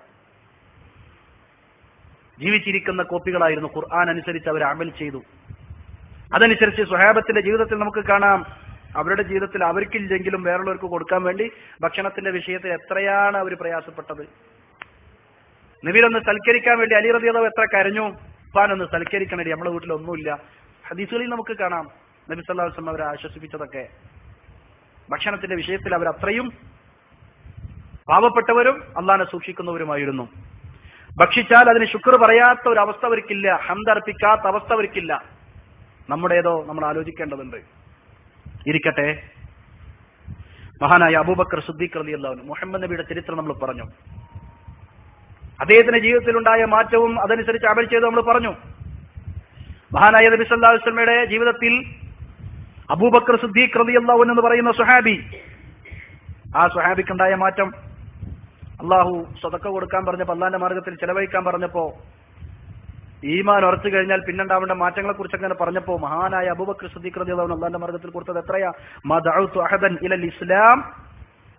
Speaker 2: ജീവിച്ചിരിക്കുന്ന കോപ്പികളായിരുന്നു ഖുർആൻ അനുസരിച്ച് അവർ അമൽ ചെയ്തു അതനുസരിച്ച് സ്വഹാബത്തിന്റെ ജീവിതത്തിൽ നമുക്ക് കാണാം അവരുടെ ജീവിതത്തിൽ അവർക്കില്ലെങ്കിലും വേറുള്ളവർക്ക് കൊടുക്കാൻ വേണ്ടി ഭക്ഷണത്തിന്റെ വിഷയത്തിൽ എത്രയാണ് അവർ പ്രയാസപ്പെട്ടത് നബീലൊന്ന് സൽക്കരിക്കാൻ വേണ്ടി അലി റതിയതവ് എത്ര കരഞ്ഞു ഉപ്പാനൊന്ന് സൽക്കരിക്കണേ നമ്മുടെ വീട്ടിൽ ഒന്നുമില്ല ഹദീസുകളിൽ നമുക്ക് കാണാം നബി സല്ലല്ലാഹു അലൈഹി വസല്ലം അവരെ ആശ്വസിപ്പിച്ചതൊക്കെ ഭക്ഷണത്തിന്റെ വിഷയത്തിൽ അവർ അത്രയും പാവപ്പെട്ടവരും അള്ളാനെ സൂക്ഷിക്കുന്നവരുമായിരുന്നു ഭക്ഷിച്ചാൽ അതിന് ശുക്ർ പറയാത്ത ഒരു അവസ്ഥ അവർക്കില്ല ഹന്തർപ്പിക്കാത്ത അവസ്ഥ അവർക്കില്ല നമ്മുടേതോ നമ്മൾ ആലോചിക്കേണ്ടതുണ്ട് ഇരിക്കട്ടെ മഹാനായ അബൂബക്കർ സുദ്ദീഖ് റലി അള്ളാഹു മുഹമ്മദ് നബിയുടെ ചരിത്രം നമ്മൾ പറഞ്ഞു അദ്ദേഹത്തിന്റെ ജീവിതത്തിലുണ്ടായ മാറ്റവും അതനുസരിച്ച് അമൽ ചെയ്ത് നമ്മൾ പറഞ്ഞു മഹാനായ നബി സല്ലല്ലാഹു അലൈഹി വസല്ലമയുടെ ജീവിതത്തിൽ അബൂബക്കർ സുദ്ദീഖ് റളിയല്ലാഹു അൻഹു എന്ന് പറയുന്ന സുഹാബി ആ സുഹാബിക്കുണ്ടായ മാറ്റം അള്ളാഹു സ്വതക്ക കൊടുക്കാൻ പറഞ്ഞപ്പോ അള്ളാന്റെ മാർഗത്തിൽ ചെലവഴിക്കാൻ പറഞ്ഞപ്പോ ഈമാൻ ഉറച്ചു കഴിഞ്ഞാൽ പിന്നുണ്ടാവേണ്ട മാറ്റങ്ങളെ കുറിച്ച് അങ്ങനെ പറഞ്ഞപ്പോ മഹാനായ അബൂബക്കർ സുദ്ദീഖ് റളിയല്ലാഹു അൻഹു അള്ളാന്റെ മാർഗത്തിൽ കൊടുത്തത് എത്രയാ മാ ദഅഉതു അഹദൻ ഇലൽ ഇസ്ലാം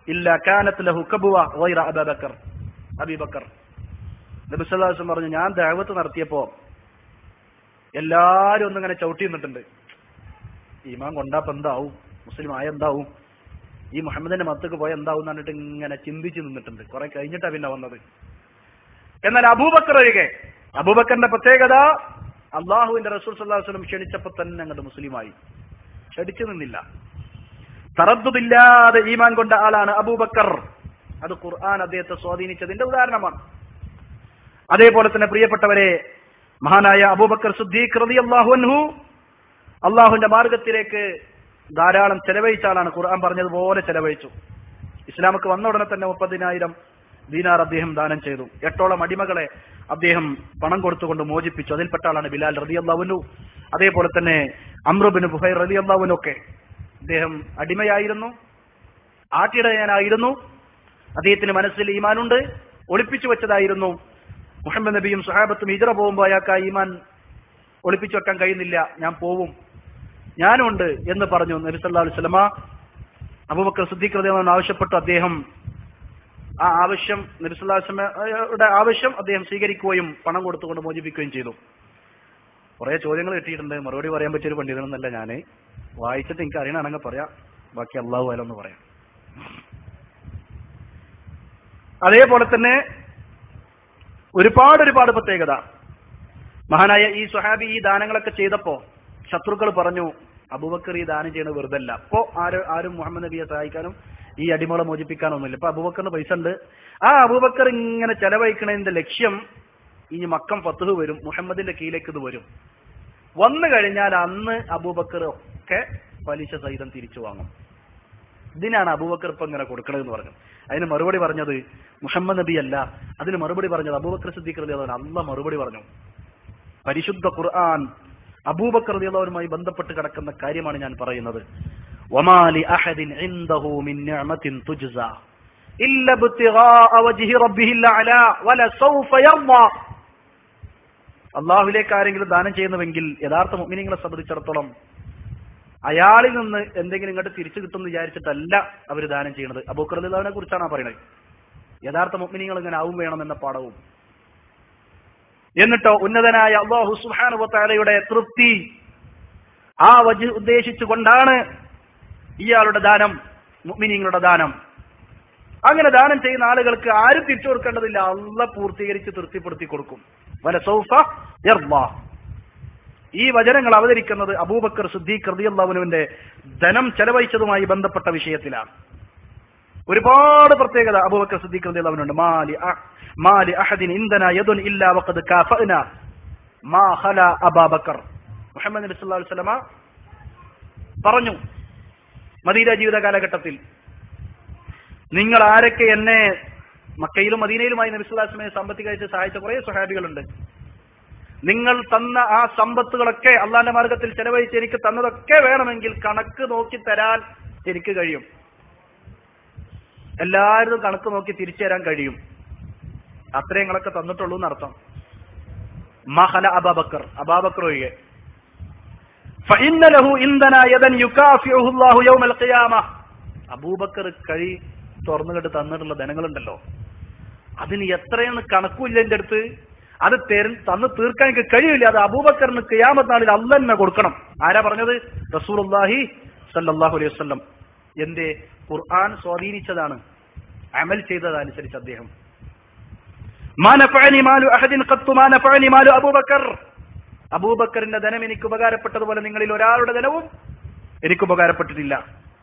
Speaker 2: ഇല്ല കാനത്ത് ലഹു കബുവ ഗൈറ അബൂബക്കർ അബീബക്കർ നബി സല്ലല്ലാഹു അലൈഹി വസല്ലം പറഞ്ഞു ഞാൻ ദഅവത്ത് നടത്തിയപ്പോ എല്ലാരും ഒന്നിങ്ങനെ ചവിട്ടി നിന്നിട്ടുണ്ട് ഈമാൻ കൊണ്ടാപ്പ എന്താവും മുസ്ലിം ആയ എന്താവും ഈ മുഹമ്മദിന്റെ മത്തക്ക് പോയ എന്താവും എന്ന് പറഞ്ഞിട്ട് ഇങ്ങനെ ചിന്തിച്ച് നിന്നിട്ടുണ്ട് കുറെ കഴിഞ്ഞിട്ടാ പിന്നെ വന്നത് എന്നാൽ അബൂബക്കർ ഒഴികെ അബൂബക്കറിന്റെ പ്രത്യേകത അള്ളാഹുവിന്റെ റസൂൽ സല്ലല്ലാഹു അലൈഹി വസല്ലം ക്ഷണിച്ചപ്പോ തന്നെ അങ്ങോട്ട് മുസ്ലിമായി ക്ഷണിച്ചു നിന്നില്ല തറദ്ദുദില്ലാതെ ഈമാൻ കൊണ്ട ആളാണ് അബൂബക്കർ അത് ഖുർആൻ അദ്ദേഹത്തെ സ്വാധീനിച്ചതിന്റെ ഉദാഹരണമാണ് അതേപോലെ തന്നെ പ്രിയപ്പെട്ടവരെ മഹാനായ അബൂബക്കർ സുദ്ദീഖ് റളിയല്ലാഹു അൻഹു അള്ളാഹുവിന്റെ മാർഗത്തിലേക്ക് ധാരാളം ചെലവഴിച്ച ആളാണ് ഖുർആൻ പറഞ്ഞതുപോലെ ചെലവഴിച്ചു ഇസ്ലാമക്ക് വന്ന ഉടനെ തന്നെ മുപ്പതിനായിരം ദീനാർ അദ്ദേഹം ദാനം ചെയ്തു എട്ടോളം അടിമകളെ അദ്ദേഹം പണം കൊടുത്തുകൊണ്ട് മോചിപ്പിച്ചു അതിൽപ്പെട്ട ആളാണ് ബിലാൽ റളിയല്ലാഹുനു അതേപോലെ തന്നെ അമ്രുബിന് ബുഹൈർ റളിയല്ലാഹുനു ഒക്കെ അദ്ദേഹം അടിമയായിരുന്നു ആട്ടിടയനായിരുന്നു അദ്ദേഹത്തിന് മനസ്സിൽ ഈമാനുണ്ട് ഒളിപ്പിച്ചു വെച്ചതായിരുന്നു മുഹമ്മദ് നബിയും സുഹാബത്തും ഹിജറ പോകുമ്പോൾ അയാൾക്ക് ആ ഈമാൻ ഒളിപ്പിച്ചു വെക്കാൻ കഴിയുന്നില്ല ഞാൻ പോവും ഞാനുണ്ട് എന്ന് പറഞ്ഞു നബി സല്ലല്ലാഹു അലൈഹി വസല്ലമ അബൂബക്കർ സിദ്ദീഖ് റളിയല്ലാഹു അൻഹു ആവശ്യപ്പെട്ടു അദ്ദേഹം ആ ആവശ്യം നബി സല്ലല്ലാഹു അലൈഹി വസല്ലമയുടെ ആവശ്യം അദ്ദേഹം സ്വീകരിക്കുകയും പണം കൊടുത്തുകൊണ്ട് മോചിപ്പിക്കുകയും ചെയ്തു കുറെ ചോദ്യങ്ങൾ കിട്ടിയിട്ടുണ്ട് മറുപടി പറയാൻ പറ്റിയ ഒരു പണ്ഡിതനൊന്നല്ല ഞാന് വായിച്ചിട്ട് എനിക്ക് അറിയണമെങ്കിൽ പറയാം ബാക്കി അള്ളാഹു ആലൊന്ന് പറയാം അതേപോലെ തന്നെ ഒരുപാട് ഒരുപാട് പ്രത്യേകത മഹാനായ ഈ സുഹാബി ഈ ദാനങ്ങളൊക്കെ ചെയ്തപ്പോ ശത്രുക്കൾ പറഞ്ഞു അബൂബക്കർ ഈ ദാനം ചെയ്യുന്നത് വെറുതെ അല്ല അപ്പോ ആരും ആരും മുഹമ്മദ് നബിയെ സഹായിക്കാനും ഈ അടിമകളെ മോചിപ്പിക്കാനൊന്നുമില്ല ഇപ്പൊ അബൂബക്കറിന് പൈസ ഉണ്ട് ആ അബൂബക്കർ ഇങ്ങനെ ചെലവഴിക്കണതിന്റെ ലക്ഷ്യം ഇനി മക്കം ഫത്തുഹ് വരും മുഹമ്മദിന്റെ കീഴിലേക്ക് ഇത് വരും വന്നു കഴിഞ്ഞാൽ അന്ന് അബൂബക്കർ ഒക്കെ പലിശ സഹിതം തിരിച്ചു വാങ്ങും ഇതിനാണ് അബൂബക്കർ ഇപ്പൊ ഇങ്ങനെ കൊടുക്കണതെന്ന് പറഞ്ഞു അതിന് മറുപടി പറഞ്ഞത് മുഹമ്മദ് നബി അല്ല അതിന് മറുപടി പറഞ്ഞത് അബൂബക്കർ സിദ്ദീഖ് റളിയല്ലാഹു അല്ല മറുപടി പറഞ്ഞു പരിശുദ്ധ ഖുർആൻ അബൂബക്കർ റളിയല്ലാഹുവുമായി ബന്ധപ്പെട്ട് കിടക്കുന്ന കാര്യമാണ് ഞാൻ പറയുന്നത് വമാലി അഹദിൻ ഇൻദഹു മിൻ നിഅമത്തിൻ തുജ്സ ഇല്ല ഇബ്തിഗാഅ വജ്ഹി റബ്ബിഹിൽ അഅല വലസൗഫ യർദ അള്ളാഹുലേക്ക് ആരെങ്കിലും ദാനം ചെയ്യുന്നുവെങ്കിൽ യഥാർത്ഥ മുഅ്മിനീങ്ങളെ സംബന്ധിച്ചിടത്തോളം അയാളിൽ നിന്ന് എന്തെങ്കിലും ഇങ്ങോട്ട് തിരിച്ചു കിട്ടുമെന്ന് വിചാരിച്ചിട്ടല്ല അവർ ദാനം ചെയ്യുന്നത് അബൂക്കർ റളിയല്ലാഹുവിനെ കുറിച്ചാണ് ആ പറയുന്നത് യഥാർത്ഥ മുഅ്മിനീങ്ങൾ ഇങ്ങനെ ആവും വേണം എന്ന പാഠവും എന്നിട്ടോ ഉന്നതനായ അള്ളാഹു സുബ്ഹാനഹു വതആലയുടെ തൃപ്തി ആ വജ് ഉദ്ദേശിച്ചുകൊണ്ടാണ് ഇയാളുടെ ദാനം മുഅ്മിനീങ്ങളുടെ ദാനം അങ്ങനെ ദാനം ചെയ്യുന്ന ആളുകൾക്ക് ആരും തിരിച്ചു കൊടുക്കേണ്ടതില്ല അള്ള പൂർത്തീകരിച്ച് തൃപ്തിപ്പെടുത്തി കൊടുക്കും വല സൗഫ യർദാ ഈ വചനങ്ങൾ അവതരിക്കുന്നത് അബൂബക്കർ സിദ്ദീഖ് റളിയല്ലാഹുവിന്റെ ധനം ചെലവഴിച്ചതുമായി ബന്ധപ്പെട്ട വിഷയത്തിലാണ് ഒരുപാട് പ്രത്യേകത അബൂബക്കർ സിദ്ദീഖ് റളിയല്ലാഹുവിനുണ്ട് മാലി അഹ് മാലി അഹദിൻ ഇന്ധന യദുൻ ഇല്ലാ വഖദ് കാഫഅന മാ ഖല അബാബക്കർ മുഹമ്മദ് നബി സല്ലല്ലാഹു അലൈഹി വസല്ലമ പറഞ്ഞു മദീന ജീവിത കാലഘട്ടത്തിൽ നിങ്ങൾ ആരൊക്കെ എന്നെ മക്കയിലും മദീനയിലുമായി നബി സല്ലല്ലാഹു അലൈഹി വസല്ലമയെ സാമ്പത്തികമായിട്ട് സഹായിച്ച കുറെ സ്വഹാബികളുണ്ട് നിങ്ങൾ തന്ന ആ സമ്പത്തുകളൊക്കെ അള്ളാന്റെ മാർഗത്തിൽ ചെലവഴിച്ച് എനിക്ക് തന്നതൊക്കെ വേണമെങ്കിൽ കണക്ക് നോക്കി തരാൻ എനിക്ക് കഴിയും എല്ലാവരും കണക്ക് നോക്കി തിരിച്ചു തരാൻ കഴിയും അത്രയും കണക്ക് തന്നിട്ടുള്ളൂ എന്നർത്ഥം മഹല അബാബക്കർ അബാബക്കർ ഒഴികെ فإن له عندنا يدا يكافئه الله يوم القيامة അബൂബക്കർ കഴി തുറന്നുകെട്ട് തന്നിട്ടുള്ള ധനങ്ങളുണ്ടല്ലോ അതിന് എത്രയാണ് കണക്കുമില്ല എന്റെ അടുത്ത് അത് തെര- തന്ന് തീർക്കാൻ എനിക്ക് കഴിയില്ല അത് അബൂബക്കറിന് കിയാമത്ത് നാളിൽ അല്ല തന്നെ കൊടുക്കണം ആരാ പറഞ്ഞത് റസൂലുള്ളാഹി സല്ലല്ലാഹു അലൈഹി വസല്ലം എന്റെ ഖുർആൻ സ്വാധീനിച്ചതാണ് അമൽ ചെയ്തതനുസരിച്ച് അദ്ദേഹം മാ നഫഅനി മാലു അഹദിൻ ഖത്തു മാ നഫഅനി മാലു അബൂബക്കർ അബൂബക്കറിന്റെ ധനം എനിക്ക് ഉപകാരപ്പെട്ടതുപോലെ നിങ്ങളിൽ ഒരാളുടെ ധനവും എനിക്ക് ഉപകാരപ്പെട്ടിട്ടില്ല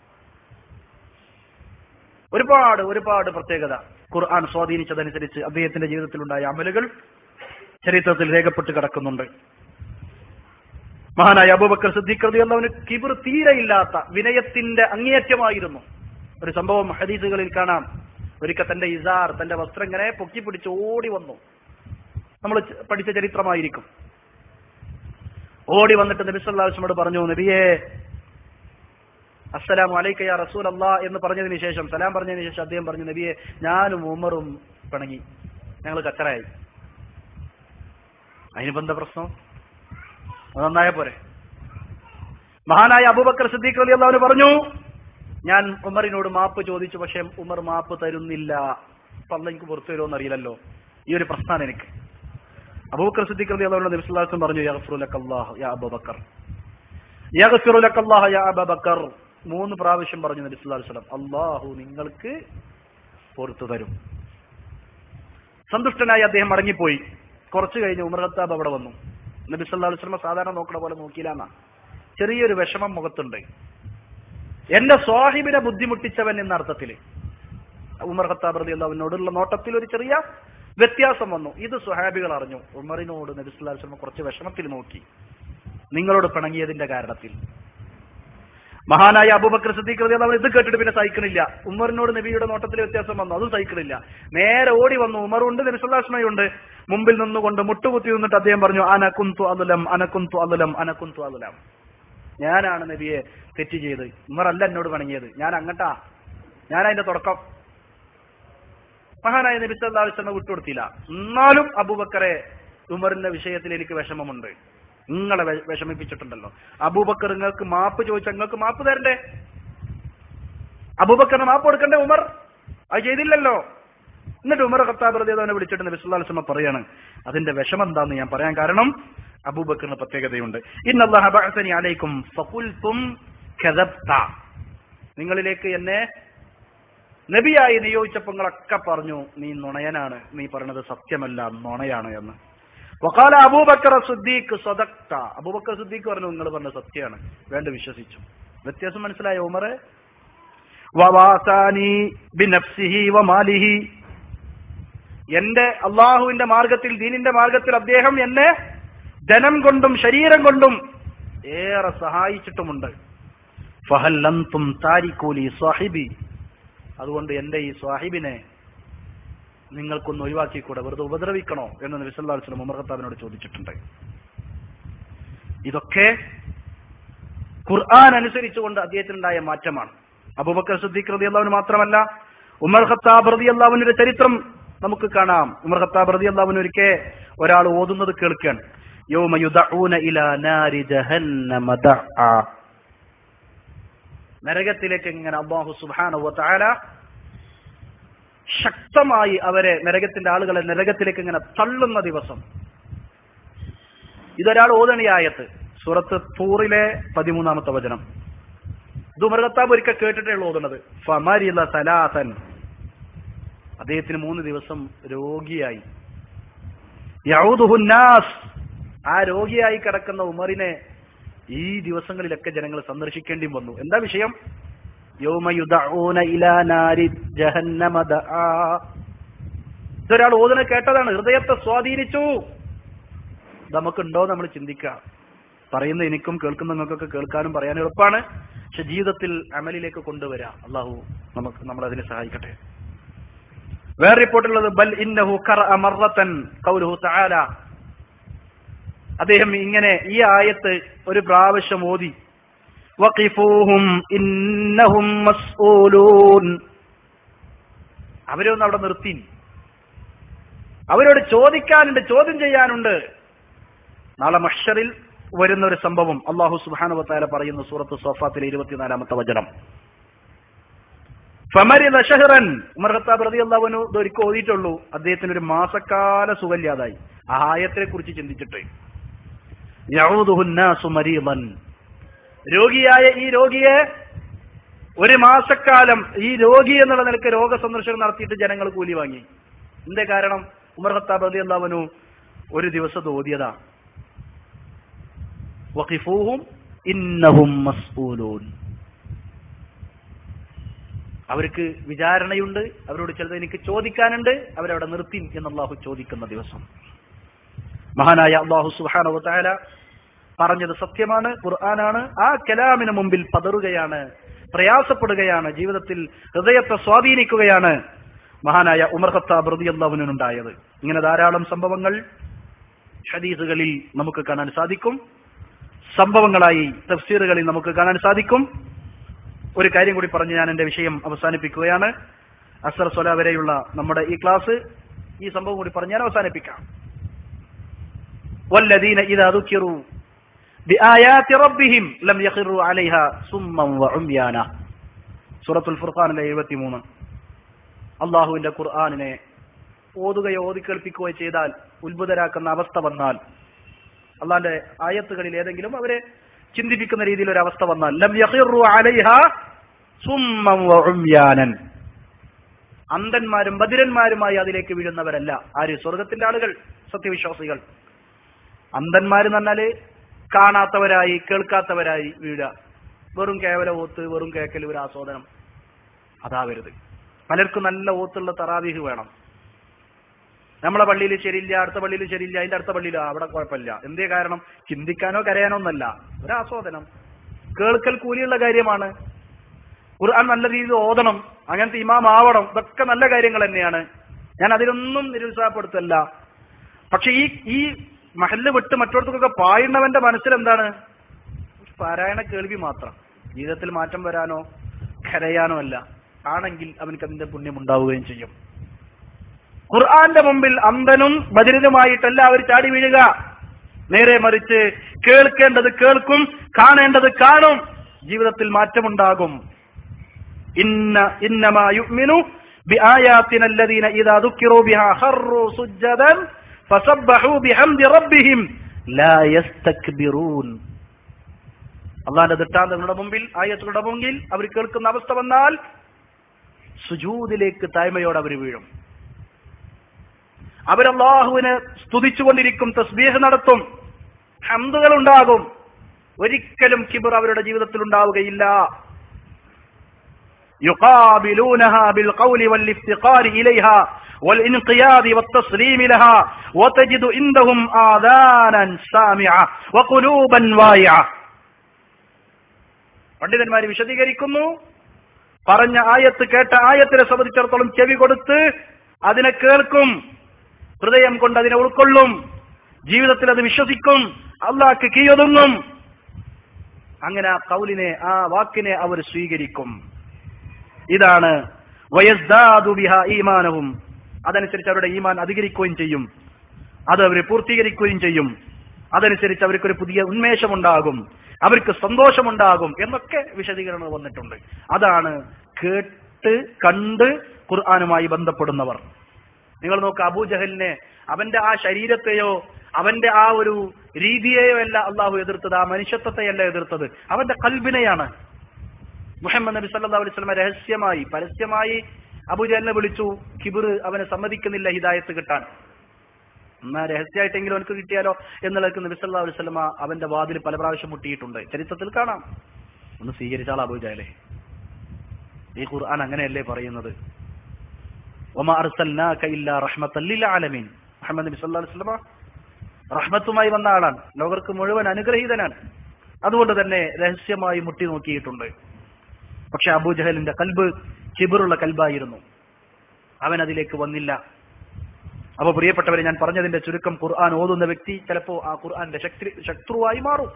Speaker 2: ഒരുപാട് ഒരുപാട് പ്രത്യേകത ഖുർആൻ സ്വാധീനിച്ചതനുസരിച്ച് അദ്ദേഹത്തിന്റെ ജീവിതത്തിലുണ്ടായ അമലുകൾ ചരിത്രത്തിൽ രേഖപ്പെട്ട് കിടക്കുന്നുണ്ട് മഹാനായ അബൂബക്കർ സിദ്ദീഖ് റളിയല്ലാഹുവിന് കിബിർ തീരെയില്ലാത്ത വിനയത്തിന്റെ അങ്ങേയറ്റമായിരുന്നു ഒരു സംഭവം ഹദീസുകളിൽ കാണാം ഒരിക്കൽ തന്റെ ഇസാർ തന്റെ വസ്ത്രം ഇങ്ങനെ പൊക്കി പിടിച്ച് ഓടി വന്നു നമ്മൾ ച- പഠിച്ച ചരിത്രമായിരിക്കും ഓടി വന്നിട്ട് നബി സല്ലല്ലാഹു അലൈഹി വസല്ലമയോട് പറഞ്ഞു നബിയേ അസ്സലാമു അലൈക്ക യാ റസൂൽ അല്ലാ എന്ന് പറഞ്ഞതിന് ശേഷം സലാം പറഞ്ഞതിന് ശേഷം അദ്ദേഹം പറഞ്ഞു നബിയെ ഞാനും ഉമറും പിണങ്ങി ഞങ്ങൾ കച്ചറായി അതിനിപ്പോ എന്താ പ്രശ്നം അത് നന്നായ പോരെ മഹാനായ അബൂബക്കർ സിദ്ദീഖ് അലി അള്ളാഹുന് പറഞ്ഞു ഞാൻ ഉമറിനോട് മാപ്പ് ചോദിച്ചു പക്ഷെ ഉമർ മാപ്പ് തരുന്നില്ല അപ്പൊ അല്ല എനിക്ക് പുറത്തു വരുമോ അറിയില്ലല്ലോ ഈ ഒരു പ്രശ്നമാണ് എനിക്ക് അബൂബക്കർ സിദ്ദീഖ് റളിയല്ലാഹു അൻഹു നബി സല്ലല്ലാഹു അലൈഹി വസല്ലം പറഞ്ഞു യഗ്ഫിറു ലക്കല്ലാഹു യാ അബൂബക്കർ യഗ്ഫിറു ലക്കല്ലാഹു യാ അബൂബക്കർ മൂന്ന് പ്രാവശ്യം പറഞ്ഞു നബി സല്ലല്ലാഹു അലൈഹി വസല്ലം അല്ലാഹു നിങ്ങൾക്ക് പുറത്തു തരും സന്തുഷ്ടനായി അദ്ദേഹം മടങ്ങിപ്പോയി കുറച്ചു കഴിഞ്ഞ് ഉമർ ഖത്താബ് അവിടെ വന്നു നബി സല്ലല്ലാഹു അലൈഹി വസല്ലം സാധാരണ നോക്കണ പോലെ നോക്കിയില്ല ചെറിയൊരു വിഷമം മുഖത്തുണ്ട് എന്റെ സ്വാഹിബിനെ ബുദ്ധിമുട്ടിച്ചവൻ എന്ന അർത്ഥത്തില് ഉമർ ഖത്താബ് റളിയല്ലാഹു അൻഹുവിനോടുള്ള നോട്ടത്തിൽ ഒരു ചെറിയ വ്യത്യാസം വന്നു ഇത് സ്വഹാബികൾ അറിഞ്ഞു ഉമറിനോട് നബി സല്ലല്ലാഹു അലൈഹി വസല്ലം കുറച്ച് വിഷമത്തിൽ നോക്കി നിങ്ങളോട് പിണങ്ങിയതിന്റെ കാരണത്തിൽ മഹാനായ അബൂബക്കർ സിദ്ദീഖ് റളിയല്ലാഹു അൻഹു ഇത് കേട്ടിട്ട് പിന്നെ സഹിക്കണില്ല ഉമറിനോട് നബിയുടെ നോട്ടത്തിൽ വ്യത്യാസം വന്നു അതും സഹിക്കണില്ല നേരെ ഓടി വന്നു ഉമറുണ്ട് നബി സല്ലല്ലാഹു അലൈഹി വസല്ലം ഉണ്ട് മുമ്പിൽ നിന്നുകൊണ്ട് മുട്ടുകുത്തി നിന്നിട്ട് അദ്ദേഹം പറഞ്ഞു അനകുന്തു അതുലം അനകുന്തു അതുലം അനകുന്തു അതുലം ഞാനാണ് നബിയെ തെറ്റ് ചെയ്ത് ഉമർ അല്ല എന്നോട് പണങ്ങിയത് ഞാൻ അങ്ങട്ടാ ഞാൻ അതിന്റെ തുടക്കം മഹാനായ നബി സല്ലല്ലാഹു അലൈഹി വസല്ലം വിട്ടുകൊടുത്തില്ല എന്നാലും അബൂബക്കറെ ഉമറിന്റെ വിഷയത്തിൽ എനിക്ക് വിഷമമുണ്ട് നിങ്ങളെ വെ- വിഷമിപ്പിച്ചിട്ടുണ്ടല്ലോ അബൂബക്കർ നിങ്ങൾക്ക് മാപ്പ് ചോദിച്ചാൽ നിങ്ങൾക്ക് മാപ്പ് തരണ്ടേ അബൂബക്കറിന് മാപ്പ് കൊടുക്കണ്ടേ ഉമർ അത് ചെയ്തില്ലല്ലോ എന്നിട്ട് ഉമർ ഖത്താബ് റളിയല്ലാഹു വിളിച്ചിട്ട് നബി സല്ലല്ലാഹു അലൈഹി വസല്ലം പറയാണ് അതിന്റെ വിഷമം എന്താന്ന് ഞാൻ പറയാൻ കാരണം അബൂബക്കറിന് പ്രത്യേകതയുണ്ട് ഇന്നല്ലാഹ ബഅസനി അലൈക്കും ഫഖുൽതും കദബ്ത നിങ്ങളിലേക്ക് എന്നെ നബിയായി നിയോഗിച്ചപ്പോൾ നിങ്ങളൊക്കെ പറഞ്ഞു നീ നുണയനാണ് നീ പറഞ്ഞത് സത്യമല്ല നുണയാണ് എന്ന് വക്കാല അബൂബക്കർ സുദ്ദീഖ് സ്വതക്ത അബൂബക്കർ സുദ്ദീഖ് പറഞ്ഞു നിങ്ങൾ പറഞ്ഞ സത്യമാണ് വേണ്ട വിശ്വസിച്ചു വ്യത്യാസം മനസ്സിലായോ ഉമറെ വവാസാനി ബിനഫ്സിഹി വമാലിഹി എന്റെ അള്ളാഹുവിന്റെ മാർഗത്തിൽ ദീനിന്റെ മാർഗത്തിൽ അദ്ദേഹം എന്നെ ധനം കൊണ്ടും ശരീരം കൊണ്ടും ഏറെ സഹായിച്ചിട്ടുമുണ്ട് ഫഹല്ലന്തും താരിക്കൂലി സാഹിബി അതുകൊണ്ട് എന്റെ ഈ സ്വാഹിബിനെ നിങ്ങൾക്കൊന്ന് ഒഴിവാക്കിക്കൂടെ വെറുതെ ഉപദ്രവിക്കണോ എന്ന് നബി സല്ലല്ലാഹു അലൈഹി വസല്ലം ഉമർ ഖത്താബിനോട് ചോദിച്ചിട്ടുണ്ട് ഇതൊക്കെ ഖുർആൻ അനുസരിച്ചുകൊണ്ട് അദ്ദേഹത്തിനുണ്ടായ മാറ്റമാണ് അബൂബക്കർ സിദ്ദീഖ് റളിയല്ലാഹു മാത്രമല്ല ഉമർ ഖത്താബ് റളിയല്ലാഹുവിന്റെ ചരിത്രം നമുക്ക് കാണാം ഉമർ ഖത്താബ് റളിയല്ലാഹു ഒരിക്കൽ ഒരാൾ ഓതുന്നത് കേൾക്കാൻ യൗമ യുദഊന ഇലാ നാരി ജഹന്നമ ദഅ നരകത്തിലേക്ക് ഇങ്ങനെ അള്ളാഹു സുബ്ഹാനഹു വ തആല ശക്തമായി അവരെ നരകത്തിന്റെ ആളുകളെ നരകത്തിലേക്ക് ഇങ്ങനെ തള്ളുന്ന ദിവസം ഇതൊരാൾ ഓതണിയായത്ത് സൂറത്ത് തൂറിലെ പതിമൂന്നാമത്തെ വചനം ഇത് ഉമർ ഖത്താബ് ഒരിക്കൽ കേട്ടിട്ടേ ഉള്ളൂ ഓതുന്നത് ഫമരില സലാസൻ അദ്ദേഹത്തിന് മൂന്ന് ദിവസം രോഗിയായി യൗദുഹുന്നാസ് ആ രോഗിയായി കിടക്കുന്ന ഉമറിനെ ഈ ദിവസങ്ങളിലൊക്കെ ജനങ്ങൾ സന്ദർശിക്കേണ്ടി വന്നു എന്താ വിഷയം യൗമയുദഊന ഇലാ നാരി ജഹന്നമ ദആ. ഇതൊരാൾ ഓതിനെ കേട്ടതാണ് ഹൃദയത്തെ സ്വാധീനിച്ചു നമുക്കുണ്ടോ നമ്മൾ ചിന്തിക്കുക പറയുന്ന എനിക്കും കേൾക്കുന്ന നിങ്ങൾക്കൊക്കെ കേൾക്കാനും പറയാൻ എളുപ്പമാണ് പക്ഷെ ജീവിതത്തിൽ അമലിലേക്ക് കൊണ്ടുവരാം അള്ളാഹു നമുക്ക് നമ്മൾ അതിനെ സഹായിക്കട്ടെ വേറെ റിപ്പോർട്ടുള്ളത് ബൽ ഇന്നഹു ഖറഅ മർറത്തൻ ഖൗലുഹു തആല അദ്ദേഹം ഇങ്ങനെ ഈ ആയത്ത് ഒരു പ്രാവശ്യം ഓതി വഖിഫൂഹും ഇന്നഹും മസ്ഊലൂൻ അവരെ ഒന്ന് അവിടെ നിർത്തി അവരോട് ചോദിക്കാനുണ്ട് ചോദ്യം ചെയ്യാനുണ്ട് നാളെ മഷറിൽ വരുന്ന ഒരു സംഭവം അള്ളാഹു സുബാനുവത്താല പറയുന്നു സൂറത്ത് സോഫാത്തിലെ ഇരുപത്തിനാലാമത്തെ വചനം ഫമരിദ ഷഹ്റൻ ഉമർ ഖത്താബ് റളിയല്ലാഹു അൻഹു ഇതൊരിക്കൽ ഓതിയിട്ടുള്ളൂ അദ്ദേഹത്തിന് ഒരു മാസക്കാല സുഖല്യാതായി ആ ആയത്തിനെ കുറിച്ച് ചിന്തിച്ചിട്ട് യഊദുഹു الناس മരീദൻ രോഗിയായ ഈ രോഗിയെ ഒരു മാസക്കാലം ഈ രോഗി എന്നുള്ള നിലക്ക് രോഗസന്ദർശനം നടത്തിയിട്ട് ജനങ്ങൾ കൂലി വാങ്ങി എന്തേ കാരണം ഉമർ ഖത്താബ് റളിയല്ലാഹു അൻഹു ഒരു ദിവസം ഇത് ഓതിയതാ വഖിഫൂഹും ഇന്നഹും മസ്ഊലൂൻ അവർക്ക് വിചാരണയുണ്ട് അവരോട് ചിലത് എനിക്ക് ചോദിക്കാനുണ്ട് അവരവിടെ നിർത്തി എന്ന് അള്ളാഹു ചോദിക്കുന്ന ദിവസം മഹാനായ അള്ളാഹു സുഹാന വതാല പറഞ്ഞത് സത്യമാണ് ഖുർആനാണ് ആ കലാമിന് മുമ്പിൽ പതറുകയാണ് പ്രയാസപ്പെടുകയാണ് ജീവിതത്തിൽ ഹൃദയത്തെ സ്വാധീനിക്കുകയാണ് മഹാനായ ഉമർ ഖത്താബ് റളിയല്ലാഹുവിനുണ്ടായത് ഇങ്ങനെ ധാരാളം സംഭവങ്ങൾ ഹദീസുകളിൽ നമുക്ക് കാണാൻ സാധിക്കും സംഭവങ്ങളായി തഫ്സീറുകളിൽ നമുക്ക് കാണാൻ സാധിക്കും ഒരു കാര്യം കൂടി പറഞ്ഞ് ഞാൻ എന്റെ വിഷയം അവസാനിപ്പിക്കുകയാണ് അസർ സ്വല വരെയുള്ള നമ്മുടെ ഈ ക്ലാസ് ഈ സംഭവം കൂടി പറഞ്ഞ് ഞാൻ അവസാനിപ്പിക്കാം والذين إذا ذكروا بآيات ربهم لم يخروا عليها صما وعميانا സൂറത്തുൽ ഫുർഖാനിലെ എഴുപത്തി മൂന്ന് അള്ളാഹുവിന്റെ ഖുർആാനിനെ ഓതുകയോ ഓതി കേൾപ്പിക്കുകയോ ചെയ്താൽ ഉത്ഭുതരാക്കുന്ന അവസ്ഥ വന്നാൽ അള്ളാന്റെ ആയത്തുകളിൽ ഏതെങ്കിലും അവരെ ചിന്തിപ്പിക്കുന്ന രീതിയിൽ ഒരു അവസ്ഥ വന്നാൽ ലം യഖിറു അലൈഹ സുമ്മം വ ഉംയാനൻ അന്ധന്മാരും ബദിരന്മാരുമായി അതിലേക്ക് വീഴുന്നവരല്ല ആര് സ്വർഗത്തിന്റെ ആളുകൾ സത്യവിശ്വാസികൾ അന്ധന്മാര് എന്ന് പറഞ്ഞാല് കാണാത്തവരായി കേൾക്കാത്തവരായി വീഴുക വെറും കേവല ഓത്ത് വെറും കേക്കൽ ഒരു ആസ്വാദനം അതാവരുത് പലർക്കും നല്ല ഓത്തുള്ള തറാവീഹ് വേണം നമ്മളെ പള്ളിയിൽ ശരിയില്ല അടുത്ത പള്ളിയിൽ ശരിയില്ല അതിന്റെ അടുത്ത പള്ളിയിൽ അവിടെ കുഴപ്പമില്ല എന്തേ കാരണം ചിന്തിക്കാനോ കരയാനോ ഒന്നല്ല ഒരു ആസ്വാദനം കേൾക്കൽ കൂലിയുള്ള കാര്യമാണ് ഖുർആൻ നല്ല രീതിയിൽ ഓതണം അങ്ങനത്തെ ഇമാം ആവണം ഇതൊക്കെ നല്ല കാര്യങ്ങൾ തന്നെയാണ് ഞാൻ അതിലൊന്നും നിരുത്സാഹപ്പെടുത്തല്ല പക്ഷെ ഈ ഈ മഹല്ല് വിട്ട് മറ്റോടത്തൊക്കെ പായുന്നവന്റെ മനസ്സിൽ എന്താണ് പാരായണ കേൾവി മാത്രം ജീവിതത്തിൽ മാറ്റം വരാനോ കരയാനോ അല്ല ആണെങ്കിൽ അവനക്ക് അതിന്റെ പുണ്യം ഉണ്ടാവുകയും ചെയ്യും ഖുർആന്റെ മുമ്പിൽ അന്ധനും ബദിരനുമായിട്ടല്ല അവർ ചാടി വീഴുക നേരെ മറിച്ച് കേൾക്കേണ്ടത് കേൾക്കും കാണേണ്ടത് കാണും ജീവിതത്തിൽ മാറ്റമുണ്ടാകും ഇന്ന ഇന്നമാ യുഅ്മിനു ബിആയാതിന الذين اذا ذكروا بها خروا سجدا فسبحوا بحمد ربهم لا يستكبرون അള്ളാന്റെ ദൃഷ്ടാന്തങ്ങളുടെ മുമ്പിൽ ആയത്തുകളുടെ മുമ്പിൽ അവർ കേൾക്കുന്ന അവസ്ഥ വന്നാൽ സുജൂദിലേക്ക് തായ്മയോടെ അവർ വീഴും അവരല്ലാഹുവിനെ സ്തുതിച്ചുകൊണ്ടിരിക്കും തസ്ബീഹ് നടത്തും ഹംദുകൾ ഉണ്ടാകും ഒരിക്കലും കിബർ അവരുടെ ജീവിതത്തിൽ ഉണ്ടാവുകയില്ല يقابلونها بالقول والافتقار إليها والانقياد والتسليم لها وتجد عندهم آذانا سامعة وقلوبا وايعة പണ്ഡിതന്മാർ വിശദീകരിക്കുന്നു പറഞ്ഞ ആയത്ത് കേട്ട ആയത്തിനെ സംബന്ധിച്ചിടത്തോളം ചെവി കൊടുത്ത് അതിനെ കേൾക്കും ഹൃദയം കൊണ്ട് അതിനെ ഉൾക്കൊള്ളും ജീവിതത്തിൽ അത് വിശ്വസിക്കും അള്ളാഹ്ക്ക് കീയൊതുങ്ങും അങ്ങനെ ആ കൗലിനെ ആ വാക്കിനെ അവർ സ്വീകരിക്കും ഇതാണ് വയസ്ദാദു ബിഹ ഈമാനവും അതനുസരിച്ച് അവരുടെ ഈമാൻ അധികരിക്കുകയും ചെയ്യും അത് അവർ പൂർത്തീകരിക്കുകയും ചെയ്യും അതനുസരിച്ച് അവർക്കൊരു പുതിയ ഉന്മേഷമുണ്ടാകും അവർക്ക് സന്തോഷമുണ്ടാകും എന്നൊക്കെ വിശദീകരണങ്ങൾ വന്നിട്ടുണ്ട് അതാണ് കേട്ട് കണ്ട് ഖുർആാനുമായി ബന്ധപ്പെടുന്നവർ നിങ്ങൾ നോക്ക് അബൂജഹലിനെ അവന്റെ ആ ശരീരത്തെയോ അവന്റെ ആ ഒരു രീതിയെയോ അല്ല അള്ളാഹു എതിർത്തത് ആ മനുഷ്യത്വത്തെയല്ല എതിർത്തത് അവന്റെ കൽബിനെയാണ് മുഹമ്മദ് നബി സല്ലാ അലൈഹി സ്വലമ രഹസ്യമായി പരസ്യമായി അബുജഹലിനെ വിളിച്ചു കിബിർ അവനെ സമ്മതിക്കുന്നില്ല ഹിദായത്ത് കിട്ടാൻ എന്നാ രഹസ്യമായിട്ടെങ്കിലും അവനക്ക് കിട്ടിയാലോ എന്നുള്ളത് നബി സല്ലാ അലൈഹി സ്വലമ അവന്റെ വാതിൽ പല പ്രാവശ്യം മുട്ടിയിട്ടുണ്ട് ചരിത്രത്തിൽ കാണാം ഒന്ന് സ്വീകരിച്ചാൾ അബൂജാലെ ഈ ഖുർആൻ അങ്ങനെയല്ലേ പറയുന്നത് ഒമാ അർസൽനാക ഇല്ലാ റഹ്മത്തൽ ലിൽ ആലമീൻ മുഹമ്മദ് നബി സല്ലല്ലാഹു അലൈഹി വസല്ലമ റഹ്മത്തുമായി വന്ന ആളാണ് ലോകർക്ക് മുഴുവൻ അനുഗ്രഹീതനാണ് അതുകൊണ്ട് തന്നെ രഹസ്യമായി മുട്ടി നോക്കിയിട്ടുണ്ട് പക്ഷെ അബൂജഹലിന്റെ കൽബ് കിബിറുള്ള കൽബായിരുന്നു അവൻ അതിലേക്ക് വന്നില്ല അപ്പൊ പ്രിയപ്പെട്ടവരെ ഞാൻ പറഞ്ഞതിന്റെ ചുരുക്കം ഖുർആൻ ഓതുന്ന വ്യക്തി ചിലപ്പോ ആ ഖുർആന്റെ ശക്തി ശത്രുവായി മാറും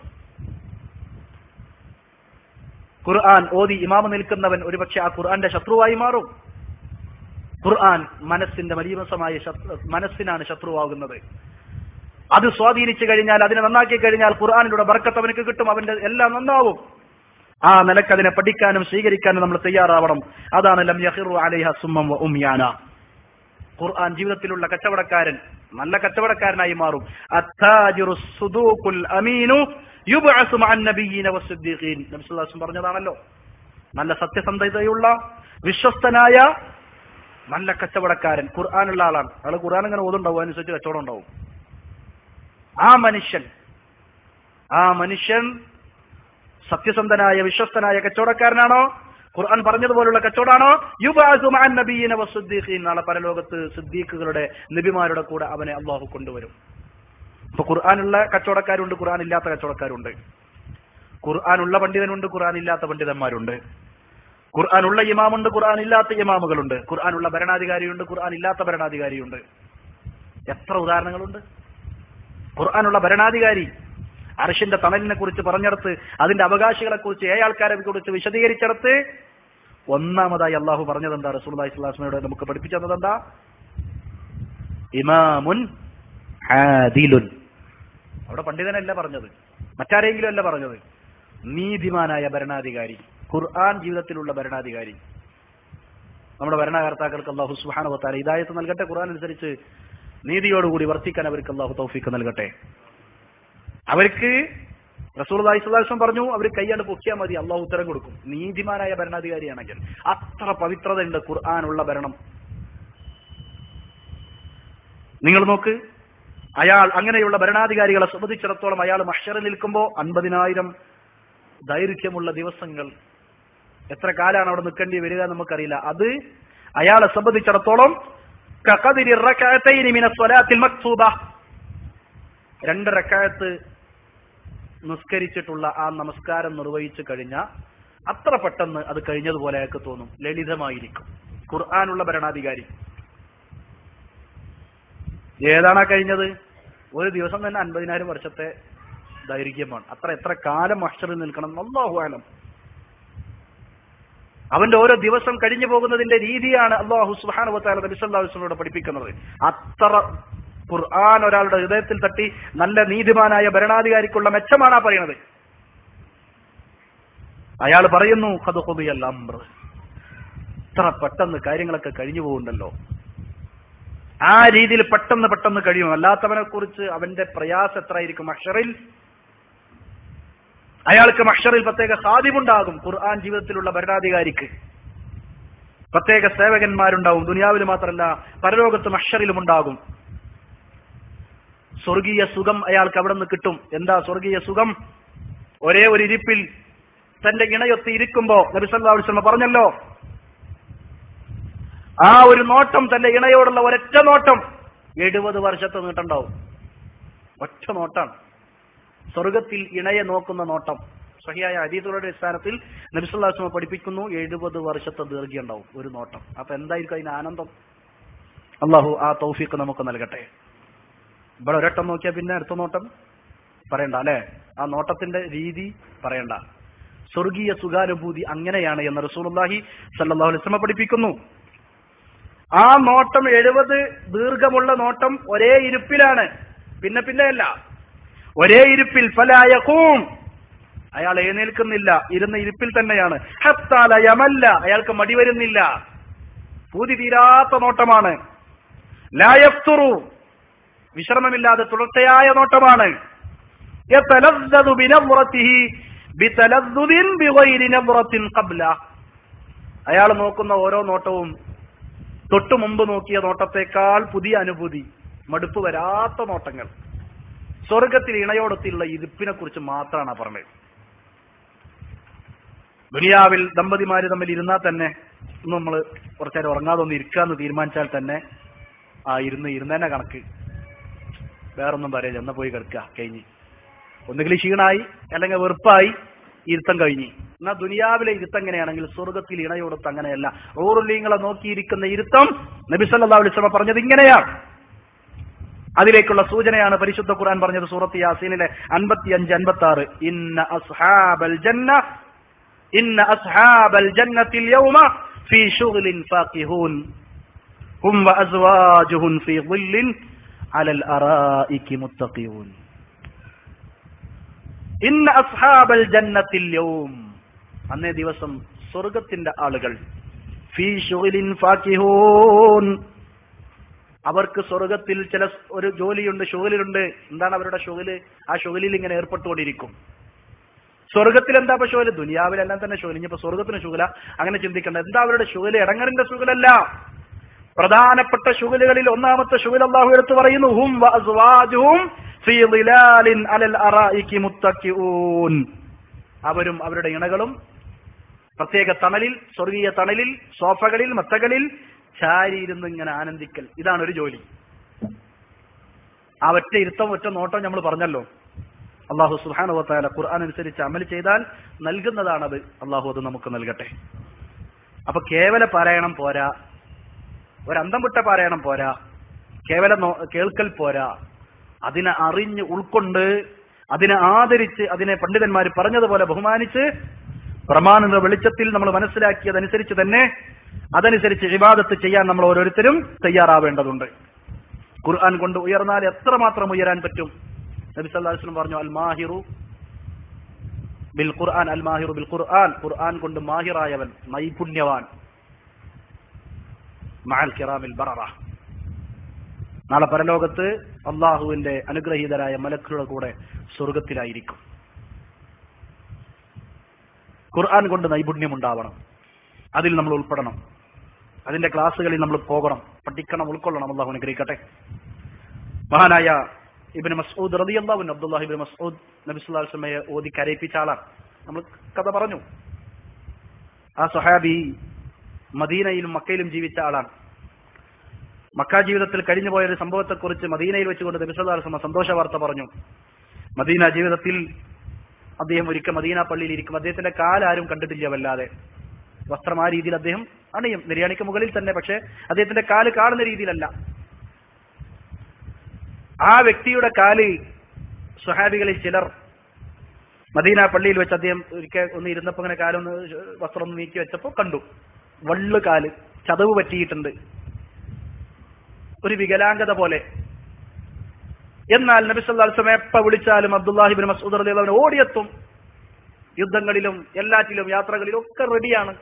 Speaker 2: ഖുർആൻ ഓതി ഇമാമ നിൽക്കുന്നവൻ ഒരുപക്ഷെ ആ ഖുർആന്റെ ശത്രുവായി മാറും ഖുർആൻ മനസ്സിന്റെ മലീമസമായ ശത്രു- മനസ്സിനാണ് ശത്രുവാകുന്നത് അത് സ്വാധീനിച്ചു കഴിഞ്ഞാൽ അതിനെ നന്നാക്കി കഴിഞ്ഞാൽ ഖുർആാനിലൂടെ ബർക്കത്ത് അവനക്ക് കിട്ടും അവന്റെ എല്ലാം നന്നാവും ആ നിലക്ക് അതിനെ പഠിക്കാനും സ്വീകരിക്കാനും നമ്മൾ തയ്യാറാവണം അതാണ് ലം യഹിറു അലൈഹ സുമ്മം വ ഉംയാന ഖുർആൻ ജീവിതത്തിലുള്ള കച്ചവടക്കാരൻ നല്ല കച്ചവടക്കാരനായി മാറും അത്താജിറു സുദൂഖുൽ അമീനു യുബ്അസു മഅൻ നബിയ്യീന വസ്സിദ്ദീഖീൻ നബി സല്ലല്ലാഹു അലൈഹി വസല്ലം പറഞ്ഞതാണല്ലോ നല്ല സത്യസന്ധതയുള്ള വിശ്വസ്തനായ നല്ല കച്ചവടക്കാരൻ ഖുർആനുള്ള ആളാണ് അയാൾ ഖുർആൻ ഇങ്ങനെ ഓതുണ്ടാവും അനുസരിച്ച് കച്ചവടം ഉണ്ടാവും ആ മനുഷ്യൻ ആ മനുഷ്യൻ സത്യസന്ധനായ വിശ്വസ്തനായ കച്ചവടക്കാരനാണോ ഖുർആൻ പറഞ്ഞതുപോലുള്ള കച്ചവടാണോ യുബാസു മഅൻ നബിയ്യീന വസ്സിദ്ദീഖീൻ നാളെ പരലോകത്ത് സിദ്ദീഖുകളുടെ നബിമാരുടെ കൂടെ അവനെ അള്ളാഹു കൊണ്ടുവരും ഇപ്പൊ ഖുർആനുള്ള കച്ചവടക്കാരുണ്ട് ഖുർആൻ ഇല്ലാത്ത കച്ചവടക്കാരുണ്ട് ഖുർആനുള്ള പണ്ഡിതനുണ്ട് ഖുർആൻ ഇല്ലാത്ത പണ്ഡിതന്മാരുണ്ട് ഖുർആനുള്ള ഇമാമുണ്ട് ഖുർആൻ ഇല്ലാത്ത ഇമാമുകളുണ്ട് ഖുർആനുള്ള ഭരണാധികാരിയുണ്ട് ഖുർആൻ ഇല്ലാത്ത ഭരണാധികാരിയുണ്ട് എത്ര ഉദാഹരണങ്ങളുണ്ട് ഖുർആനുള്ള ഭരണാധികാരി അർഷിന്റെ തണലിനെ കുറിച്ച് പറഞ്ഞെടുത്ത് അതിന്റെ അവകാശികളെ കുറിച്ച് ഏഴ് ആൾക്കാരെ കുറിച്ച് വിശദീകരിച്ചെടുത്ത് ഒന്നാമതായി അള്ളാഹു പറഞ്ഞത് എന്താ റസൂൽ ഇസ്ലാസ്മയോട് നമുക്ക് പഠിപ്പിച്ചു തന്നത് എന്താ ഇമാമുൻ ആദിലുൻ അവിടെ പണ്ഡിതനല്ല പറഞ്ഞത് മറ്റാരെങ്കിലും അല്ല പറഞ്ഞത് നീതിമാനായ ഭരണാധികാരി ഖുർആൻ ജീവിതത്തിലുള്ള ഭരണാധികാരി നമ്മുടെ ഭരണകർത്താക്കൾക്ക് അള്ളാഹു സുഹാന വത്താല ഹിദായത്ത് നൽകട്ടെ ഖുർആൻ അനുസരിച്ച് നീതിയോടുകൂടി വർത്തിക്കാൻ അവർക്ക് അള്ളാഹു തൗഫീക്ക് നൽകട്ടെ അവർക്ക് റസൂൽ അലൈഹിസ്ലാം പറഞ്ഞു അവർ കൈയാണ്ട് പൊക്കിയാൽ മതി അള്ളാഹു ഉത്തരം കൊടുക്കും നീതിമാനായ ഭരണാധികാരിയാണെങ്കിൽ അത്ര പവിത്രതയുണ്ട് ഖുർആാനുള്ള ഭരണം നിങ്ങൾ നോക്ക് അയാൾ അങ്ങനെയുള്ള ഭരണാധികാരികളെ സംബന്ധിച്ചിടത്തോളം അയാൾ മഷറിൽ നിൽക്കുമ്പോൾ അൻപതിനായിരം ദൈർഘ്യമുള്ള ദിവസങ്ങൾ എത്ര കാലാണ് അവിടെ നിൽക്കേണ്ടി വരിക എന്ന് നമുക്കറിയില്ല അത് അയാളെ സംബന്ധിച്ചിടത്തോളം കഖദിരി റകഅത്തൈനി മിന സ്വലാത്തിൽ മക്തൂബ രണ്ട് റക്കായത്ത് നിസ്കരിച്ചിട്ടുള്ള ആ നമസ്കാരം നിർവഹിച്ചു കഴിഞ്ഞ അത്ര പെട്ടെന്ന് അത് കഴിഞ്ഞതുപോലെ അയാൾക്ക് തോന്നും ലളിതമായിരിക്കും ഖുർആാനുള്ള ഭരണാധികാരി ഏതാണ് ആ കഴിഞ്ഞത് ഒരു ദിവസം തന്നെ അൻപതിനായിരം വർഷത്തെ ദൈർഘ്യമാണ് അത്ര എത്ര കാലം അക്ഷറിൽ നിൽക്കണം അള്ളാഹു ആലം അവന്റെ ഓരോ ദിവസം കഴിഞ്ഞു പോകുന്നതിന്റെ രീതിയാണ് അള്ളാഹു സുഹാനുവത്താല നബിസല്ലാസ്ലൂടെ പഠിപ്പിക്കുന്നത് അത്ര ഖുർആൻ ഒരാളുടെ ഹൃദയത്തിൽ തട്ടി നല്ല നീതിമാനായ ഭരണാധികാരിക്കുള്ള മെച്ചമാണ് ആ പറയുന്നത് അയാൾ പറയുന്നു ഖദുഖുദിയൽ അംർ ഇത്ര പെട്ടെന്ന് കാര്യങ്ങളൊക്കെ കഴിഞ്ഞു പോകുന്നുണ്ടല്ലോ ആ രീതിയിൽ പെട്ടെന്ന് പെട്ടെന്ന് കഴിയും അല്ലാത്തവനെ കുറിച്ച് അവന്റെ പ്രയാസം എത്രയായിരിക്കും അക്ഷറിൽ അയാൾക്ക് മഷറിൽ പ്രത്യേക സാധ്യമുണ്ടാകും ഖുർആൻ ജീവിതത്തിലുള്ള ഭരണാധികാരിക്ക് പ്രത്യേക സേവകന്മാരുണ്ടാവും ദുനിയാവിൽ മാത്രമല്ല പരലോകത്ത് മഷറിലും ഉണ്ടാകും സ്വർഗീയ സുഖം അയാൾക്ക് അവിടെ നിന്ന് കിട്ടും എന്താ സ്വർഗീയ സുഖം ഒരേ ഒരു ഇരിപ്പിൽ തന്റെ ഇണയൊത്ത് ഇരിക്കുമ്പോ നബിസല്ലാ വസ്ലമ പറഞ്ഞല്ലോ ആ ഒരു നോട്ടം തന്റെ ഇണയോടുള്ള ഒരൊറ്റ നോട്ടം എഴുപത് വർഷത്തെ നീട്ടുണ്ടാവും ഒറ്റ നോട്ടാണ് സ്വർഗത്തിൽ ഇണയെ നോക്കുന്ന നോട്ടം സഹിയായ അതീതുകളുടെ അടിസ്ഥാനത്തിൽ നബിസുല്ലാസ്മ പഠിപ്പിക്കുന്നു എഴുപത് വർഷത്തെ ദീർഘ്യം ഉണ്ടാവും ഒരു നോട്ടം അപ്പൊ എന്തായിരിക്കും അതിന് ആനന്ദം അള്ളാഹു ആ തൗഫീഖ് നമുക്ക് നൽകട്ടെ ഇവിടെ ഒരട്ടം നോക്കിയാൽ പിന്നെ അടുത്ത നോട്ടം പറയണ്ട അല്ലെ ആ നോട്ടത്തിന്റെ രീതി പറയണ്ട സ്വർഗീയ സുഖാനുഭൂതി അങ്ങനെയാണ് എന്ന് റസൂലുള്ളാഹി സല്ലല്ലാഹു അലൈഹി വസല്ലം പഠിപ്പിക്കുന്നു ആ നോട്ടം എഴുപത് ദീർഘമുള്ള നോട്ടം ഒരേ ഇരുപ്പിലാണ് പിന്നെ പിന്നെ അല്ല ഒരേ ഇരുപ്പിൽ ഫലായഖൂം അയാൾ എഴുന്നേൽക്കുന്നില്ല ഇരുന്ന ഇരിപ്പിൽ തന്നെയാണ് ഹത്താല യമല്ല അയാൾക്ക് മടി വരുന്നില്ല പൂതി തീരാത്ത നോട്ടമാണ് ലായഫ്തുറു വിശ്രമമില്ലാതെ തുടർച്ചയായ നോട്ടമാണ് യതലദ്ദദു ബിനവ്റതിഹി ബിതലദ്ദുദിൻ ബിഗൈരി നവ്റത്തിൻ ഖബ്ല അയാൾ നോക്കുന്ന ഓരോ നോട്ടവും തൊട്ടു മുമ്പ് നോക്കിയ നോട്ടത്തെക്കാൾ പുതിയ അനുഭൂതി മടുപ്പ് വരാത്ത നോട്ടങ്ങൾ സ്വർഗത്തിൽ ഇണയോടൊത്തിയുള്ള ഇരിപ്പിനെ കുറിച്ച് മാത്രമാണ് ആ പറഞ്ഞത് ദുനിയാവിൽ ദമ്പതിമാര് തമ്മിൽ ഇരുന്നാൽ തന്നെ നമ്മൾ കുറച്ചേരം ഉറങ്ങാതെ ഒന്ന് ഇരിക്കാന്ന് തീരുമാനിച്ചാൽ തന്നെ ആ ഇരുന്ന് ഇരുന്നതന്നെ കണക്ക് വേറൊന്നും പറയില്ല എന്നാ പോയി കിടക്കുക കഴിഞ്ഞ് ഒന്നുകിൽ ക്ഷീണായി അല്ലെങ്കിൽ വെറുപ്പായി ഇരുത്തം കഴിഞ്ഞ് എന്നാ ദുനിയാവിലെ ഇരുത്തം എങ്ങനെയാണെങ്കിൽ സ്വർഗത്തിൽ ഇണയോടത്ത് അങ്ങനെയല്ല ഓറുല്ലീങ്ങളെ നോക്കിയിരിക്കുന്ന ഇരുത്തം നബി സല്ലല്ലാഹു അലൈഹി വസല്ലം പറഞ്ഞത് ഇങ്ങനെയാണ് അതിലേക്കുള്ള സൂചനയാണ് പരിശുദ്ധ ഖുർആൻ പറഞ്ഞത് സൂറത്ത് യാസീനിലെ അൻപത്തി അഞ്ച് അൻപത്തി ആറ് ഇന്ന അസ്ഹാബൽ ജന്ന ഇന്ന അസ്ഹാബൽ ജന്നത്തിൽ യൗമ ഫീ ശുഗ്ലിൻ ഫാഖിഹൂൻ ഹും വഅസ്വാജുഹും ഫീ ظില്ലിൻ അലൽ അറായികി മുത്തഖിയൂൻ ഇന്ന അസ്ഹാബൽ ജന്നത്തിൽ യൗം അന്നേ ദിവസം സ്വർഗത്തിന്റെ ആളുകൾ ഫീ ശുഗ്ലിൻ ഫാഖിഹൂൻ അവർക്ക് സ്വർഗത്തിൽ ചില സ് ഒരു ജോലിയുണ്ട് ഷുഗലുണ്ട് എന്താണ് അവരുടെ ഷുഗല് ആ ഷുഗലിൽ ഇങ്ങനെ ഏർപ്പെട്ടുകൊണ്ടിരിക്കും സ്വർഗത്തിൽ എന്താ ഇപ്പൊ ഷുഗല് ദുനിയാവിലെല്ലാം തന്നെ ഷുഗൽ ഇനിയിപ്പോ സ്വർഗത്തിന് ഷുഗല അങ്ങനെ ചിന്തിക്കണ്ട എന്താ അവരുടെ ഷുഗല് ഇടങ്ങറിന്റെ ഷുഗലല്ല പ്രധാനപ്പെട്ട ഷുഗലുകളിൽ ഒന്നാമത്തെ ഷുഗൽ അള്ളാഹു എടുത്തു പറയുന്നു ഹും വഅസ്വാജുഹും ഫീ ളിലാലിൻ അലൽ അറായികി മുത്തഖിഊൻ അവരും അവരുടെ ഇണകളും പ്രത്യേക തണലിൽ സ്വർഗീയ തണലിൽ സോഫകളിൽ മത്തകളിൽ ചാരിയിരുന്ന് ഇങ്ങനെ ആനന്ദിക്കൽ ഇതാണ് ഒരു ജോലി ആ ഒറ്റ ഇരുത്തം ഒറ്റ നോട്ടം നമ്മൾ പറഞ്ഞല്ലോ അള്ളാഹു സുഹാനുവത്തായ ഖുർആൻ അനുസരിച്ച് അമൽ ചെയ്താൽ നൽകുന്നതാണത് അള്ളാഹു അത് നമുക്ക് നൽകട്ടെ അപ്പൊ കേവല പാരായണം പോരാ ഒരന്തം വിട്ട പാരായണം പോരാ കേവല നോ- കേൾക്കൽ പോരാ അതിനെ അറിഞ്ഞ് ഉൾക്കൊണ്ട് അതിനെ ആദരിച്ച് അതിനെ പണ്ഡിതന്മാർ പറഞ്ഞതുപോലെ ബഹുമാനിച്ച് പ്രമാണ വെളിച്ചത്തിൽ നമ്മൾ മനസ്സിലാക്കിയതനുസരിച്ച് തന്നെ അതനുസരിച്ച് ഇബാദത്ത് ചെയ്യാൻ നമ്മൾ ഓരോരുത്തരും തയ്യാറാവേണ്ടതുണ്ട് ഖുർആൻ കൊണ്ട് ഉയർന്നാൽ എത്രമാത്രം ഉയരാൻ പറ്റും നബി സല്ലല്ലാഹു അലൈഹി വസല്ലം പറഞ്ഞു അൽ മാഹിറു ബിൽ ഖുർആൻ അൽ മാഹിറു ബിൽ ഖുർആൻ ഖുർആൻ കൊണ്ട് മാഹിറായവൻ നൈപുണ്യവാൻ മഅൽ കിറാമിൽ ബററ നാളെ പരലോകത്ത് അള്ളാഹുവിന്റെ അനുഗ്രഹീതരായ മലക്കുകളുടെ കൂടെ സ്വർഗത്തിലായിരിക്കും ഖുർആൻ കൊണ്ട് നൈപുണ്യം ഉണ്ടാവണം അതിൽ നമ്മൾ ഉൾപ്പെടണം അതിന്റെ ക്ലാസ്സുകളിൽ നമ്മൾ പോകണം പഠിക്കണം ഉൾക്കൊള്ളണം അള്ളാഹു അനുഗ്രഹിക്കട്ടെ മഹാനായ ഇബിന് മസ്ഊദ് റളിയല്ലാഹു അബ്ദുല്ലാഹി ഇബ്നു മസ്ഊദ് നബി സല്ലല്ലാഹു അലൈഹി വസല്ലമയെ ഓതി കരയിപ്പിച്ച ആളാണ് നമ്മൾ കഥ പറഞ്ഞു ആ സ്വഹാബി മദീനയിലും മക്കയിലും ജീവിച്ച ആളാണ് മക്ക ജീവിതത്തിൽ കഴിഞ്ഞു പോയ ഒരു സംഭവത്തെക്കുറിച്ച് മദീനയിൽ വെച്ചുകൊണ്ട് നബി സല്ലല്ലാഹു അലൈഹി വസല്ലം സന്തോഷ വാർത്ത പറഞ്ഞു മദീന ജീവിതത്തിൽ അദ്ദേഹം ഒരിക്കൽ മദീന പള്ളിയിൽ ഇരിക്കും അദ്ദേഹത്തിന്റെ കാലാരും കണ്ടിട്ടില്ല വല്ലാതെ വസ്ത്രം ആ രീതിയിൽ അദ്ദേഹം അണിയും നിര്യാണിക്ക് മുകളിൽ തന്നെ പക്ഷെ അദ്ദേഹത്തിന്റെ കാല് കാണുന്ന രീതിയിലല്ല ആ വ്യക്തിയുടെ കാല് സ്വഹാബികളിൽ ചിലർ മദീന പള്ളിയിൽ വെച്ച് അദ്ദേഹം ഒരിക്കൽ ഒന്ന് ഇരുന്നപ്പോ ഇങ്ങനെ കാലൊന്ന് വസ്ത്രം ഒന്ന് നീക്കി വെച്ചപ്പോ കണ്ടു വള്ളു കാല് ചതവ് പറ്റിയിട്ടുണ്ട് ഒരു വികലാംഗത പോലെ എന്നാൽ നബി സല്ലല്ലാഹു അലൈഹി വസല്ലം എപ്പ വിളിച്ചാലും അബ്ദുല്ലാഹിബിൻ മസ്ഊദ് റളിയല്ലാഹു അൻഹു ഓടിയെത്തും യുദ്ധങ്ങളിലും എല്ലാറ്റിലും യാത്രകളിലും ഒക്കെ റെഡിയാണ്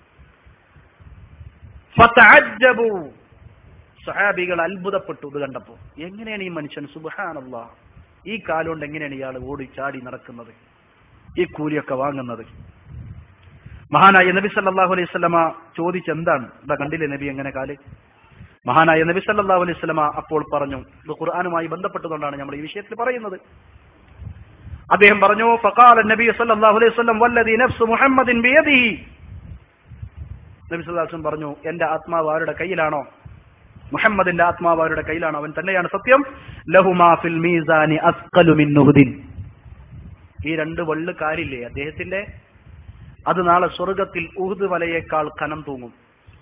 Speaker 2: ഫതഅജ്ജബു സഹാബികൾ അത്ഭുതപ്പെട്ടു ഇത് കണ്ടപ്പോ എങ്ങനെയാണ് ഈ മനുഷ്യൻ സുബ്ഹാനല്ലാ ഈ കാലുകൊണ്ട് എങ്ങനെയാണ് ഇയാൾ ഓടി ചാടി നടക്കുന്നത് ഈ കൂലിയൊക്കെ വാങ്ങുന്നത് മഹാനായ നബി സല്ലല്ലാഹു അലൈഹി വസല്ലമ ചോദിച്ചെന്താണ് ഇതാ കണ്ടില്ലേ നബി എങ്ങനെ കാല് മഹാനായ നബി സല്ലല്ലാഹു അലൈഹി വസല്ലമ അപ്പോൾ പറഞ്ഞു ഇത് ഖുർആനുമായി ബന്ധപ്പെട്ടുകൊണ്ടാണ് നമ്മൾ ഈ വിഷയത്തിൽ പറയുന്നത് അദ്ദേഹം പറഞ്ഞു ഫഖാല നബി സല്ലല്ലാഹു അലൈഹി വസല്ലം വല്ലദി നഫ്സു മുഹമ്മദിൻ ബിയദിഹി നബി സല്ലല്ലാഹു അലൈഹി വസല്ലം പറഞ്ഞു എന്റെ ആത്മാവ് ആരുടെ കയ്യിലാണോ മുഹമ്മദിന്റെ ആത്മാവ് അവരുടെ കയ്യിലാണ് അവൻ തന്നെയാണ് സത്യം ലഹുമാ ഫിൽ മീസാനി അസ്ഖലു മിൻ നുഹ്ദിൻ ഈ രണ്ട് വള്ളു കാലില്ലേ അദ്ദേഹത്തിന്റെ അത് നാളെ സ്വർഗത്തിൽ ഉഹുദ് വലയേക്കാൾ കനം തൂങ്ങും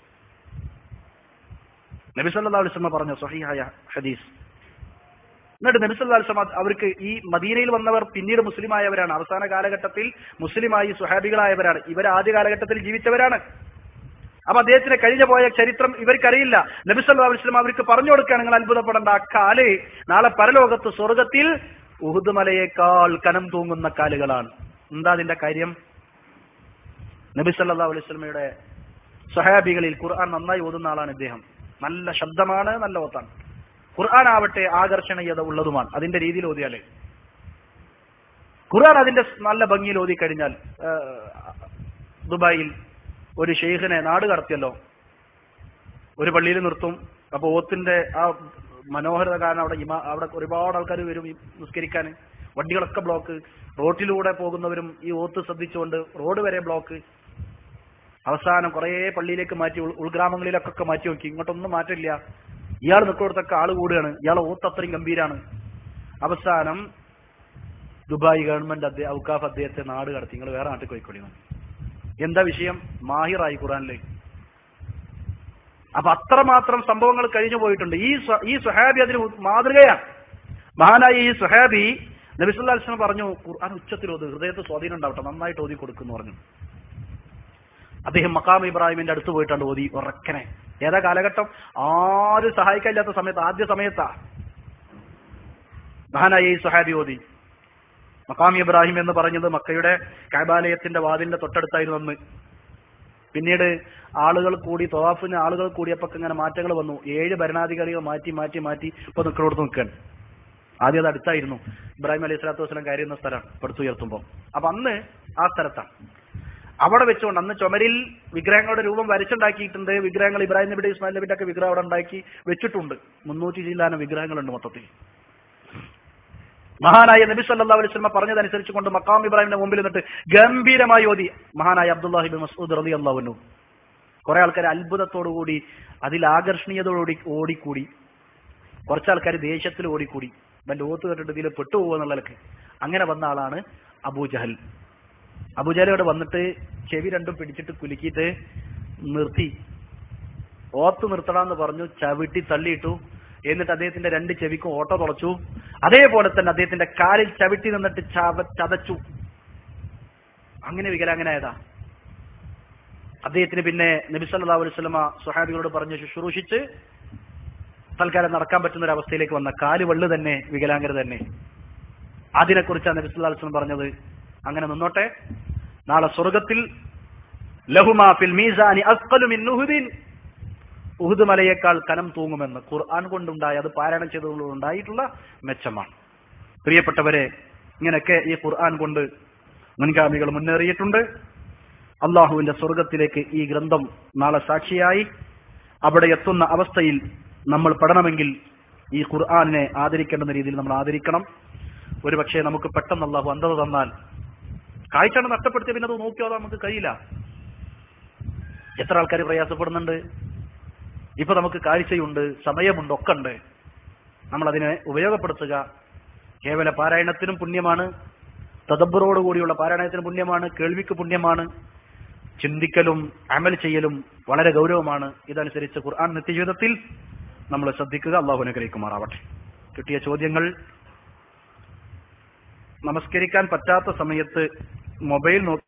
Speaker 2: നബി സല്ലല്ലാഹു അലൈഹി വസല്ലം പറഞ്ഞ സ്വഹീഹായ ഹദീസ് എന്നിട്ട് നബി സല്ലല്ലാഹു അലൈഹി വസല്ലം അവർക്ക് ഈ മദീനയിൽ വന്നവർ പിന്നീട് മുസ്ലിമായവരാണ് അവസാന കാലഘട്ടത്തിൽ മുസ്ലിമായി സുഹാബികളായവരാണ് ഇവർ ആദ്യ കാലഘട്ടത്തിൽ ജീവിച്ചവരാണ് അപ്പൊ അദ്ദേഹത്തിന് കഴിഞ്ഞു പോയ ചരിത്രം ഇവർക്കറിയില്ല നബി സല്ലല്ലാഹു അലൈഹി വസല്ലം അവർക്ക് പറഞ്ഞു കൊടുക്കുകയാണ് നിങ്ങൾ അത്ഭുതപ്പെടേണ്ട ആ കാല് നാളെ പരലോകത്ത് സ്വർഗത്തിൽ ഉഹുദ് മലയേക്കാൾ കനം തൂങ്ങുന്ന കാലുകളാണ് എന്താ അതിന്റെ കാര്യം നബി സല്ലല്ലാഹു അലൈഹി വസല്ലമയുടെ സഹാബികളിൽ ഖുർആൻ നന്നായി ഓതുന്ന ആളാണ് ഇദ്ദേഹം നല്ല ശബ്ദമാണ് നല്ല ഓത്താണ് ഖുർആൻ ആവട്ടെ ആകർഷണീയത ഉള്ളതുമാണ് അതിന്റെ രീതിയിൽ ഓതിയാലേ ഖുർആൻ അതിന്റെ നല്ല ഭംഗിയിൽ ഓതി കഴിഞ്ഞാൽ ആ, ദുബായിൽ ഒരു ഷെയ്ഖിനെ നാട് കടത്തിയല്ലോ ഒരു പള്ളിയിൽ നിർത്തും അപ്പൊ ഓത്തിന്റെ ആ മനോഹരത കാരണം അവിടെ ഇമാ അവിടെ ഒരുപാട് ആൾക്കാർ വരും ഈ നിസ്കരിക്കാൻ വണ്ടികളൊക്കെ ബ്ലോക്ക് റോട്ടിലൂടെ പോകുന്നവരും ഈ ഓത്ത് ശ്രദ്ധിച്ചുകൊണ്ട് റോഡ് വരെ ബ്ലോക്ക് അവസാനം കുറേ പള്ളിയിലേക്ക് മാറ്റി ഉൾ- ഉൾഗ്രാമങ്ങളിലൊക്കെ മാറ്റി നോക്കി ഇങ്ങോട്ടൊന്നും മാറ്റില്ല ഇയാൾ നിൽക്കുന്നിടത്തൊക്കെ ആള് കൂടുകയാണ് ഇയാളെ ഓത്ത് അത്രയും ഗംഭീരാണ് അവസാനം ദുബായ് ഗവൺമെന്റ് അദ്ദേഹം ഔക്കാഫ് അദ്ദേഹത്തെ നാട് കടത്തി നിങ്ങൾ വേറെ നാട്ടിൽ പോയിക്കൊള്ളി എന്താ വിഷയം മാഹിറായി ഖുറാനില് അപ്പൊ അത്രമാത്രം സംഭവങ്ങൾ കഴിഞ്ഞു പോയിട്ടുണ്ട് ഈ സ്വ- ഈ സുഹാബി അതിന് ഉ- മാതൃകയാണ് മഹാനായ ഈ സുഹാബി നബിസുല്ലാ അലിസ്ലം പറഞ്ഞു ഖുർആൻ ഉച്ചത്തിൽ ഓത് ഹൃദയത്തിൽ സ്വാധീനം ഉണ്ടാവട്ടെ നന്നായിട്ട് ഓതി കൊടുക്കുന്നു പറഞ്ഞു അദ്ദേഹം മക്കാം ഇബ്രാഹിമിന്റെ അടുത്ത് പോയിട്ടാണ് ഓതി ഉറക്കനെ ഏതാ കാലഘട്ടം ആരും സഹായിക്കാനില്ലാത്ത സമയത്ത് ആദ്യ സമയത്താ മഹാനായ ഈ സുഹാബി ഓതി മക്കാം ഇബ്രാഹിം എന്ന് പറഞ്ഞത് മക്കയുടെ കൈബാലയത്തിന്റെ വാതിലിന്റെ തൊട്ടടുത്തായിരുന്നു അന്ന് പിന്നീട് ആളുകൾ കൂടി തൊവാഫിന് ആളുകൾ കൂടിയപ്പോ ഇങ്ങനെ മാറ്റങ്ങൾ വന്നു ഏഴ് ഭരണാധികാരികൾ മാറ്റി മാറ്റി മാറ്റി ഇപ്പൊ നിൽക്കണോടത്ത് നിൽക്കാൻ ആദ്യം അത് അടുത്തായിരുന്നു ഇബ്രാഹിം അലൈഹി സ്വലാത്തു വസ്സലാം കയറിയുന്ന സ്ഥലം പടുത്തുയർത്തുമ്പോൾ അപ്പൊ അന്ന് ആ സ്ഥലത്താണ് അവിടെ വെച്ചുകൊണ്ട് അന്ന് ചുമരിൽ വിഗ്രഹങ്ങളുടെ രൂപം വരച്ചുണ്ടാക്കിയിട്ടുണ്ട് വിഗ്രഹങ്ങൾ ഇബ്രാഹിം നബിയുടെ ഇസ്മായിൽ നബിയുടെ ഒക്കെ വിഗ്രഹം അവിടെ ഉണ്ടാക്കി വെച്ചിട്ടുണ്ട് മുന്നൂറ്റി ചില്ലാനം വിഗ്രഹങ്ങളുണ്ട് മൊത്തത്തിൽ മഹാനായ നബി സല്ലല്ലാഹു അലൈഹി വസല്ലം പറഞ്ഞതനുസരിച്ച് കൊണ്ട് മക്കാം ഇബ്രാഹിമിന്റെ മുമ്പിൽ നിന്നിട്ട് ഗംഭീരമായി ഓതി മഹാനായ അബ്ദുല്ലാഹി ബിൻ മസ്ഊദ് റളിയല്ലാഹു അൻഹു കുറെ ആൾക്കാർ അത്ഭുതത്തോടുകൂടി അതിൽ ആകർഷണീയതയോടി ഓടിക്കൂടി കുറച്ച് ആൾക്കാർ ദേഷ്യത്തിൽ ഓടിക്കൂടി വല്ല ഓത്ത് കേട്ടിട്ട് ഇതിൽ പെട്ടുപോകുക എന്നുള്ളതൊക്കെ അങ്ങനെ വന്ന ആളാണ് അബൂജഹൽ അബൂജഹൽ ഇവിടെ വന്നിട്ട് ചെവി രണ്ടും പിടിച്ചിട്ട് കുലുക്കിയിട്ട് നിർത്തി ഓത്ത് നിർത്തണമെന്ന് പറഞ്ഞു ചവിട്ടി തള്ളിയിട്ടു എന്നിട്ട് അദ്ദേഹത്തിന്റെ രണ്ട് ചെവിക്കും ഓട്ടോ തുളച്ചു അതേപോലെ തന്നെ അദ്ദേഹത്തിന്റെ കാലിൽ ചവിട്ടി നിന്നിട്ട് ചവ ചതച്ചു അങ്ങനെ വികലാംഗനായതാ അദ്ദേഹത്തിന് പിന്നെ നബി സല്ലല്ലാഹു അലൈഹി വസല്ലമ സ്വഹാബികളോട് പറഞ്ഞു ശുശ്രൂഷിച്ച് തൽക്കാലം നടക്കാൻ പറ്റുന്ന ഒരു അവസ്ഥയിലേക്ക് വന്ന കാല് വള്ളു തന്നെ വികലാംഗത തന്നെ അതിനെക്കുറിച്ചാണ് നബി സല്ലല്ലാഹു അലൈഹി വസല്ലം പറഞ്ഞത് അങ്ങനെ നിന്നോട്ടെ നാളെ സ്വർഗത്തിൽ ലഹുമാ ഫിൽ മീസാനി അസ്ഖലു മിൻ ഉഹുദിൻ ഉഹുദ് മലയേക്കാൾ കനം തൂങ്ങുമെന്ന് ഖുർആൻ കൊണ്ടുണ്ടായ അത് പാരായണം ചെയ്തതുകൊണ്ട് ഉണ്ടായിട്ടുള്ള മെച്ചമാണ് പ്രിയപ്പെട്ടവരെ ഇങ്ങനെയൊക്കെ ഈ ഖുർആൻ കൊണ്ട് മുൻഗാമികൾ മുന്നേറിയിട്ടുണ്ട് അള്ളാഹുവിന്റെ സ്വർഗത്തിലേക്ക് ഈ ഗ്രന്ഥം നാളെ സാക്ഷിയായി അവിടെ എത്തുന്ന അവസ്ഥയിൽ നമ്മൾ പെടണമെങ്കിൽ ഈ ഖുർആാനിനെ ആദരിക്കേണ്ടുന്ന രീതിയിൽ നമ്മൾ ആദരിക്കണം ഒരുപക്ഷെ നമുക്ക് പെട്ടെന്ന് അള്ളാഹു അന്ധത തന്നാൽ കാഴ്ചയാണ് നഷ്ടപ്പെടുത്തിയ പിന്നെ അത് നോക്കിയാൽ നമുക്ക് കഴിയില്ല എത്ര ആൾക്കാർ പ്രയാസപ്പെടുന്നുണ്ട് ഇപ്പൊ നമുക്ക് കാഴ്ചയുണ്ട് സമയമുണ്ട് ഒക്കെ ഉണ്ട് നമ്മൾ അതിനെ ഉപയോഗപ്പെടുത്തുക കേവല പാരായണത്തിനും പുണ്യമാണ് തദബ്ബറോട് കൂടിയുള്ള പാരായണത്തിന് പുണ്യമാണ് കേൾവിക്ക് പുണ്യമാണ് ചിന്തിക്കലും അമൽ ചെയ്യലും വളരെ ഗൗരവമാണ് ഇതനുസരിച്ച് ഖുർആൻ നിത്യജീവിതത്തിൽ നമ്മൾ ശ്രദ്ധിക്കുക അള്ളാഹു അനുഗ്രഹിക്കുമാറാവട്ടെ കിട്ടിയ ചോദ്യങ്ങൾ നമസ്കരിക്കാൻ പറ്റാത്ത സമയത്ത് മൊബൈൽ നോക്കി